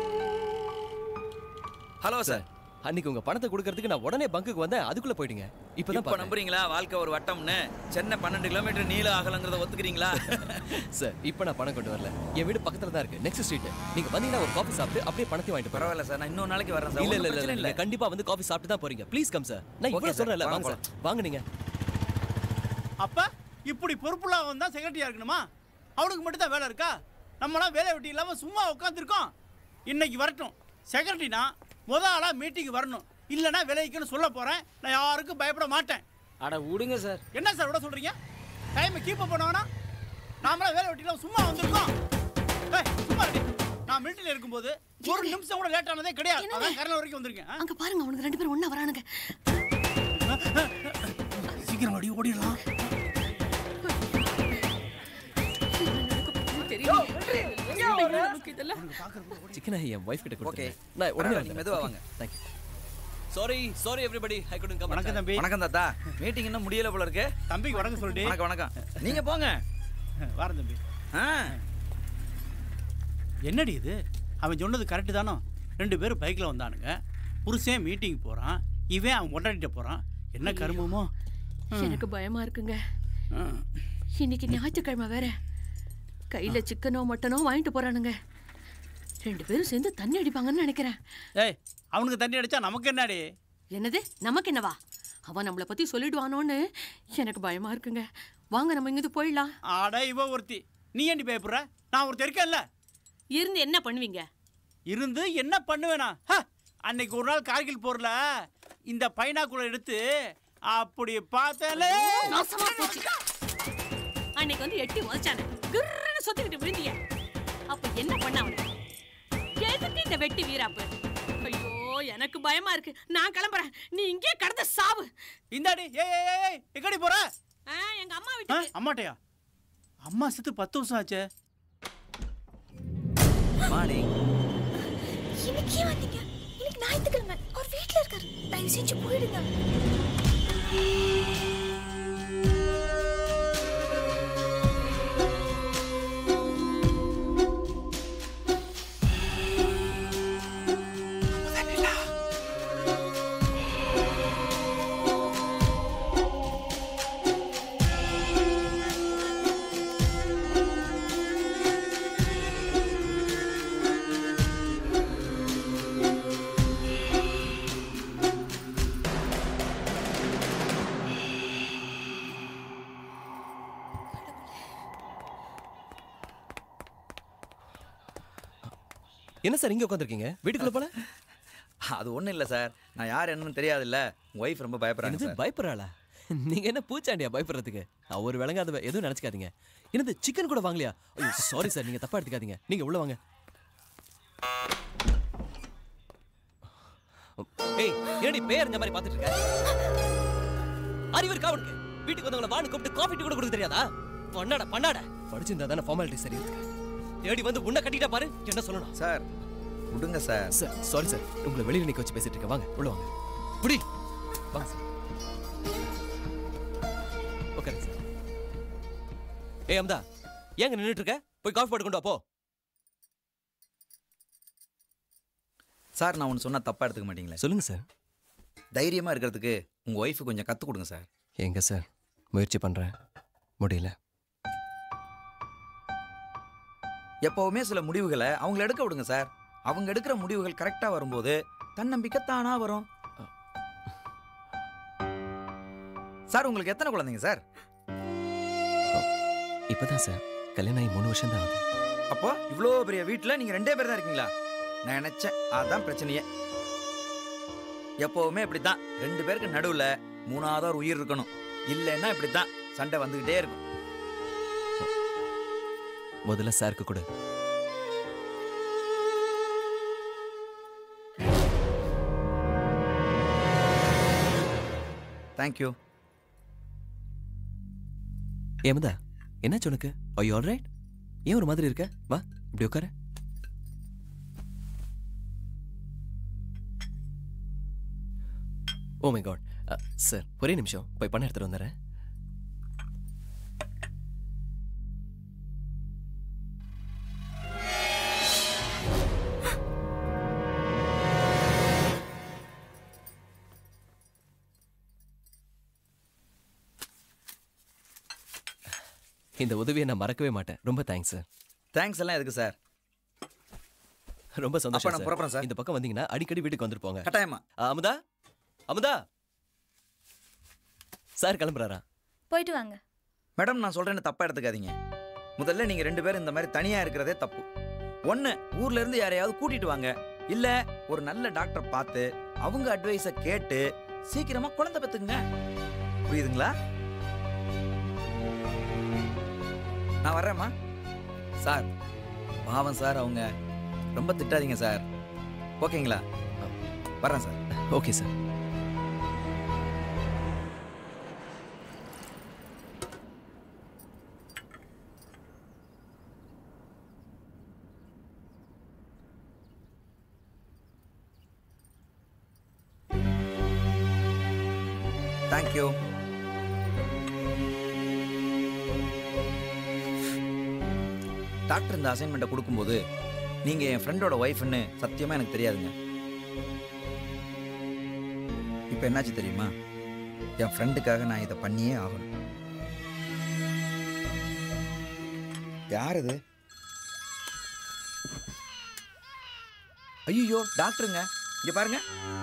hello sir அன்னைக்கு உங்க பணத்தை கொடுக்கறதுக்கு நான் உடனே பங்குக்கு வந்தேன் அதுக்குள்ள போயிட்டீங்க இப்பதான் இப்போ நம்புறீங்களா வாழ்க்கை ஒரு வட்டம்னு சென்னை பன்னெண்டு கிலோமீட்டர் நீள அகலங்கிறத ஒத்துக்கிறீங்களா சார் இப்போ நான் பணம் கொண்டு வரல என் வீடு பக்கத்துல தான் இருக்கு நெக்ஸ்ட் ஸ்ட்ரீட் நீங்க வந்தீங்கன்னா ஒரு காஃபி சாப்பிட்டு அப்படியே பணத்தையும் வாங்கிட்டு போறேன் பரவாயில்ல சார் நான் இன்னொரு நாளைக்கு வரேன் சார் இல்ல இல்ல ஒண்ணும் இல்ல பிரச்சனை இல்ல நீங்க கண்டிப்பா வந்து காஃபி சாப்பிட்டு தான் போறீங்க ப்ளீஸ் கம் சார் நான் Okay, இவ்வளவு sir. சொல்றேன்ல வாங்க வாங்க சார் வாங்க நீங்க அப்ப இப்படி பொறுப்புலாம் தான் செக்ரட்டரியா இருக்கணுமா அவனுக்கு மட்டும் தான் வேலை இருக்கா நம்மளாம் வேலை வெட்டி இல்லாம சும்மா உட்காந்துருக்கோம் இன்னைக்கு வரட்டும் செக்ரட்டரினா முத ஆளா மீட்டிங் வரணும் இல்லைன்னா விலைக்குன்னு சொல்ல போறேன் நான் யாருக்கும் பயப்பட மாட்டேன் அட விடுங்க சார் என்ன சார் விட சொல்றீங்க டைமை கீப் அப் பண்ணவனா நாமளாம் வேலை வெட்டி இல்லாம சும்மா வந்திருக்கோம் ஏய் சும்மா இரு. நான் மிலிட்டரியில் இருக்கும்போது ஒரு நிமிஷம் கூட லேட் ஆனதே கிடையாது அதான் கரல வரைக்கும் வந்திருக்கேன் ஆ? அங்க பாருங்க அவனுக்கு ரெண்டு பேரும் ஒண்ணா வரானுங்க சீக்கிரம் ஓடி ஓடிடலாம் சிக்கனை என் வைஃப் கிட்ட கொடுத்து Okay. நான் உடனே பரவாயில்ல, நீங்க மெதுவா வாங்க. Thank you sorry sorry everybody I couldn't come வணக்கம் தம்பி வணக்கம் தாத்தா மீட்டிங் இன்னும் முடியல போல இருக்கு தம்பிக்கு வணக்கம் சொல்லிட்டு வணக்கம் வணக்கம் நீங்க போங்க வரேன் தம்பி ஆ என்னடி இது அவன் சொன்னது கரெக்டு தானோ ரெண்டு பேரும் பைக்கில் வந்தானுங்க புருஷன் மீட்டிங் போகிறான் இவன் அவன் கொண்டாடிட்டு போகிறான் என்ன கருமமோ எனக்கு பயமா இருக்குங்க இன்னைக்கு ஞாயிற்றுக்கிழமை வேற கையில சிக்கனோ மட்டனோ வாங்கிட்டு போறானுங்க ரெண்டு பேரும் சேர்ந்து தண்ணி அடிப்பாங்கன்னு நினைக்கிறேன் ஏய் அவனுக்கு தண்ணி அடிச்சா நமக்கு என்னடி என்னது நமக்கு என்னவா அவன் நம்மளை பத்தி சொல்லிடுவானோன்னு எனக்கு பயமா இருக்குங்க வாங்க நம்ம இங்கிருந்து போயிடலாம் ஆட இவ ஒருத்தி நீ ஏண்டி பயப்படுற நான் ஒருத்தர் இருக்கேன்ல இருந்து என்ன பண்ணுவீங்க இருந்து என்ன பண்ணுவேனா ஹ, அன்னைக்கு ஒரு நாள் கார்கில் போர்ல இந்த பைனாக்குள்ள எடுத்து அப்படி பார்த்தாலே நாசமா போச்சு அன்னைக்கு வந்து எட்டி உதச்சானே கிர்ன்னு சொத்திக்கிட்டு விழுந்திய அப்ப என்ன பண்ண அவன எதுக்கு இந்த வெட்டி வீராப்பு ஐயோ எனக்கு பயமா இருக்கு நான் கிளம்புறேன் நீ இங்கே கடந்த சாவு இந்தாடி ஏய் ஏய், ஏய் ஏய் எங்கடி போற ஆ, எங்க அம்மா ஆ, வீட்டுக்கு அம்மாட்டையா அம்மா செத்து பத்து வருஷம் ஆச்சே மார்னிங் இன்னைக்கு ஏன் வந்தீங்க இன்னைக்கு ஞாயிற்றுக்கிழமை அவர் வீட்ல இருக்காரு தயவு செஞ்சு போயிடுங்க என்ன சார் இங்க உட்காந்துருக்கீங்க வீட்டுக்குள்ள போல அது ஒண்ணும் இல்ல சார் நான் யார் என்னன்னு தெரியாதுல்ல உங்க ஒய்ஃப் ரொம்ப பயப்படுறாங்க என்னது சார் பயப்படுறாளா நீங்க என்ன பூச்சாண்டியா பயப்படுறதுக்கு அவர் விளங்காதவ எதுவும் நினைச்சுக்காதீங்க என்னது சிக்கன் கூட வாங்கலையா ஐயோ சாரி சார் நீங்க தப்பா எடுத்துக்காதீங்க நீங்க உள்ள வாங்க ஏய் என்னடி பேர் இந்த மாதிரி பார்த்துட்டு இருக்க அறிவு இருக்கா உனக்கு வீட்டுக்கு வந்தவங்கள வான்னு கூப்பிட்டு காஃபி டீ கூட கொடுக்க தெரியாதா பண்ணாட பண்ணாட படிச்சிருந்தா தானே ஃபார்மாலிட்டி சரி இருக்கு தேடி வந்து உன்னை கட்டிட்டா பாரு என்ன சொல்லணும் சார் விடுங்க சார் சார் சாரி சார் உங்களை வெளியில நிக்க வச்சு பேசிட்டு இருக்கேன் வாங்க உள்ள வாங்க புடி வாங்க சார் உட்காருங்க சார் ஏய் அம்தா ஏங்க நின்னுட்டு இருக்க போய் காஃபி போட்டு கொண்டு வா போ சார் நான் ஒன்று சொன்னா தப்பா எடுத்துக்க மாட்டீங்களே சொல்லுங்க சார் தைரியமா இருக்கிறதுக்கு உங்க ஒய்ஃபு கொஞ்சம் கத்து கொடுங்க சார் எங்க சார் முயற்சி பண்றேன் முடியல எப்பவுமே சில முடிவுகளை அவங்கள எடுக்க விடுங்க சார் அவங்க எடுக்கிற முடிவுகள் கரெக்டா வரும்போது தன்னம்பிக்கை தானா வரும் சார் உங்களுக்கு எத்தனை குழந்தைங்க சார் இப்பதான் சார் கல்யாணம் ஆகி மூணு வருஷம் தான் ஆகுது அப்போ இவ்வளோ பெரிய வீட்டில் நீங்க ரெண்டே பேர் தான் இருக்கீங்களா நான் நினைச்சேன் அதான் பிரச்சனையே எப்பவுமே இப்படித்தான் ரெண்டு பேருக்கு நடுவுல மூணாவது ஒரு உயிர் இருக்கணும் இல்லைன்னா இப்படித்தான் சண்டை வந்துகிட்டே இருக்கும் முதல்ல சாருக்கு கொடு தேங்க்யூ ஏமதா என்னாச்சு உனக்கு ஐயோ ஆல் ரைட் ஏன் ஒரு மாதிரி இருக்க வா இப்படி உட்காரு ஓ மை காட் சார் ஒரே நிமிஷம் போய் பணம் எடுத்துட்டு வந்துடுறேன் இந்த உதவியை நான் மறக்கவே மாட்டேன் ரொம்ப தேங்க்ஸ் சார் தேங்க்ஸ் எல்லாம் எதுக்கு சார் ரொம்ப அப்ப சந்தோஷம் நான் புறப்படுறேன் சார். இந்த பக்கம் வந்தீங்கன்னா அடிக்கடி வீட்டுக்கு வந்துட்டு போங்க கட்டாயமா ஆ, அமுதா அமுதா சார் கிளம்புறாரா போயிட்டு வாங்க மேடம் நான் சொல்றேன்னு தப்பா எடுத்துக்காதீங்க முதல்ல நீங்க ரெண்டு பேரும் இந்த மாதிரி தனியா இருக்கிறதே தப்பு ஒண்ணு ஊர்ல இருந்து யாரையாவது கூட்டிட்டு வாங்க இல்ல ஒரு நல்ல டாக்டர் பார்த்து அவங்க அட்வைஸ கேட்டு சீக்கிரமா குழந்தை பெத்துக்குங்க புரியுதுங்களா நான் வர்றேம்மா சார் பாவம் சார் அவங்க ரொம்ப திட்டாதீங்க சார் ஓகேங்களா வர்றேன் sir okay sir thank you doctor இந்த அசைன்மெண்ட்டை கொடுக்கும்போது நீங்க என் ஃப்ரெண்டோட ஒய்ஃப்னு சத்தியமா எனக்கு தெரியாதுங்க இப்போ என்னாச்சு தெரியுமா என் ஃப்ரெண்டுக்காக நான் இதை பண்ணியே ஆகணும் யார் இது ஐயோ டாக்டருங்க இங்க பாருங்க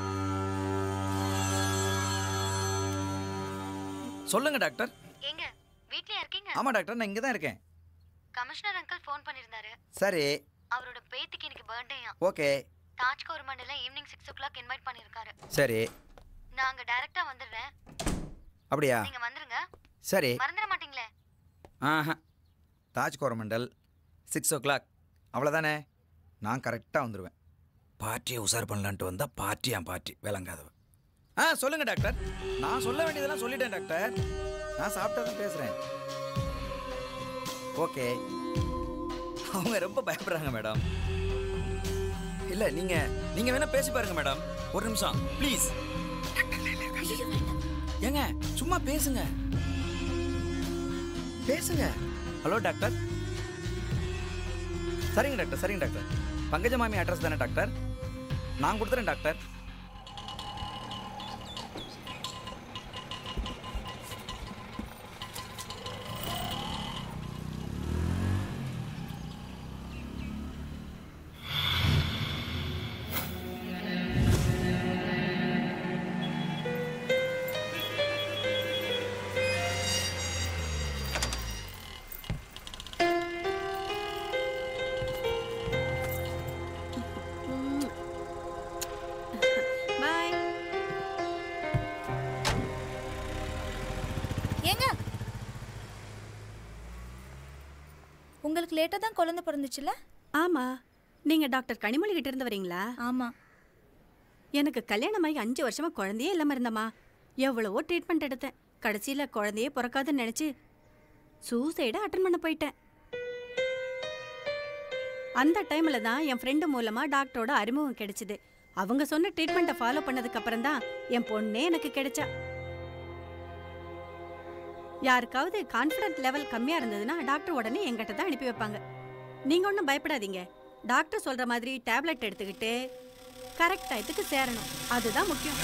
சொல்லுங்க டாக்டர் ஏங்க வீட்லயா இருக்கீங்க ஆமா டாக்டர் நான் இங்க தான் இருக்கேன் கமிஷனர் அங்கிள் ஃபோன் பண்ணிருந்தாரு சரி அவரோட பேத்திக்கு இன்னைக்கு பர்த்டேயா ஓகே தாஜ் கவர்மெண்ட்ல evening six o'clock invite பண்ணிருக்காரு சரி நான் அங்க டைரக்டா வந்துடுறேன் அப்படியா நீங்க வந்துருங்க சரி மறந்துட மாட்டீங்களே ஆஹா Taj Coromandel six o'clock அவ்வளோதானே நான் கரெக்டாக வந்துடுவேன் பார்ட்டியை உசார் பண்ணலான்ட்டு வந்தால் பார்ட்டி என் பார்ட்டி விளங்காதவ ஆ சொல்லுங்க டாக்டர் நான் சொல்ல வேண்டியதெல்லாம் சொல்லிட்டேன் டாக்டர் நான் சாப்பிட்டா தான் பேசுகிறேன் ஓகே அவங்க ரொம்ப பயப்படுறாங்க மேடம் இல்லை நீங்கள் நீங்கள் வேணால் பேசி பாருங்க மேடம் ஒரு நிமிஷம் ப்ளீஸ் ஏங்க சும்மா பேசுங்க பேசுங்க ஹலோ டாக்டர் சரிங்க டாக்டர் சரிங்க டாக்டர் பங்கஜ மாமி அட்ரஸ் தானே டாக்டர் நான் கொடுத்துறேன் டாக்டர் பாய் ஏங்க உங்களுக்கு லேட்டாக தான் குழந்தை பிறந்துச்சுல்ல ஆமா நீங்க டாக்டர் கனிமொழி கிட்ட இருந்து வரீங்களா ஆமா எனக்கு கல்யாணமாகி அஞ்சு வருஷமா குழந்தையே இல்லாம இருந்தம்மா எவ்வளவோ ட்ரீட்மெண்ட் எடுத்தேன் கடைசியில குழந்தையே பிறக்காதுன்னு நினைச்சு சூசைட அட்டன் பண்ண போயிட்டேன் அந்த டைம்ல தான் என் ஃப்ரெண்டு மூலமா டாக்டரோட அறிமுகம் கிடைச்சது அவங்க சொன்ன ட்ரீட்மெண்ட்டை ஃபாலோ பண்ணதுக்கு அப்புறம் தான் என் பொண்ணே எனக்கு கிடைச்சா யாருக்காவது கான்ஃபிடன்ட் லெவல் கம்மியா இருந்ததுன்னா டாக்டர் உடனே என்கிட்ட தான் அனுப்பி வைப்பாங்க நீங்க ஒன்றும் பயப்படாதீங்க டாக்டர் சொல்ற மாதிரி டேப்லெட் எடுத்துக்கிட்டு கரெக்ட் டயத்துக்கு சேரணும் அதுதான் முக்கியம்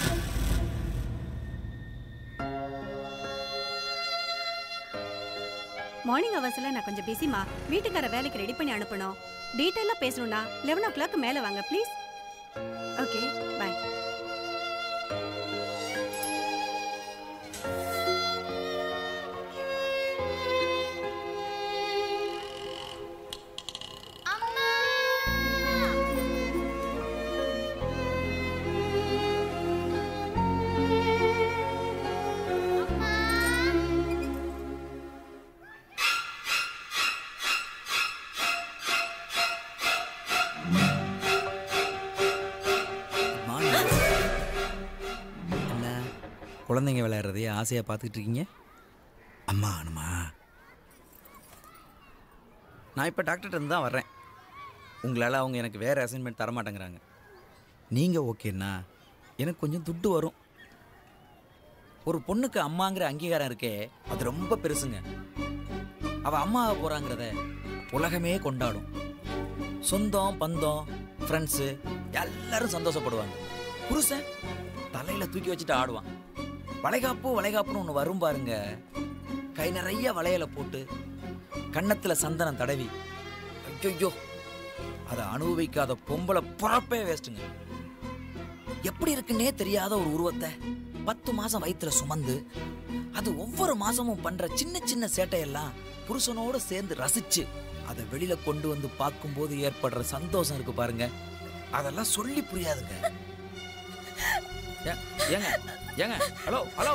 மார்னிங் ஹவர்ஸில் நான் கொஞ்சம் பிஸிமா வீட்டுக்கார வேலைக்கு ரெடி பண்ணி அனுப்பணும் டீட்டெயிலாக பேசணும்னா லெவன் ஓ கிளாக் மேலே வாங்க ப்ளீஸ் ஓகே பாய் என்ன குழந்தைங்க விளையாடுறதையே ஆசையாக பார்த்துக்கிட்டு இருக்கீங்க அம்மா அனுமா நான் இப்போ டாக்டர்கிட்ட இருந்து தான் வர்றேன் உங்களால் அவங்க எனக்கு வேறு அசைன்மெண்ட் தர மாட்டேங்கிறாங்க நீங்கள் ஓகேண்ணா எனக்கு கொஞ்சம் துட்டு வரும் ஒரு பொண்ணுக்கு அம்மாங்கிற அங்கீகாரம் இருக்கே அது ரொம்ப பெருசுங்க அவள் அம்மாவை போகிறாங்கிறத உலகமே கொண்டாடும் சொந்தம் பந்தம் ஃப்ரெண்ட்ஸு எல்லாரும் சந்தோஷப்படுவாங்க புருஷன் தலையில தூக்கி வச்சுட்டு ஆடுவான் வளைகாப்பு வளைகாப்புன்னு ஒன்று வரும் பாருங்க கை நிறைய வளையல போட்டு கன்னத்துல சந்தனம் தடவி ஐயோ அதை அனுபவிக்காத பொம்பளை பிறப்பே வேஸ்ட்டுங்க எப்படி இருக்குன்னே தெரியாத ஒரு உருவத்தை பத்து மாசம் வயித்துல சுமந்து அது ஒவ்வொரு மாசமும் பண்ற சின்ன சின்ன சேட்டையெல்லாம் புருஷனோட சேர்ந்து ரசிச்சு அதை வெளியில கொண்டு வந்து பார்க்கும்போது ஏற்படுற சந்தோஷம் இருக்கு பாருங்க அதெல்லாம் சொல்லி புரியாதுங்க ஏ- ஏங்க ஏங்க ஹலோ ஹலோ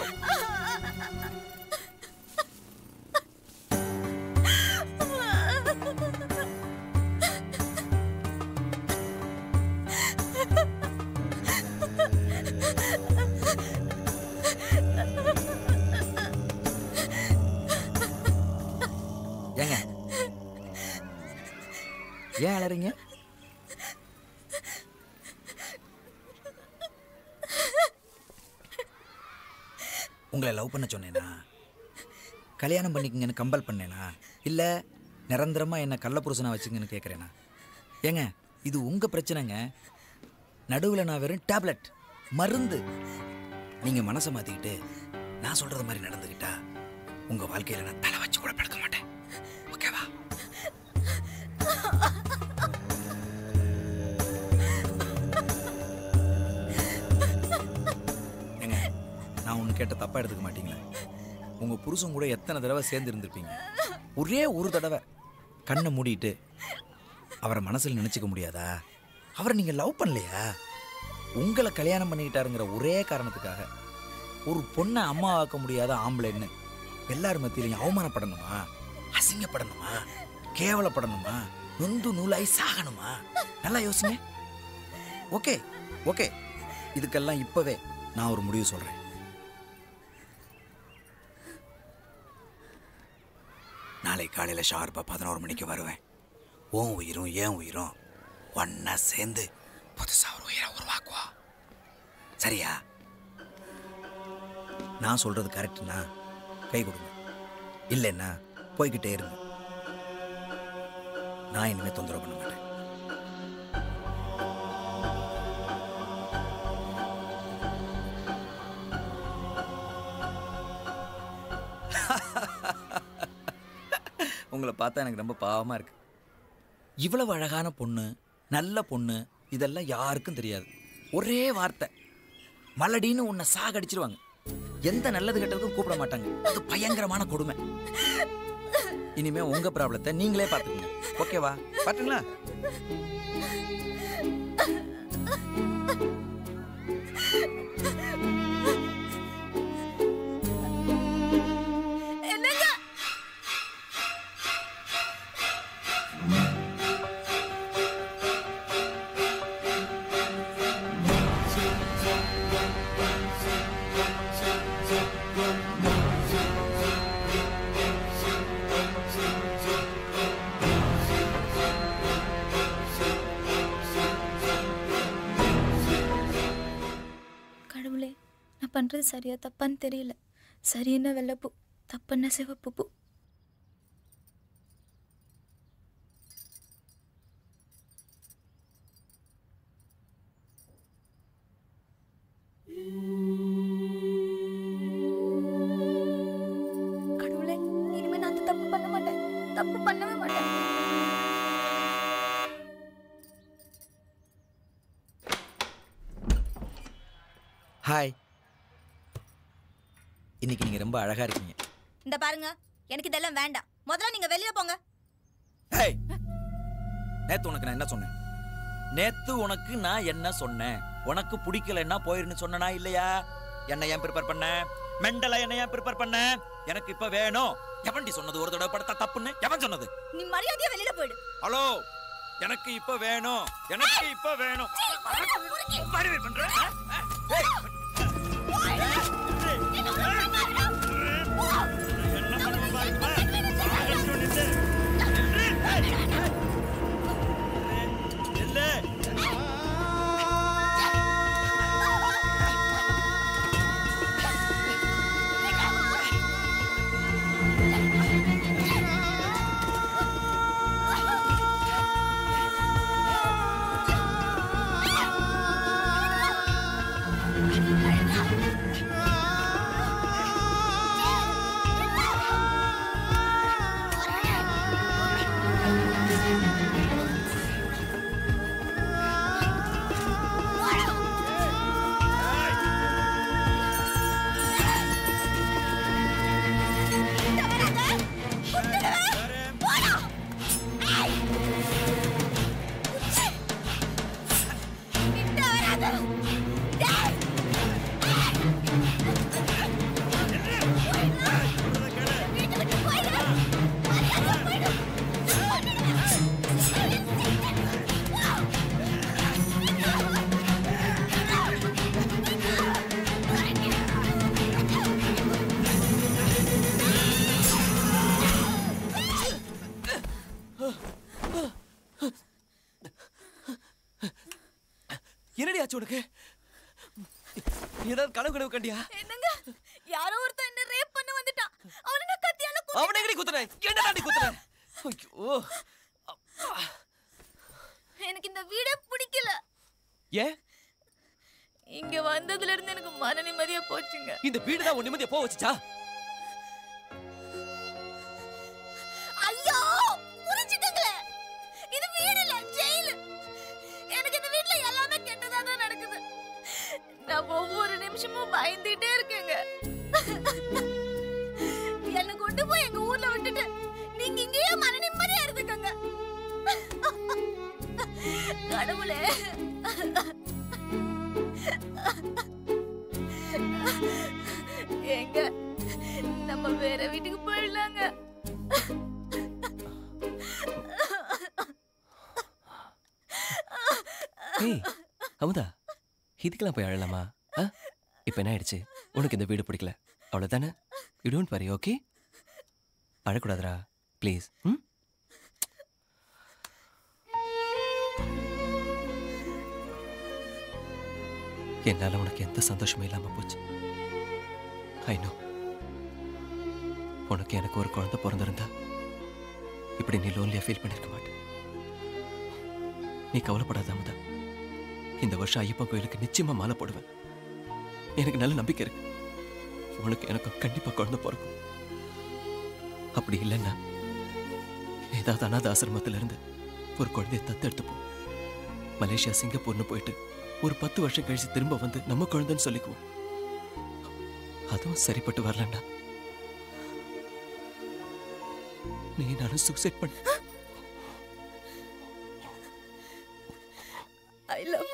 ஏங்க ஏன் அலறீங்க உங்களை லவ் பண்ண சொன்னேனா கல்யாணம் பண்ணிக்கங்கன்னு கம்பல் பண்ணேனா இல்லை நிரந்தரமாக என்ன கள்ளப்புருஷனா வச்சுங்கன்னு கேட்குறேனா ஏங்க இது உங்கள் பிரச்சனைங்க நடுவில் நான் வெறும் டேப்லெட் மருந்து நீங்கள் மனசை மாற்றிக்கிட்டு நான் சொல்கிறது மாதிரி நடந்துக்கிட்டா உங்கள் வாழ்க்கையில் நான் தலை வச்சு கூட படுக்க மாட்டேன் ஓகேவா ஏங்க நான் ஒன்று கேட்ட தப்பாக எடுத்துக்க மாட்டீங்களே உங்கள் புருஷன் கூட எத்தனை தடவை சேர்ந்து இருந்திருப்பீங்க ஒரே ஒரு தடவை கண்ணை மூடிட்டு அவரை மனசில் நினச்சிக்க முடியாதா அவரை நீங்கள் லவ் பண்ணலையா உங்களை கல்யாணம் பண்ணிக்கிட்டாருங்கிற ஒரே காரணத்துக்காக ஒரு பொண்ணை அம்மா ஆக்க முடியாத ஆம்பளைன்னு எல்லார் மத்தியிலையும் அவமானப்படணுமா அசிங்கப்படணுமா கேவலப்படணுமா நொந்து நூலாய் சாகணுமா நல்லா யோசிங்க ஓகே ஓகே இதுக்கெல்லாம் இப்போவே நான் ஒரு முடிவு சொல்கிறேன் நாளை காலையில் ஷார்ப்பாக பதினோரு மணிக்கு வருவேன் உன் உயிரும் என் உயிரும் ஒன்றா சேர்ந்து புதுசாக ஒரு உயிரை உருவாக்குவா சரியா நான் சொல்கிறது கரெக்டுனா கை கொடுங்க இல்லைன்னா போய்கிட்டே இருங்க நான் இனிமேல் தொந்தரவு பண்ண மாட்டேன் உங்களை பார்த்தா எனக்கு ரொம்ப பாவமாக இருக்கு இவ்வளவு அழகான பொண்ணு நல்ல பொண்ணு இதெல்லாம் யாருக்கும் தெரியாது ஒரே வார்த்தை மலடின்னு உன்னை சாகடிச்சிருவாங்க எந்த நல்லது கெட்டதுக்கும் கூப்பிட மாட்டாங்க அது பயங்கரமான கொடுமை இனிமே உங்க ப்ராப்ளத்தை நீங்களே பார்த்துக்கங்க ஓகேவா பாட்டுங்களா என்னங்க கடவுளே நான் பண்ணுறது சரியா தப்பான்னு தெரியல சரின்னா வெள்ளைப்பூ தப்புன்னா சிவப்பு பூ கடவுளே இனிமே நான் அந்த தப்பு பண்ண மாட்டேன் தப்பு பண்ணவே மாட்டேன் ஹாய் இன்னைக்கு நீங்க ரொம்ப அழகா இருக்கீங்க இந்த பாருங்க எனக்கு இதெல்லாம் வேண்டாம் முதல்ல நீங்க வெளியில போங்க ஹேய் நேத்து உனக்கு நான் என்ன சொன்னேன் நேத்து உனக்கு நான் என்ன சொன்னேன் உனக்கு பிடிக்கலன்னா போயிருன்னு சொன்னனா இல்லையா என்ன ஏன் ப்ரிப்பேர் பண்ண மெண்டலா என்ன ஏன் ப்ரிப்பேர் பண்ண எனக்கு இப்ப வேணும் எவன்டி சொன்னது ஒரு தடவை படுத்தா தப்புன்னு எவன் சொன்னது நீ மரியாதையா வெளியில போயிடு ஹலோ எனக்கு இப்ப வேணும் எனக்கு இப்ப வேணும் வரவே பண்ற ஆ? ஆ? ஏய், Ah! என்னடி ஆச்சு உனக்கு நீ ஏதாவது கனவு கனவு கண்டியா என்னங்க யாரோ ஒருத்தன் என்ன ரேப் பண்ண வந்துட்டான் அவனை நான் கத்தியால குத்தி- அவனை எங்கடி குத்துன என்னடா குத்துன ஐயோ எனக்கு இந்த வீடே பிடிக்கல ஏன் இங்க வந்ததுல இருந்து எனக்கு மன நிம்மதியா போச்சுங்க இந்த வீடு தான் உன் நிம்மதியை போக வச்சுச்சா ஐயோ புரிஞ்சுக்கங்களே இது வீடு இல்ல ஜெயிலு எனக்கு இந்த வீட்ல எல்லாமே கெட்டதா தான் நடக்குது நான் ஒவ்வொரு நிமிஷமும் பயந்துட்டே இருக்கேங்க என்ன கொண்டு போய் எங்க ஊர்ல விட்டுட்டு நீங்க இங்கேயே மன நிம்மதியா இருந்துக்கங்க கடவுளே ஏங்க நம்ம வேற வீட்டுக்கு போயிடலாங்க ஏய் அமுதா இதுக்கெல்லாம் போய் அழலாமா ஆ இப்போ என்ன ஆயிடுச்சு உனக்கு இந்த வீடு பிடிக்கல அவ்வளோதானே யூ டோன்ட் வரி ஓகே அழக்கூடாதுடா ப்ளீஸ் ம் என்னால் உனக்கு எந்த சந்தோஷமும் இல்லாமல் போச்சு ஐ நோ உனக்கு எனக்கு ஒரு குழந்தை பிறந்திருந்தா இப்படி நீ லோன்லியாக ஃபீல் பண்ணியிருக்க மாட்டேன் நீ கவலைப்படாத அமுதா இந்த வருஷம் ஐயப்பன் கோயிலுக்கு நிச்சயமா மாலை போடுவேன் எனக்கு நல்ல நம்பிக்கை இருக்கு உனக்கு எனக்கு கண்டிப்பா குழந்தை பிறக்கும் அப்படி இல்லைன்னா ஏதாவது அனாத ஆசிரமத்துல இருந்து ஒரு குழந்தைய தத்தெடுத்துப்போம் மலேசியா சிங்கப்பூர்னு போயிட்டு ஒரு பத்து வருஷம் கழிச்சு திரும்ப வந்து நம்ம குழந்தைன்னு சொல்லிக்குவோம் அதுவும் சரிப்பட்டு வரலன்னா நீ நானும் சூசைட் பண்ண I love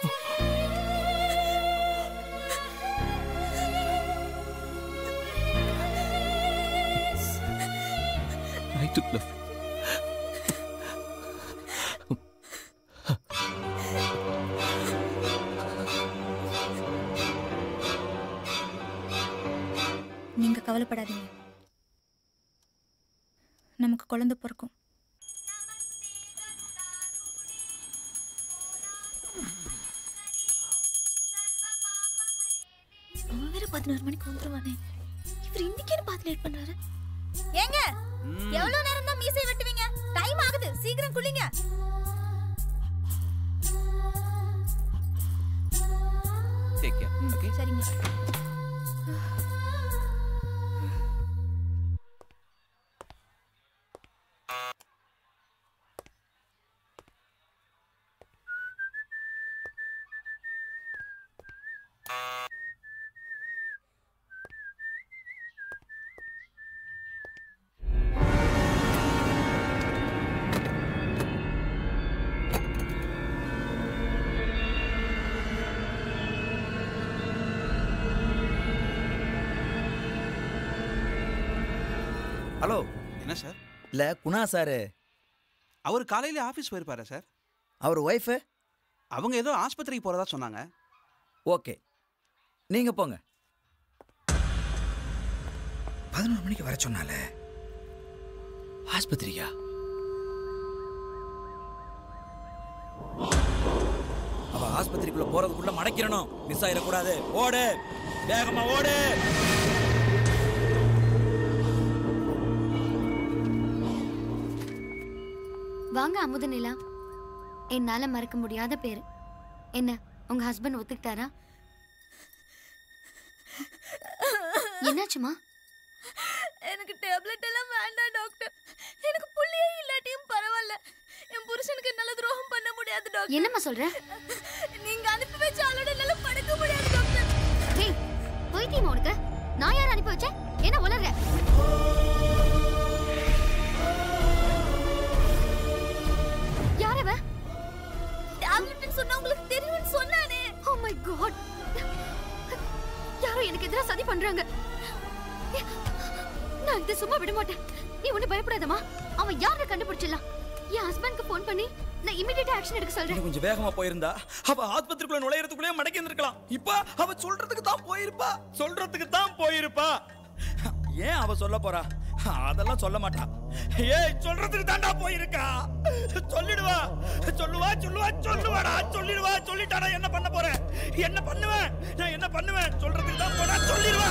I do love you. நீங்க கவலைப்படாதீங்க நமக்கு குழந்தை பிறக்கும் அவன் வேற பதினோரு மணிக்கு வந்துருவானே இவர் இன்னைக்கு என்ன பார்த்து லேட் பண்றாரு ஏங்க எவ்வளவு நேரம் தான் மீசை வெட்டுவீங்க டைம் ஆகுது சீக்கிரம் குளிங்க Take care, okay? சரிங்க ஹலோ என்ன சார் இல்லை குணா சார் அவர் காலையில ஆஃபீஸ் போயிருப்பாரா சார் அவர் ஒய்ஃபு அவங்க ஏதோ ஆஸ்பத்திரிக்கு போறதா சொன்னாங்க ஓகே நீங்கள் போங்க பதினோரு மணிக்கு வர சொன்னால ஆஸ்பத்திரியா அவ ஆஸ்பத்திரிக்குள்ள போறதுக்குள்ள மடக்கிறணும் மிஸ் ஆயிடக்கூடாது ஓடு வேகமா ஓடு வாங்க அமுத நிலா என்னால மறக்க முடியாத பேரு என்ன உங்க ஹஸ்பண்ட் ஒத்துக்கிட்டாரா என்னாச்சுமா எனக்கு டேப்லெட் எல்லாம் வேண்டாம் டாக்டர் எனக்கு புள்ளியே இல்லாட்டியும் பரவாயில்ல என் புருஷனுக்கு நல்ல துரோகம் பண்ண முடியாது டாக்டர் என்னம்மா சொல்ற நீங்க அனுப்பி வச்ச ஆளோட என்னால படுக்க முடியாது டாக்டர் டேய் போயிட்டியமா உனக்கு நான் யார் அனுப்பி வச்சேன் என்ன உளற யார் அவ டேப்லெட்னு சொன்னா உங்களுக்கு தெரியும்னு சொன்னானே ஓ மை காட் யாரோ எனக்கு எதிரா சதி பண்றாங்க நான் இதை சும்மா விட மாட்டேன் நீ ஒண்ணு பயப்படாதம்மா அவன் யாரை கண்டுபிடிச்சிடலாம் என் ஹஸ்பண்ட்க்கு ஃபோன் பண்ணி நான் இமிடியேட்டா ஆக்ஷன் எடுக்க சொல்றேன் இன்னும் கொஞ்சம் வேகமா போயிருந்தா அவ ஆஸ்பத்திரிக்குள்ள நுழையறதுக்குள்ளே மடக்கி இருந்திருக்கலாம் இப்ப அவ சொல்றதுக்கு தான் போயிருப்பா சொல்றதுக்கு தான் போயிருப்பா ஏன் அவ சொல்ல போறா அதெல்லாம் சொல்ல மாட்டா ஏய் சொல்றதுக்கு தாண்டா போயிருக்கா சொல்லிடுவா சொல்லுவா சொல்லுவா சொல்லுவாடா சொல்லிடுவா சொல்லிட்டாடா என்ன பண்ண போறேன் என்ன பண்ணுவேன் நான் என்ன பண்ணுவேன் சொல்றதுக்கு தான் போனா சொல்லிடுவா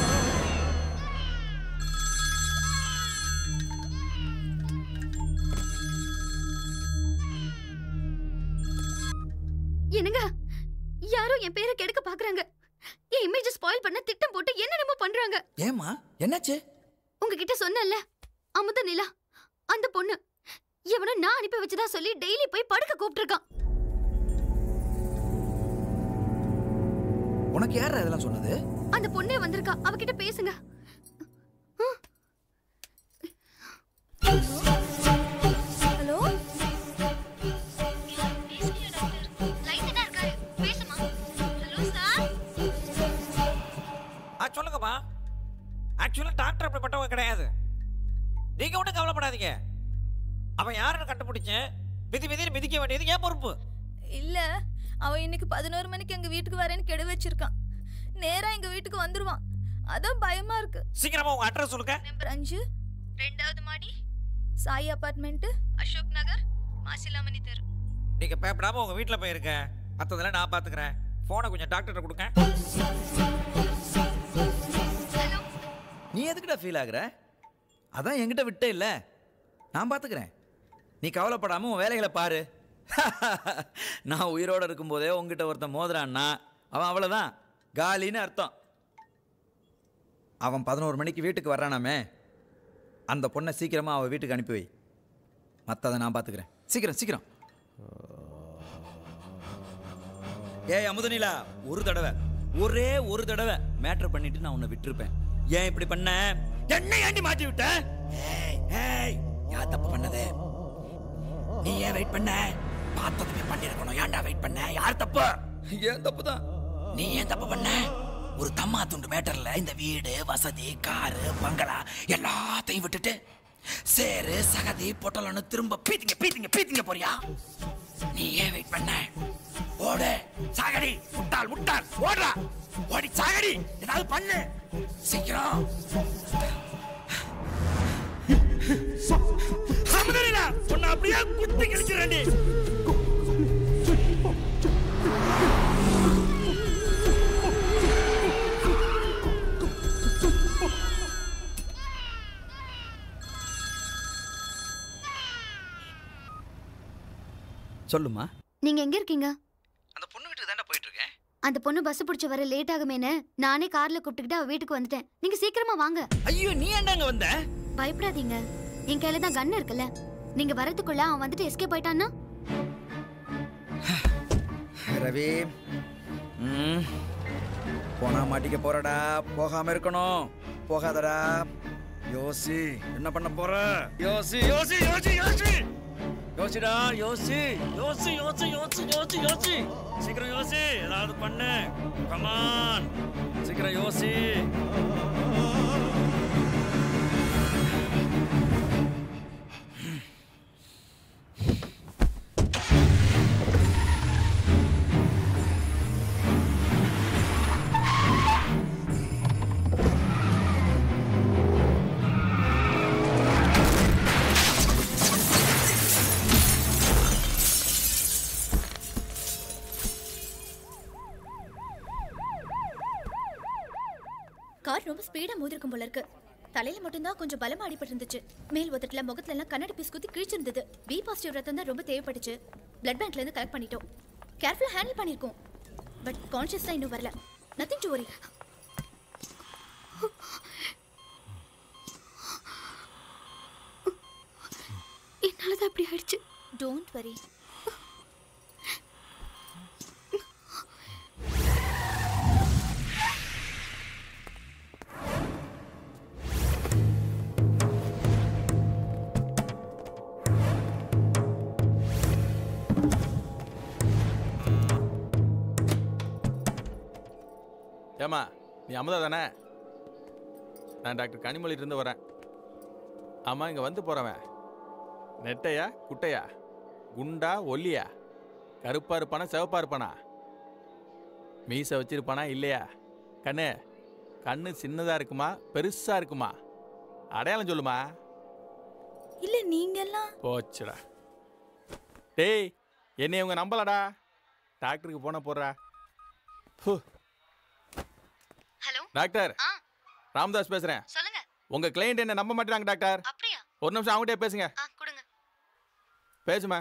என்னங்க யாரோ என் பேரை கெடுக்க பாக்குறாங்க என் இமேஜ் ஸ்பாயில் பண்ண திட்டம் போட்டு என்னென்னமோ பண்றாங்க ஏமா என்னாச்சு உங்ககிட்ட சொன்னேன்ல அமுத நிலா அந்த பொண்ணு எவனோ நான் அனுப்பி வச்சதா சொல்லி டெய்லி போய் படுக்க கூப்பிட்டுருக்கான் உனக்கு யார் இதெல்லாம் சொன்னது அந்த பொண்ணே வந்திருக்கா அவகிட்ட பேசுங்க ஹலோ ஆ சொல்லுங்கம்மா ஆக்சுவலாக டாக்டர் அப்படிப்பட்டவங்க கிடையாது நீங்க ஒன்றும் கவலைப்படாதீங்க அவன் யாருன்னு கண்டுபிடிச்சேன் மிதி மிதின்னு மிதிக்க வேண்டியது ஏன் பொறுப்பு இல்ல அவன் இன்னைக்கு பதினோரு மணிக்கு எங்க வீட்டுக்கு வரேன்னு கெடு வச்சிருக்கான் நேரா எங்க வீட்டுக்கு வந்துருவான் அதான் பயமா இருக்கு சீக்கிரமா உங்க அட்ரஸ் சொல்லுங்க நம்பர் அஞ்சு ரெண்டாவது மாடி சாய் அபார்ட்மெண்ட் அசோக் நகர் மாசிலாமணி தெரு நீங்க பயப்படாம உங்க வீட்டில் போயிருக்க மற்றதெல்லாம் நான் பார்த்துக்கிறேன் ஃபோனை கொஞ்சம் டாக்டர்கிட்ட கொடுங்க நீ எதுக்குடா ஃபீல் ஆகுற அதான் என்கிட்ட விட்டே இல்லை நான் பார்த்துக்கிறேன் நீ கவலைப்படாம உன் வேலைகளை பாரு நான் உயிரோட இருக்கும்போதே உங்ககிட்ட ஒருத்தன் மோதுறான்னா அவன் அவ்வளோதான் காலின்னு அர்த்தம் அவன் பதினோரு மணிக்கு வீட்டுக்கு வர்றானாமே அந்த பொண்ணை சீக்கிரமாக அவள் வீட்டுக்கு அனுப்பி வை மற்றதை நான் பார்த்துக்கிறேன் சீக்கிரம் சீக்கிரம் ஏய் அமுதனிலா ஒரு தடவை ஒரே ஒரு தடவை மேட்ரு பண்ணிட்டு நான் உன்னை விட்டுருப்பேன் ஏன் இப்படி பண்ண என்ன ஏண்டி மாட்டி விட்ட ஏய் ஏய் யார் தப்பு பண்ணது நீ ஏன் வெயிட் பண்ண பார்த்ததுமே பண்ணிருக்கணும் ஏன்டா வெயிட் பண்ண யார் தப்பு ஏன் தப்பு தான் நீ ஏன் தப்பு பண்ண ஒரு தம்மா துண்டு மேட்டர்ல இந்த வீடு வசதி காரு பங்களா எல்லாத்தையும் விட்டுட்டு சேரு சகதி பொட்டலன்னு திரும்ப பீத்திங்க பீத்திங்க பீத்திங்க போறியா நீ ஏன் வெயிட் பண்ண ஓடு சாகடி முட்டாள் முட்டாள் ஓடுறா ஓடி சாகடி ஏதாவது பண்ணு சீக்கிரம் சமுதரினா உன்னை அப்படியே குத்தி கிழிச்சிரண்டி சொல்லுமா நீங்க எங்க இருக்கீங்க அந்த பொண்ணு வீட்டுக்கு தாண்டா போயிட்டு இருக்கேன் அந்த பொண்ணு பஸ் பிடிச்சு வர லேட் ஆகுமேன்னு நானே கார்ல கூப்பிட்டுக்கிட்டு அவ வீட்டுக்கு வந்துட்டேன் நீங்க சீக்கிரமா வாங்க ஐயோ நீ ஏன்டாங்க வந்த பயப்படாதீங்க என் கையில தான் கன் இருக்குல்ல நீங்க வரதுக்குள்ள அவன் வந்துட்டு எஸ்கேப் ஆயிட்டான்னா ரவி ம் போனா மாட்டிக்க போறடா போகாம இருக்கணும் போகாதடா யோசி என்ன பண்ண போற யோசி யோசி யோசி யோசி யோசிடா யோசி யோசி யோசி யோசி யோசி யோசி சீக்கிரம் யோசி ஏதாவது பண்ணு கமான் சீக்கிரம் யோசி கார் ரொம்ப ஸ்பீடா மோதிருக்கும் போல இருக்கு தலையில மட்டும்தான் கொஞ்சம் பலமா அடிபட்டு இருந்துச்சு மேல் உதட்டுல முகத்துல எல்லாம் கண்ணாடி பீஸ் குத்தி கிழிச்சிருந்தது பி பாசிட்டிவ் ரத்தம் தான் ரொம்ப தேவைப்பட்டுச்சு பிளட் பேங்க்ல இருந்து கலெக்ட் பண்ணிட்டோம் கேர்ஃபுல்லா ஹேண்டில் பண்ணிருக்கோம் பட் கான்ஷியஸ் தான் இன்னும் வரல நத்திங் டு வரி என்னாலதான் அப்படி ஆயிடுச்சு டோன்ட் வரி ஏமா நீ அமுதா தானே நான் டாக்டர் கனிமொழியிலிருந்து வரேன் ஆமாம் இங்கே வந்து போகிறவன் நெட்டையா குட்டையா குண்டா ஒல்லியா கருப்பாக இருப்பானா சிவப்பாக இருப்பானா மீசை வச்சிருப்பானா இல்லையா கண்ணு கண்ணு சின்னதா இருக்குமா பெருசா இருக்குமா அடையாளம் சொல்லுமா இல்ல நீங்க எல்லாம் போச்சுடா டேய் என்னை இவங்க நம்பலடா டாக்டருக்கு போன போடுறா ஃபு. ஹலோ டாக்டர் ராமதாஸ் பேசுறேன் சொல்லுங்க உங்க கிளையண்ட் என்ன நம்ப மாட்டாங்க டாக்டர் அப்படியா ஒரு நிமிஷம் அவங்ககிட்டயே பேசுங்க ஆ கொடுங்க பேசுமா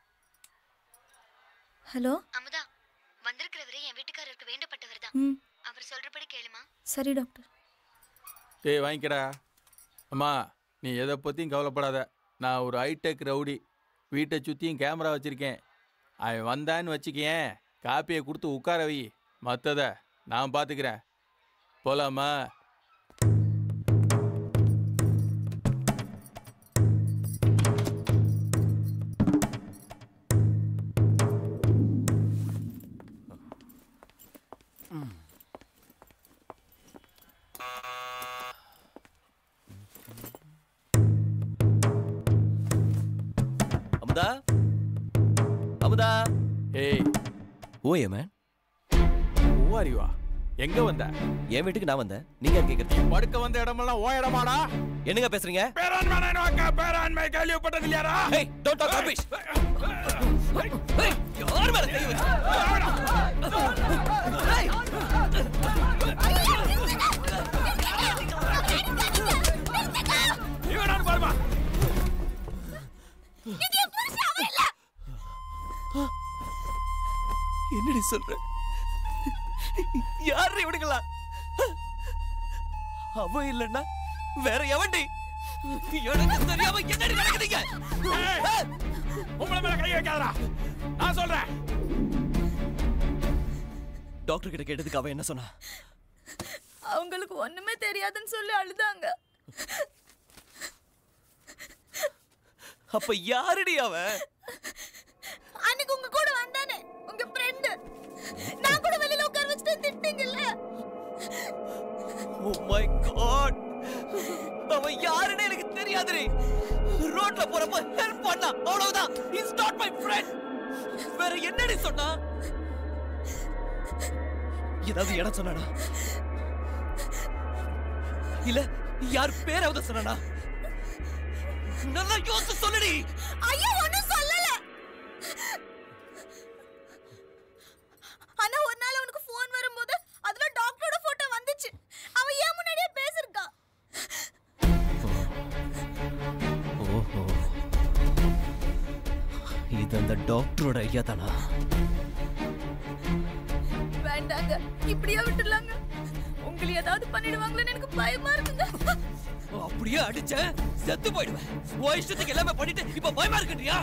ஹலோ அமுதா வந்திருக்கிறவரு என் வீட்டுக்காரருக்கு வேண்டப்பட்டவர் தான் ம் அவர் சொல்றபடி கேளுமா சரி டாக்டர் டேய் வாங்கிக்கடா அம்மா நீ எதை பற்றியும் கவலைப்படாத நான் ஒரு ஹைடெக் ரவுடி வீட்டை சுற்றியும் கேமரா வச்சுருக்கேன் அவன் வந்தான்னு வச்சுக்கேன் காப்பியை கொடுத்து உட்கார வை மற்றதை நான் பார்த்துக்கிறேன் போலாமா அமுதா அமுதா ஏய் ஓயே மேன் ஓவாரிவா எங்க வந்த என் வீட்டுக்கு நான் வந்தேன் நீங்க யார் கேக்குறது படுக்க வந்த இடமெல்லாம் ஓ இடமாடா என்னங்க பேசுறீங்க பேராண்மை நோக்க பேராண்மை கேள்விப்பட்டது இல்லையாரா Hey, don't talk rubbish. Hey, யார் மேல கை வச்சு? Hey. இவனான்னு பாருமா என்னடி சொல்ற யார் இவனுங்களா அவன் இல்லன்னா வேற எவன்டி எனக்கு தெரியாம என்னடி நடக்குதுங்க உங்களை மேல கை வைக்காதடா நான் சொல்றேன் டாக்டர் கிட்ட கேட்டதுக்கு அவன் என்ன சொன்னா அவங்களுக்கு ஒண்ணுமே தெரியாதுன்னு சொல்லி அழுதாங்க அப்ப யாருடி அவன் அன்னைக்கு உங்க கூட வந்தானே உங்க ஃப்ரெண்ட் நான் கூட வெளியில உட்கார வச்சுட்டு திட்டிங்கல்ல ஓ மை காட் அவன் யாருன்னு எனக்கு தெரியாதுடி ரோட்ல போறப்ப ஹெல்ப் பண்ணா அவ்வளவுதான் இஸ் நாட் மை ஃப்ரெண்ட் வேற என்னடி சொன்னா ஏதாவது இடம் சொன்னானா இல்ல யார் பேராவது சொன்னானா நல்லா யோசிச்சு சொல்லுடி ஐயோ ஒண்ணும் சொல்லல ஆனா ஒரு நாள் அவனுக்கு ஃபோன் வரும்போது அதுல டாக்டரோட போட்டோ வந்துச்சு அவன் ஏன் முன்னாடியே பேசிருக்கா ஓஹோ இது அந்த டாக்டரோட ஐடியா தானா வேண்டாங்க இப்படியே விட்டுலாங்க உங்களை ஏதாவது பண்ணிடுவாங்களேன்னு எனக்கு பயமா இருக்குங்க அப்படியே அடிச்ச செத்து போயிடுவேன் உன் இஷ்டத்துக்கு எல்லாமே பண்ணிட்டு இப்ப பயமா இருக்குன்றியா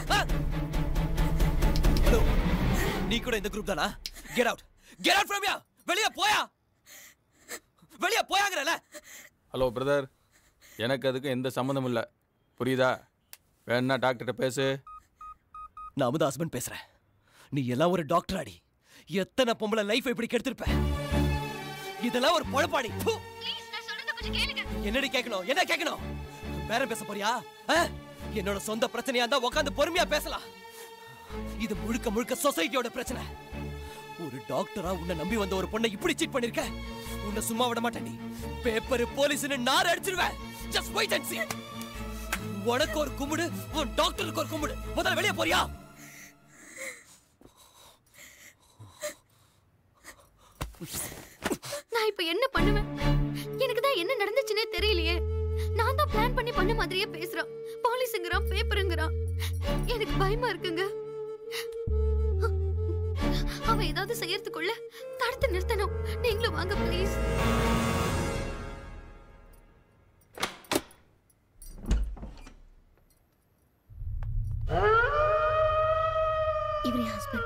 ஹலோ நீ கூட இந்த குரூப் தானா get out get out from யா வெளிய போயா வெளிய போயாங்கறல ஹலோ பிரதர் எனக்கு அதுக்கு எந்த சம்மந்தம் இல்லை புரியுதா வேணா டாக்டர்கிட்ட பேசு நான் அமுதா ஹஸ்பண்ட் பேசுறேன் நீ எல்லாம் ஒரு டாக்டர் அடி எத்தனை பொம்பளை லைஃப் இப்படி கெடுத்திருப்ப இதெல்லாம் ஒரு பொழப்பாடி ப்பு. என்னடி கேட்கணும் என்ன கேட்கணும் வேற பேச போறியா ஆ? என்னோட சொந்த பிரச்சனையா இருந்தா உட்காந்து பொறுமையா பேசலாம் இது முழுக்க முழுக்க சொசைட்டியோட பிரச்சனை ஒரு டாக்டரா உன்னை நம்பி வந்த ஒரு பொண்ணை இப்படி சீட் பண்ணிருக்க உன்னை சும்மா விட மாட்டேன்டி பேப்பர் போலீஸ்னு நார் அடிச்சிருவேன் ஜஸ்ட் வெயிட் அண்ட் see உனக்கு ஒரு கும்பிடு உன் டாக்டருக்கு ஒரு கும்பிடு முதல்ல வெளியே போறியா நான் இப்ப என்ன பண்ணுவேன் எனக்கு தான் என்ன நடந்துச்சுன்னே தெரியலையே நான் தான் பிளான் பண்ணி பண்ண மாதிரியே பேசுறான் போலீஸுங்கிறான் பேப்பருங்கிறான் எனக்கு பயமா இருக்குங்க அவன் ஏதாவது செய்யறதுக்குள்ள தடுத்து நிறுத்தணும் நீங்களும் வாங்க ப்ளீஸ் இவர் ஹஸ்பண்ட்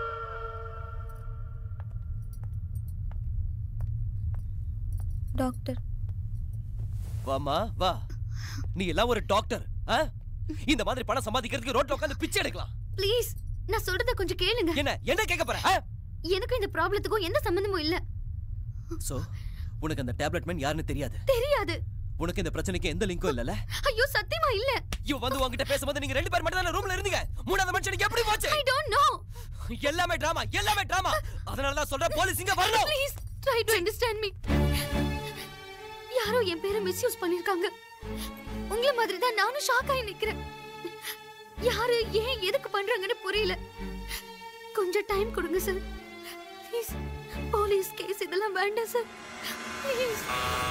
டாக்டர் வாமா வா நீ எல்லாம் ஒரு டாக்டர் ஆ? இந்த மாதிரி பணம் சம்பாதிக்கிறதுக்கு ரோட்ல உட்கார்ந்து பிச்சை எடுக்கலாம் ப்ளீஸ் நான் சொல்றத கொஞ்சம் கேளுங்க என்ன என்ன கேட்க போற ஆ? எனக்கும் இந்த ப்ராப்ளத்துக்கும் எந்த சம்பந்தமும் இல்ல சோ உனக்கு அந்த டேப்லெட் மேன் யாருன்னு தெரியாது தெரியாது உனக்கு இந்த பிரச்சனைக்கு எந்த லிங்கும் இல்லல ஐயோ சத்தியமா இல்ல இவ வந்து உன்கிட்ட பேசும்போது நீங்க ரெண்டு பேர் மட்டும் தான் ரூம்ல இருந்தீங்க மூணாவது மனுஷனுக்கு எப்படி போச்சு ஐ டோன்ட் நோ எல்லாமே டிராமா எல்லாமே டிராமா அதனால தான் சொல்றேன் போலீஸ் இங்க வரணும் please try to understand me யாரோ என் பேரை மிஸ்யூஸ் பண்ணிருக்காங்க உங்கள மாதிரி தான் நானும் ஷாக் ஆகி நிக்கிறேன் யாரு ஏன் எதுக்கு பண்றாங்கன்னு புரியல கொஞ்சம் டைம் கொடுங்க சார் ப்ளீஸ் போலீஸ் கேஸ் இதெல்லாம் வேண்டாம் சார் ப்ளீஸ்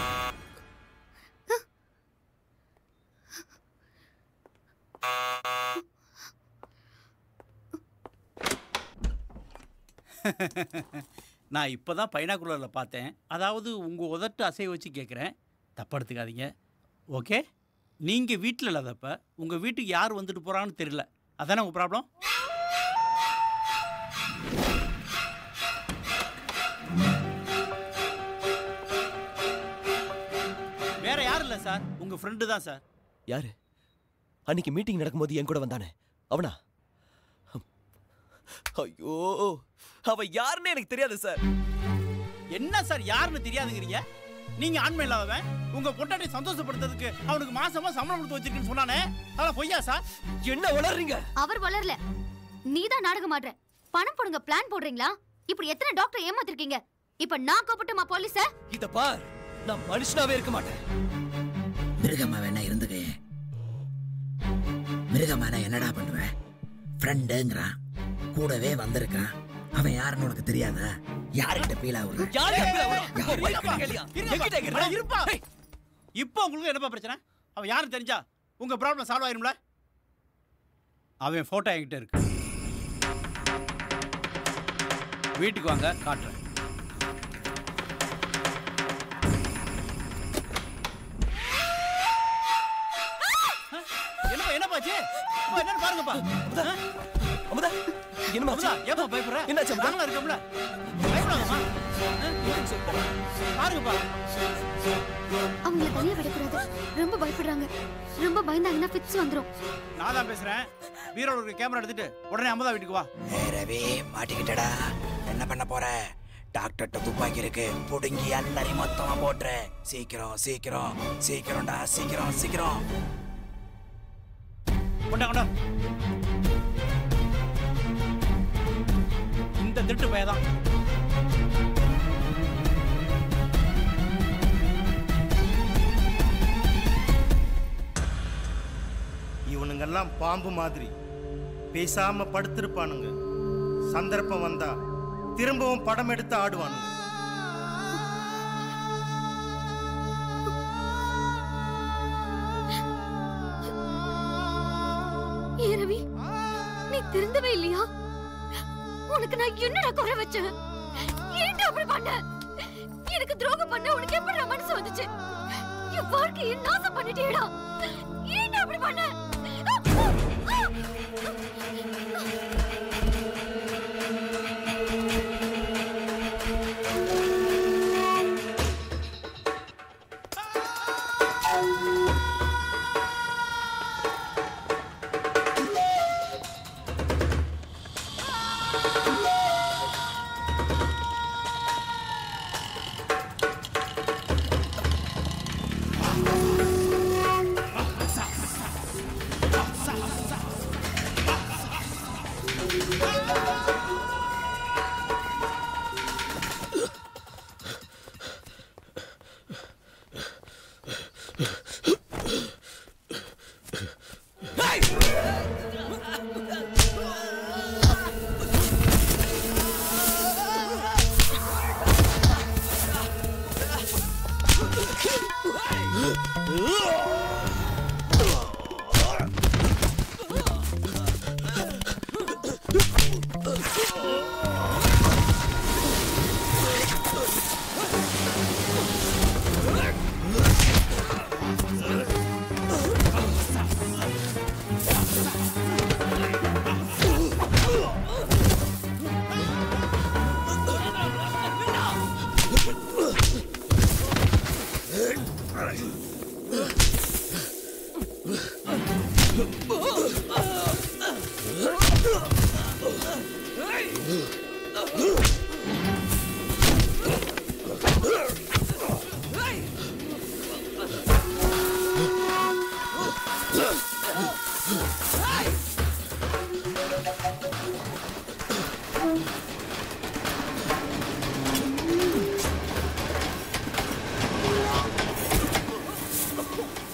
நான் இப்போ தான் பைனாக்குலரில் பார்த்தேன் அதாவது உங்கள் உதட்டு அசைய வச்சு கேட்குறேன் தப்பா எடுத்துக்காதீங்க ஓகே நீங்கள் வீட்டில் இல்லாதப்ப உங்கள் வீட்டுக்கு யார் வந்துட்டு போகிறான்னு தெரியல அதானே உங்கள் ப்ராப்ளம் வேற யாரும் இல்லை சார் உங்கள் ஃப்ரெண்டு தான் சார் யாரு அன்னைக்கு மீட்டிங் நடக்கும்போது என் கூட வந்தானே அவனா ஐயோ அவ யாருன்னு எனக்கு தெரியாது சார் என்ன சார் யாருன்னு தெரியாதுங்கிறீங்க நீங்க ஆண்மை இல்லாதவன் உங்க பொண்டாட்டி சந்தோஷப்படுத்துறதுக்கு அவனுக்கு மாசமா சம்பளம் கொடுத்து வச்சிருக்குன்னு சொன்னானே அதெல்லாம் பொய்யா சார் என்ன வளர்றீங்க அவர் வளரல நீதான் நாடகம் ஆடுற பணம் போடுங்க பிளான் போடுறீங்களா இப்படி எத்தனை டாக்டர் ஏமாத்திருக்கீங்க இப்ப நான் கூப்பிட்டுமா போலீஸ இத பார் நான் மனுஷனாவே இருக்க மாட்டேன் மிருகமா வேணா இருந்துக்க மிருகமான என்னடா பண்ணுவேன் ஃப்ரெண்டுங்கிறான் கூடவே வந்திருக்கான் அவன் யாருன்னு உனக்கு தெரியாதா யார்கிட்ட பீலா விடுற இருப்பா இப்போ உங்களுக்கு என்னப்பா பிரச்சனை அவன் யாரும் தெரிஞ்சா உங்க ப்ராப்ளம் சால்வ் ஆயிரும்ல அவன் போட்டோ என்கிட்ட இருக்கு வீட்டுக்கு வாங்க காட்டுறேன் என்னப்பா என்னப்பாச்சு அப்பா, என்னன்னு பாருங்கப்பா அமுதா என்னமா அமுதா ஏப்பா பயப்படுற என்னாச்சு அமுதா? நாங்களும் இருக்கோம்ல பயப்படாதம்மா பாருங்கப்பா அவங்கள தனியா விடக்கூடாது ரொம்ப பயப்படுறாங்க ரொம்ப பயந்தாங்கன்னா ஃபிட்ஸ் வந்துரும் நான் தான் பேசுறேன் பீரோல இருக்க கேமரா எடுத்துட்டு உடனே அமுதா வீட்டுக்கு வா ஏ ரவி மாட்டிக்கிட்டடா என்ன பண்ண போற டாக்டர்கிட்ட துப்பாக்கி இருக்கு புடுங்கி எல்லாரையும் மொத்தமா போட்டுற சீக்கிரம் சீக்கிரம் சீக்கிரம்டா சீக்கிரம் சீக்கிரம் கொண்டா கொண்டா இந்த திட்டு பையதான் இவனுங்கெல்லாம் பாம்பு மாதிரி பேசாம படுத்திருப்பானுங்க சந்தர்ப்பம் வந்தா திரும்பவும் படம் எடுத்து ஆடுவானுங்க ஏ ரவி நீ திருந்தவே இல்லையா உனக்கு நான் என்னடா குறை வச்சேன் ஏன்டா அப்படி பண்ண எனக்கு துரோகம் பண்ண உனக்கு எப்படி மனசு வந்துச்சு என் வாழ்க்கையை நாசம் பண்ணிட்டேடா ஏன்டா அப்படி பண்ண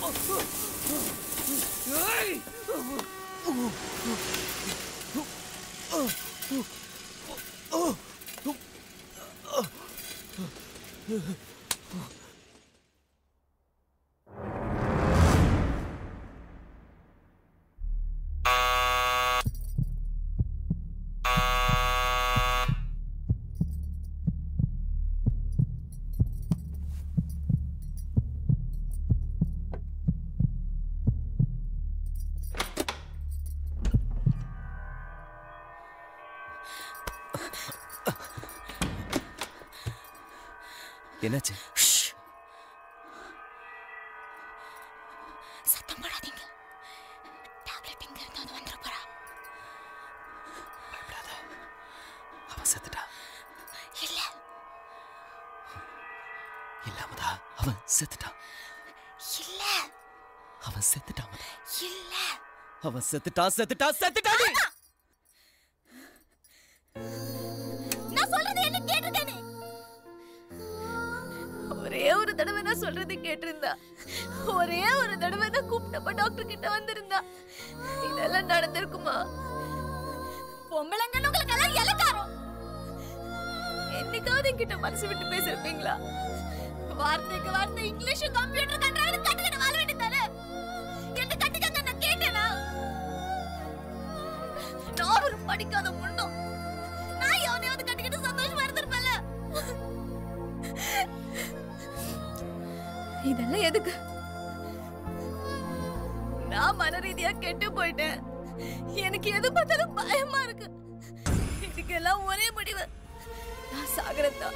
என்னாச்சு சத்தம் போடாதீங்க டேப்லெட் இங்க இருந்து வந்து வந்துட போறா அவன் செத்துட்டா இல்ல இல்லாமதா அவன் செத்துட்டான் இல்ல அவன் செத்துட்டான் மதா. இல்ல அவன் செத்துட்டான் செத்துட்டான் செத்துட்டான் நீ. நான் சொல்றது என்ன கேட்டிருக்கேனே ஒரே ஒரு தடவை நான் சொல்றது கேட்டிருந்தா ஒரே ஒரு தடவை நான் கூப்பிட்டப்ப டாக்டர் கிட்ட வந்திருந்தா இதெல்லாம் நடந்திருக்குமா பொம்பளைங்கன்னு உங்களுக்கு எல்லாம் இலக்காரம் என்னைக்காவது என்கிட்ட மனசு விட்டு பேசிருப்பீங்களா வார்த்தைக்கு வார்த்தை இங்கிலீஷும் கம்ப்யூட்டர் கண்டாவது கட்டுக்கிட்டு வாழ வேண்டியதானே என்ன கட்டுக்கங்க நான் கேட்டேனா நான் ஒரு படிக்காத முண்டம் நான் எவனையாவது கட்டிக்கிட்டு சந்தோஷமா இருந்திருப்பேன்ல இதெல்லாம் எதுக்கு நான் மன ரீதியா கெட்டு போயிட்டேன் எனக்கு எது பார்த்தாலும் பயமா இருக்கு இதுக்கெல்லாம் ஒரே முடிவு நான் சாகரத்தா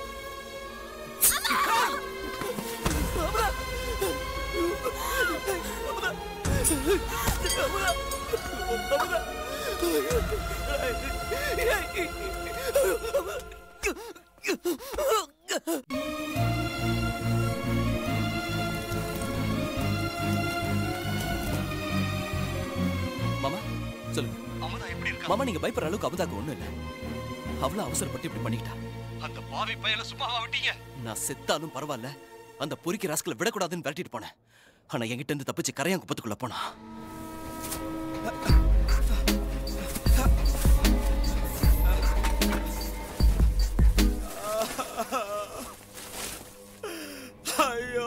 மாமா சொல்லுங்க மாமா நீங்க பயப்படுற அளவுக்கு அமுதாக்கு ஒண்ணும் இல்ல அவ்வளவு அவசரப்பட்டு இப்படி பண்ணிக்கிட்டா அந்த பாவி பையல சும்மாவா விட்டீங்க நான் செத்தாலும் பரவாயில்ல அந்த பொறுக்கி ராஸ்கலை விடக்கூடாதுன்னு விரட்டிட்டு போனேன் ஆனா என்கிட்ட இருந்து தப்பிச்சு கரையான் குப்பத்துக்குள்ள போனா ஐயோ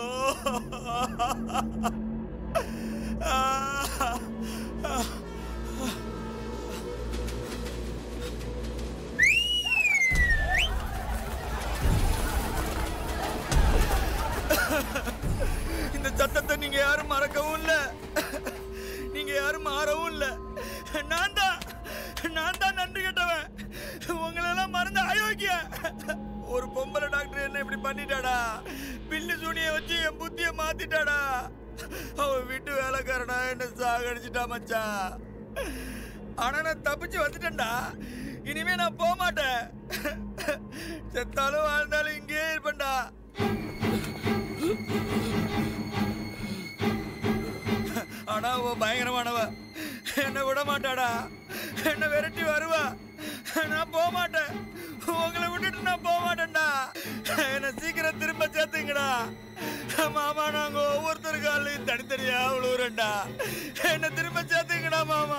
இந்த சத்தத்தை நீங்க யாரும் மறக்கவும் இல்ல நீங்க யாரும் மாறவும் இல்ல நான் தான் நான் தான் நன்றி கெட்டவன் உங்களெல்லாம் மறந்து அயோக்கிய ஒரு பொம்பளை டாக்டர் என்ன இப்படி பண்ணிட்டாடா பில்லு சூனிய வச்சு என் புத்திய மாத்திட்டாடா அவன் வீட்டு வேலைக்காரனா என்ன சாகடிச்சிட்டா மச்சான் ஆனா நான் தப்பிச்சு வந்துட்டேன்டா இனிமே நான் போக மாட்டேன் செத்தாலும் வாழ்ந்தாலும் இங்கேயே இருப்பேன்டா ஆனா அவ பயங்கரமானவ என்ன விட மாட்டாடா என்ன விரட்டி வருவா நான் போக மாட்டேன் உங்களை விட்டுட்டு நான் போக மாட்டேன்டா என்ன சீக்கிரம் திரும்ப சேர்த்துங்கடா மாமா நாங்க ஒவ்வொருத்தர் காலையும் தனித்தனியா விழுவுறேன்டா என்ன திரும்ப சேர்த்துங்கடா மாமா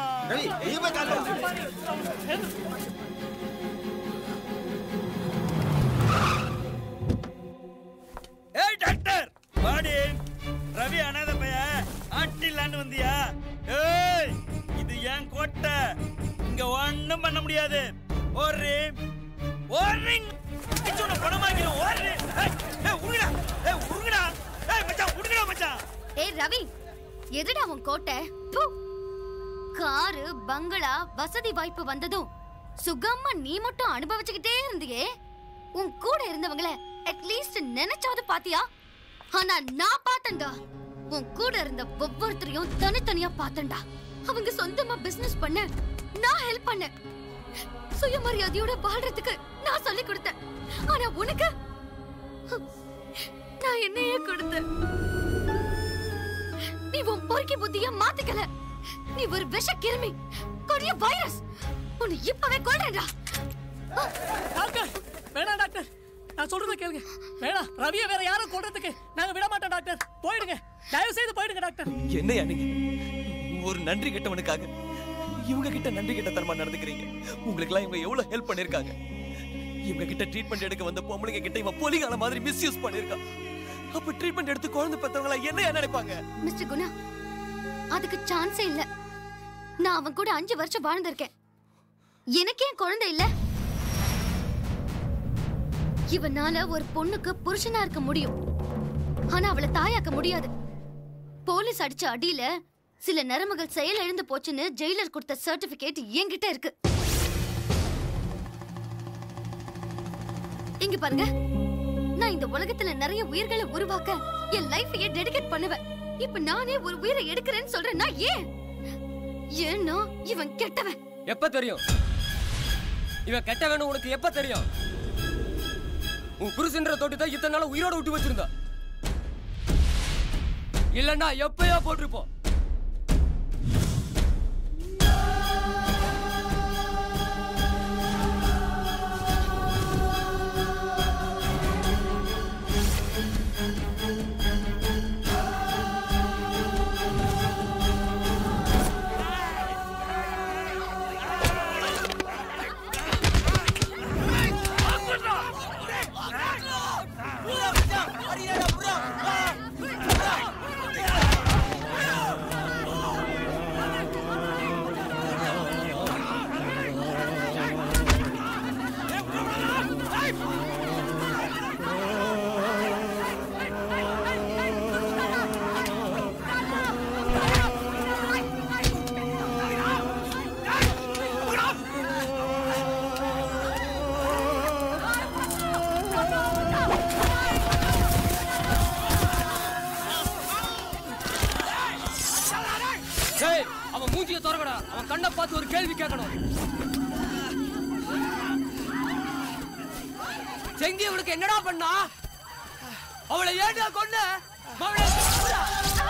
ஏய் டாக்டர் வாடி ரவி அனாத பையன் ஆட்டிலான்னு வந்தியா ஏய் இது என் கோட்டை இங்க ஒண்ணும் பண்ண முடியாது ஒரு ஓரிங் உன்னை பணமாக்கிறேன் ஓடு ஏய் ஏய், உருகுடா ஏய் உருகுடா ஏய் மச்சான் உருகுடா மச்சான் ஏய் ரவி எதுடா உன் கோட்டை ப்பு. காரு பங்களா வசதி வாய்ப்பு வந்ததும் சுகமா நீ மட்டும் அனுபவிச்சுக்கிட்டே இருந்தியே உன் கூட இருந்தவங்கள அட்லீஸ்ட் நினைச்சாவது பாத்தியா ஆனா நான் பார்த்தேன்டா உன் கூட இருந்த ஒவ்வொருத்தரையும் தனித்தனியா பார்த்தேன்டா அவங்க சொந்தமா பிசினஸ் பண்ண நான் ஹெல்ப் பண்ணேன் சுயமரியாதையோட வாழ்றதுக்கு நான் சொல்லி கொடுத்தேன் ஆனா உனக்கு நான் என்னையே கொடுத்தேன் நீ உன் பொறுக்கி புத்திய மாத்திக்கல நீ ஒரு விஷ கிருமி கொடிய வைரஸ் உன்னை இப்பவே கொல்றேன்டா டாக்டர் வேணாம் டாக்டர் நான் சொல்றத கேளுங்க வேணாம் ரவியை வேற யாரும் கொல்றதுக்கு நாங்க விட மாட்டோம் டாக்டர் போயிடுங்க தயவு செய்து போயிடுங்க டாக்டர் என்னையா நீங்க ஒரு நன்றி கெட்டவனுக்காக இவங்க கிட்ட நன்றி கிட்ட தரமா நடந்துக்கிறீங்க உங்களுக்குலாம் இவங்க எவ்வளவு ஹெல்ப் பண்ணிருக்காங்க இவங்க கிட்ட ட்ரீட்மெண்ட் எடுக்க வந்த பொம்பளைங்க கிட்ட இவன் பொலிகால மாதிரி மிஸ்யூஸ் பண்ணிருக்கான் அப்ப ட்ரீட்மெண்ட் எடுத்து குழந்தை பெத்தவங்கள என்ன நினைப்பாங்க மிஸ்டர் குணா அதுக்கு சான்ஸே இல்ல நான் அவன் கூட அஞ்சு வருஷம் வாழ்ந்திருக்கேன் எனக்கே குழந்தை இல்ல இவனால ஒரு பொண்ணுக்கு புருஷனா இருக்க முடியும் ஆனா அவளை தாயாக்க முடியாது போலீஸ் அடிச்ச அடியில சில நரம்புகள் செயல் இழந்து போச்சுன்னு ஜெயிலர் கொடுத்த சர்டிபிகேட் என்கிட்ட இருக்கு இங்க பாருங்க நான் இந்த உலகத்துல நிறைய உயிர்களை உருவாக்க என் லைஃபையே டெடிகேட் பண்ணுவேன் இப்ப நானே ஒரு உயிரை எடுக்கிறேன்னு சொல்றேன்னா ஏன் ஏன்னா இவன் கெட்டவன் எப்ப தெரியும் இவன் கெட்டவனு உனக்கு எப்ப தெரியும் உன் புருஷன்ற தொட்டு தான் இத்தனை நாள் உயிரோட விட்டு வச்சிருந்தா இல்லன்னா எப்பயோ போட்டிருப்போம் டேய் அவன் மூஞ்சிய திறக்கடா அவன் கண்ணை பார்த்து ஒரு கேள்வி கேட்கணும் செங்கி இவளுக்கு என்னடா பண்ணா அவளை ஏன்டா கொன்ன மவளை கொன்னுடா.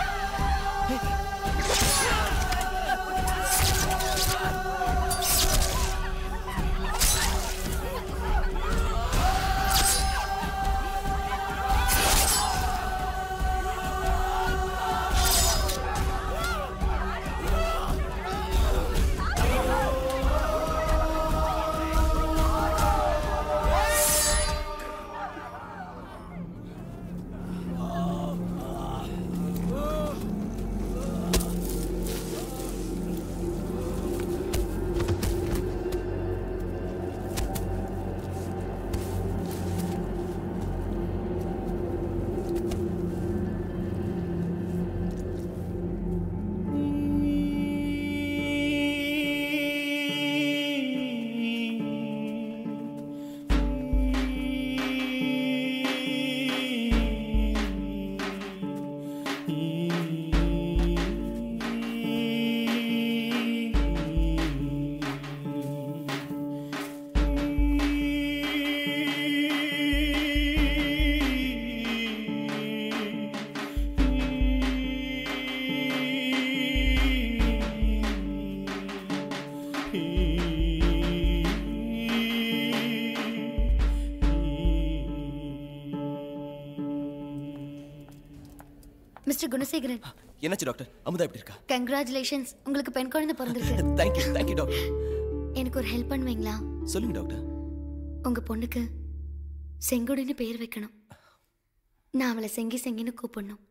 மிஸ்டர் குணசேகரன் என்னாச்சு டாக்டர் அமுதா எப்படி இருக்கா கங்க்ராச்சுலேஷன்ஸ் உங்களுக்கு பெண் குழந்தை பிறந்திருக்கு தேங்க்யூ தேங்க்யூ டாக்டர் எனக்கு ஒரு ஹெல்ப் பண்ணுவீங்களா சொல்லுங்க டாக்டர் உங்க பொண்ணுக்கு செங்கோடின்னு பேர் வைக்கணும் நான் அவளை செங்கி செங்கின்னு கூப்பிடணும்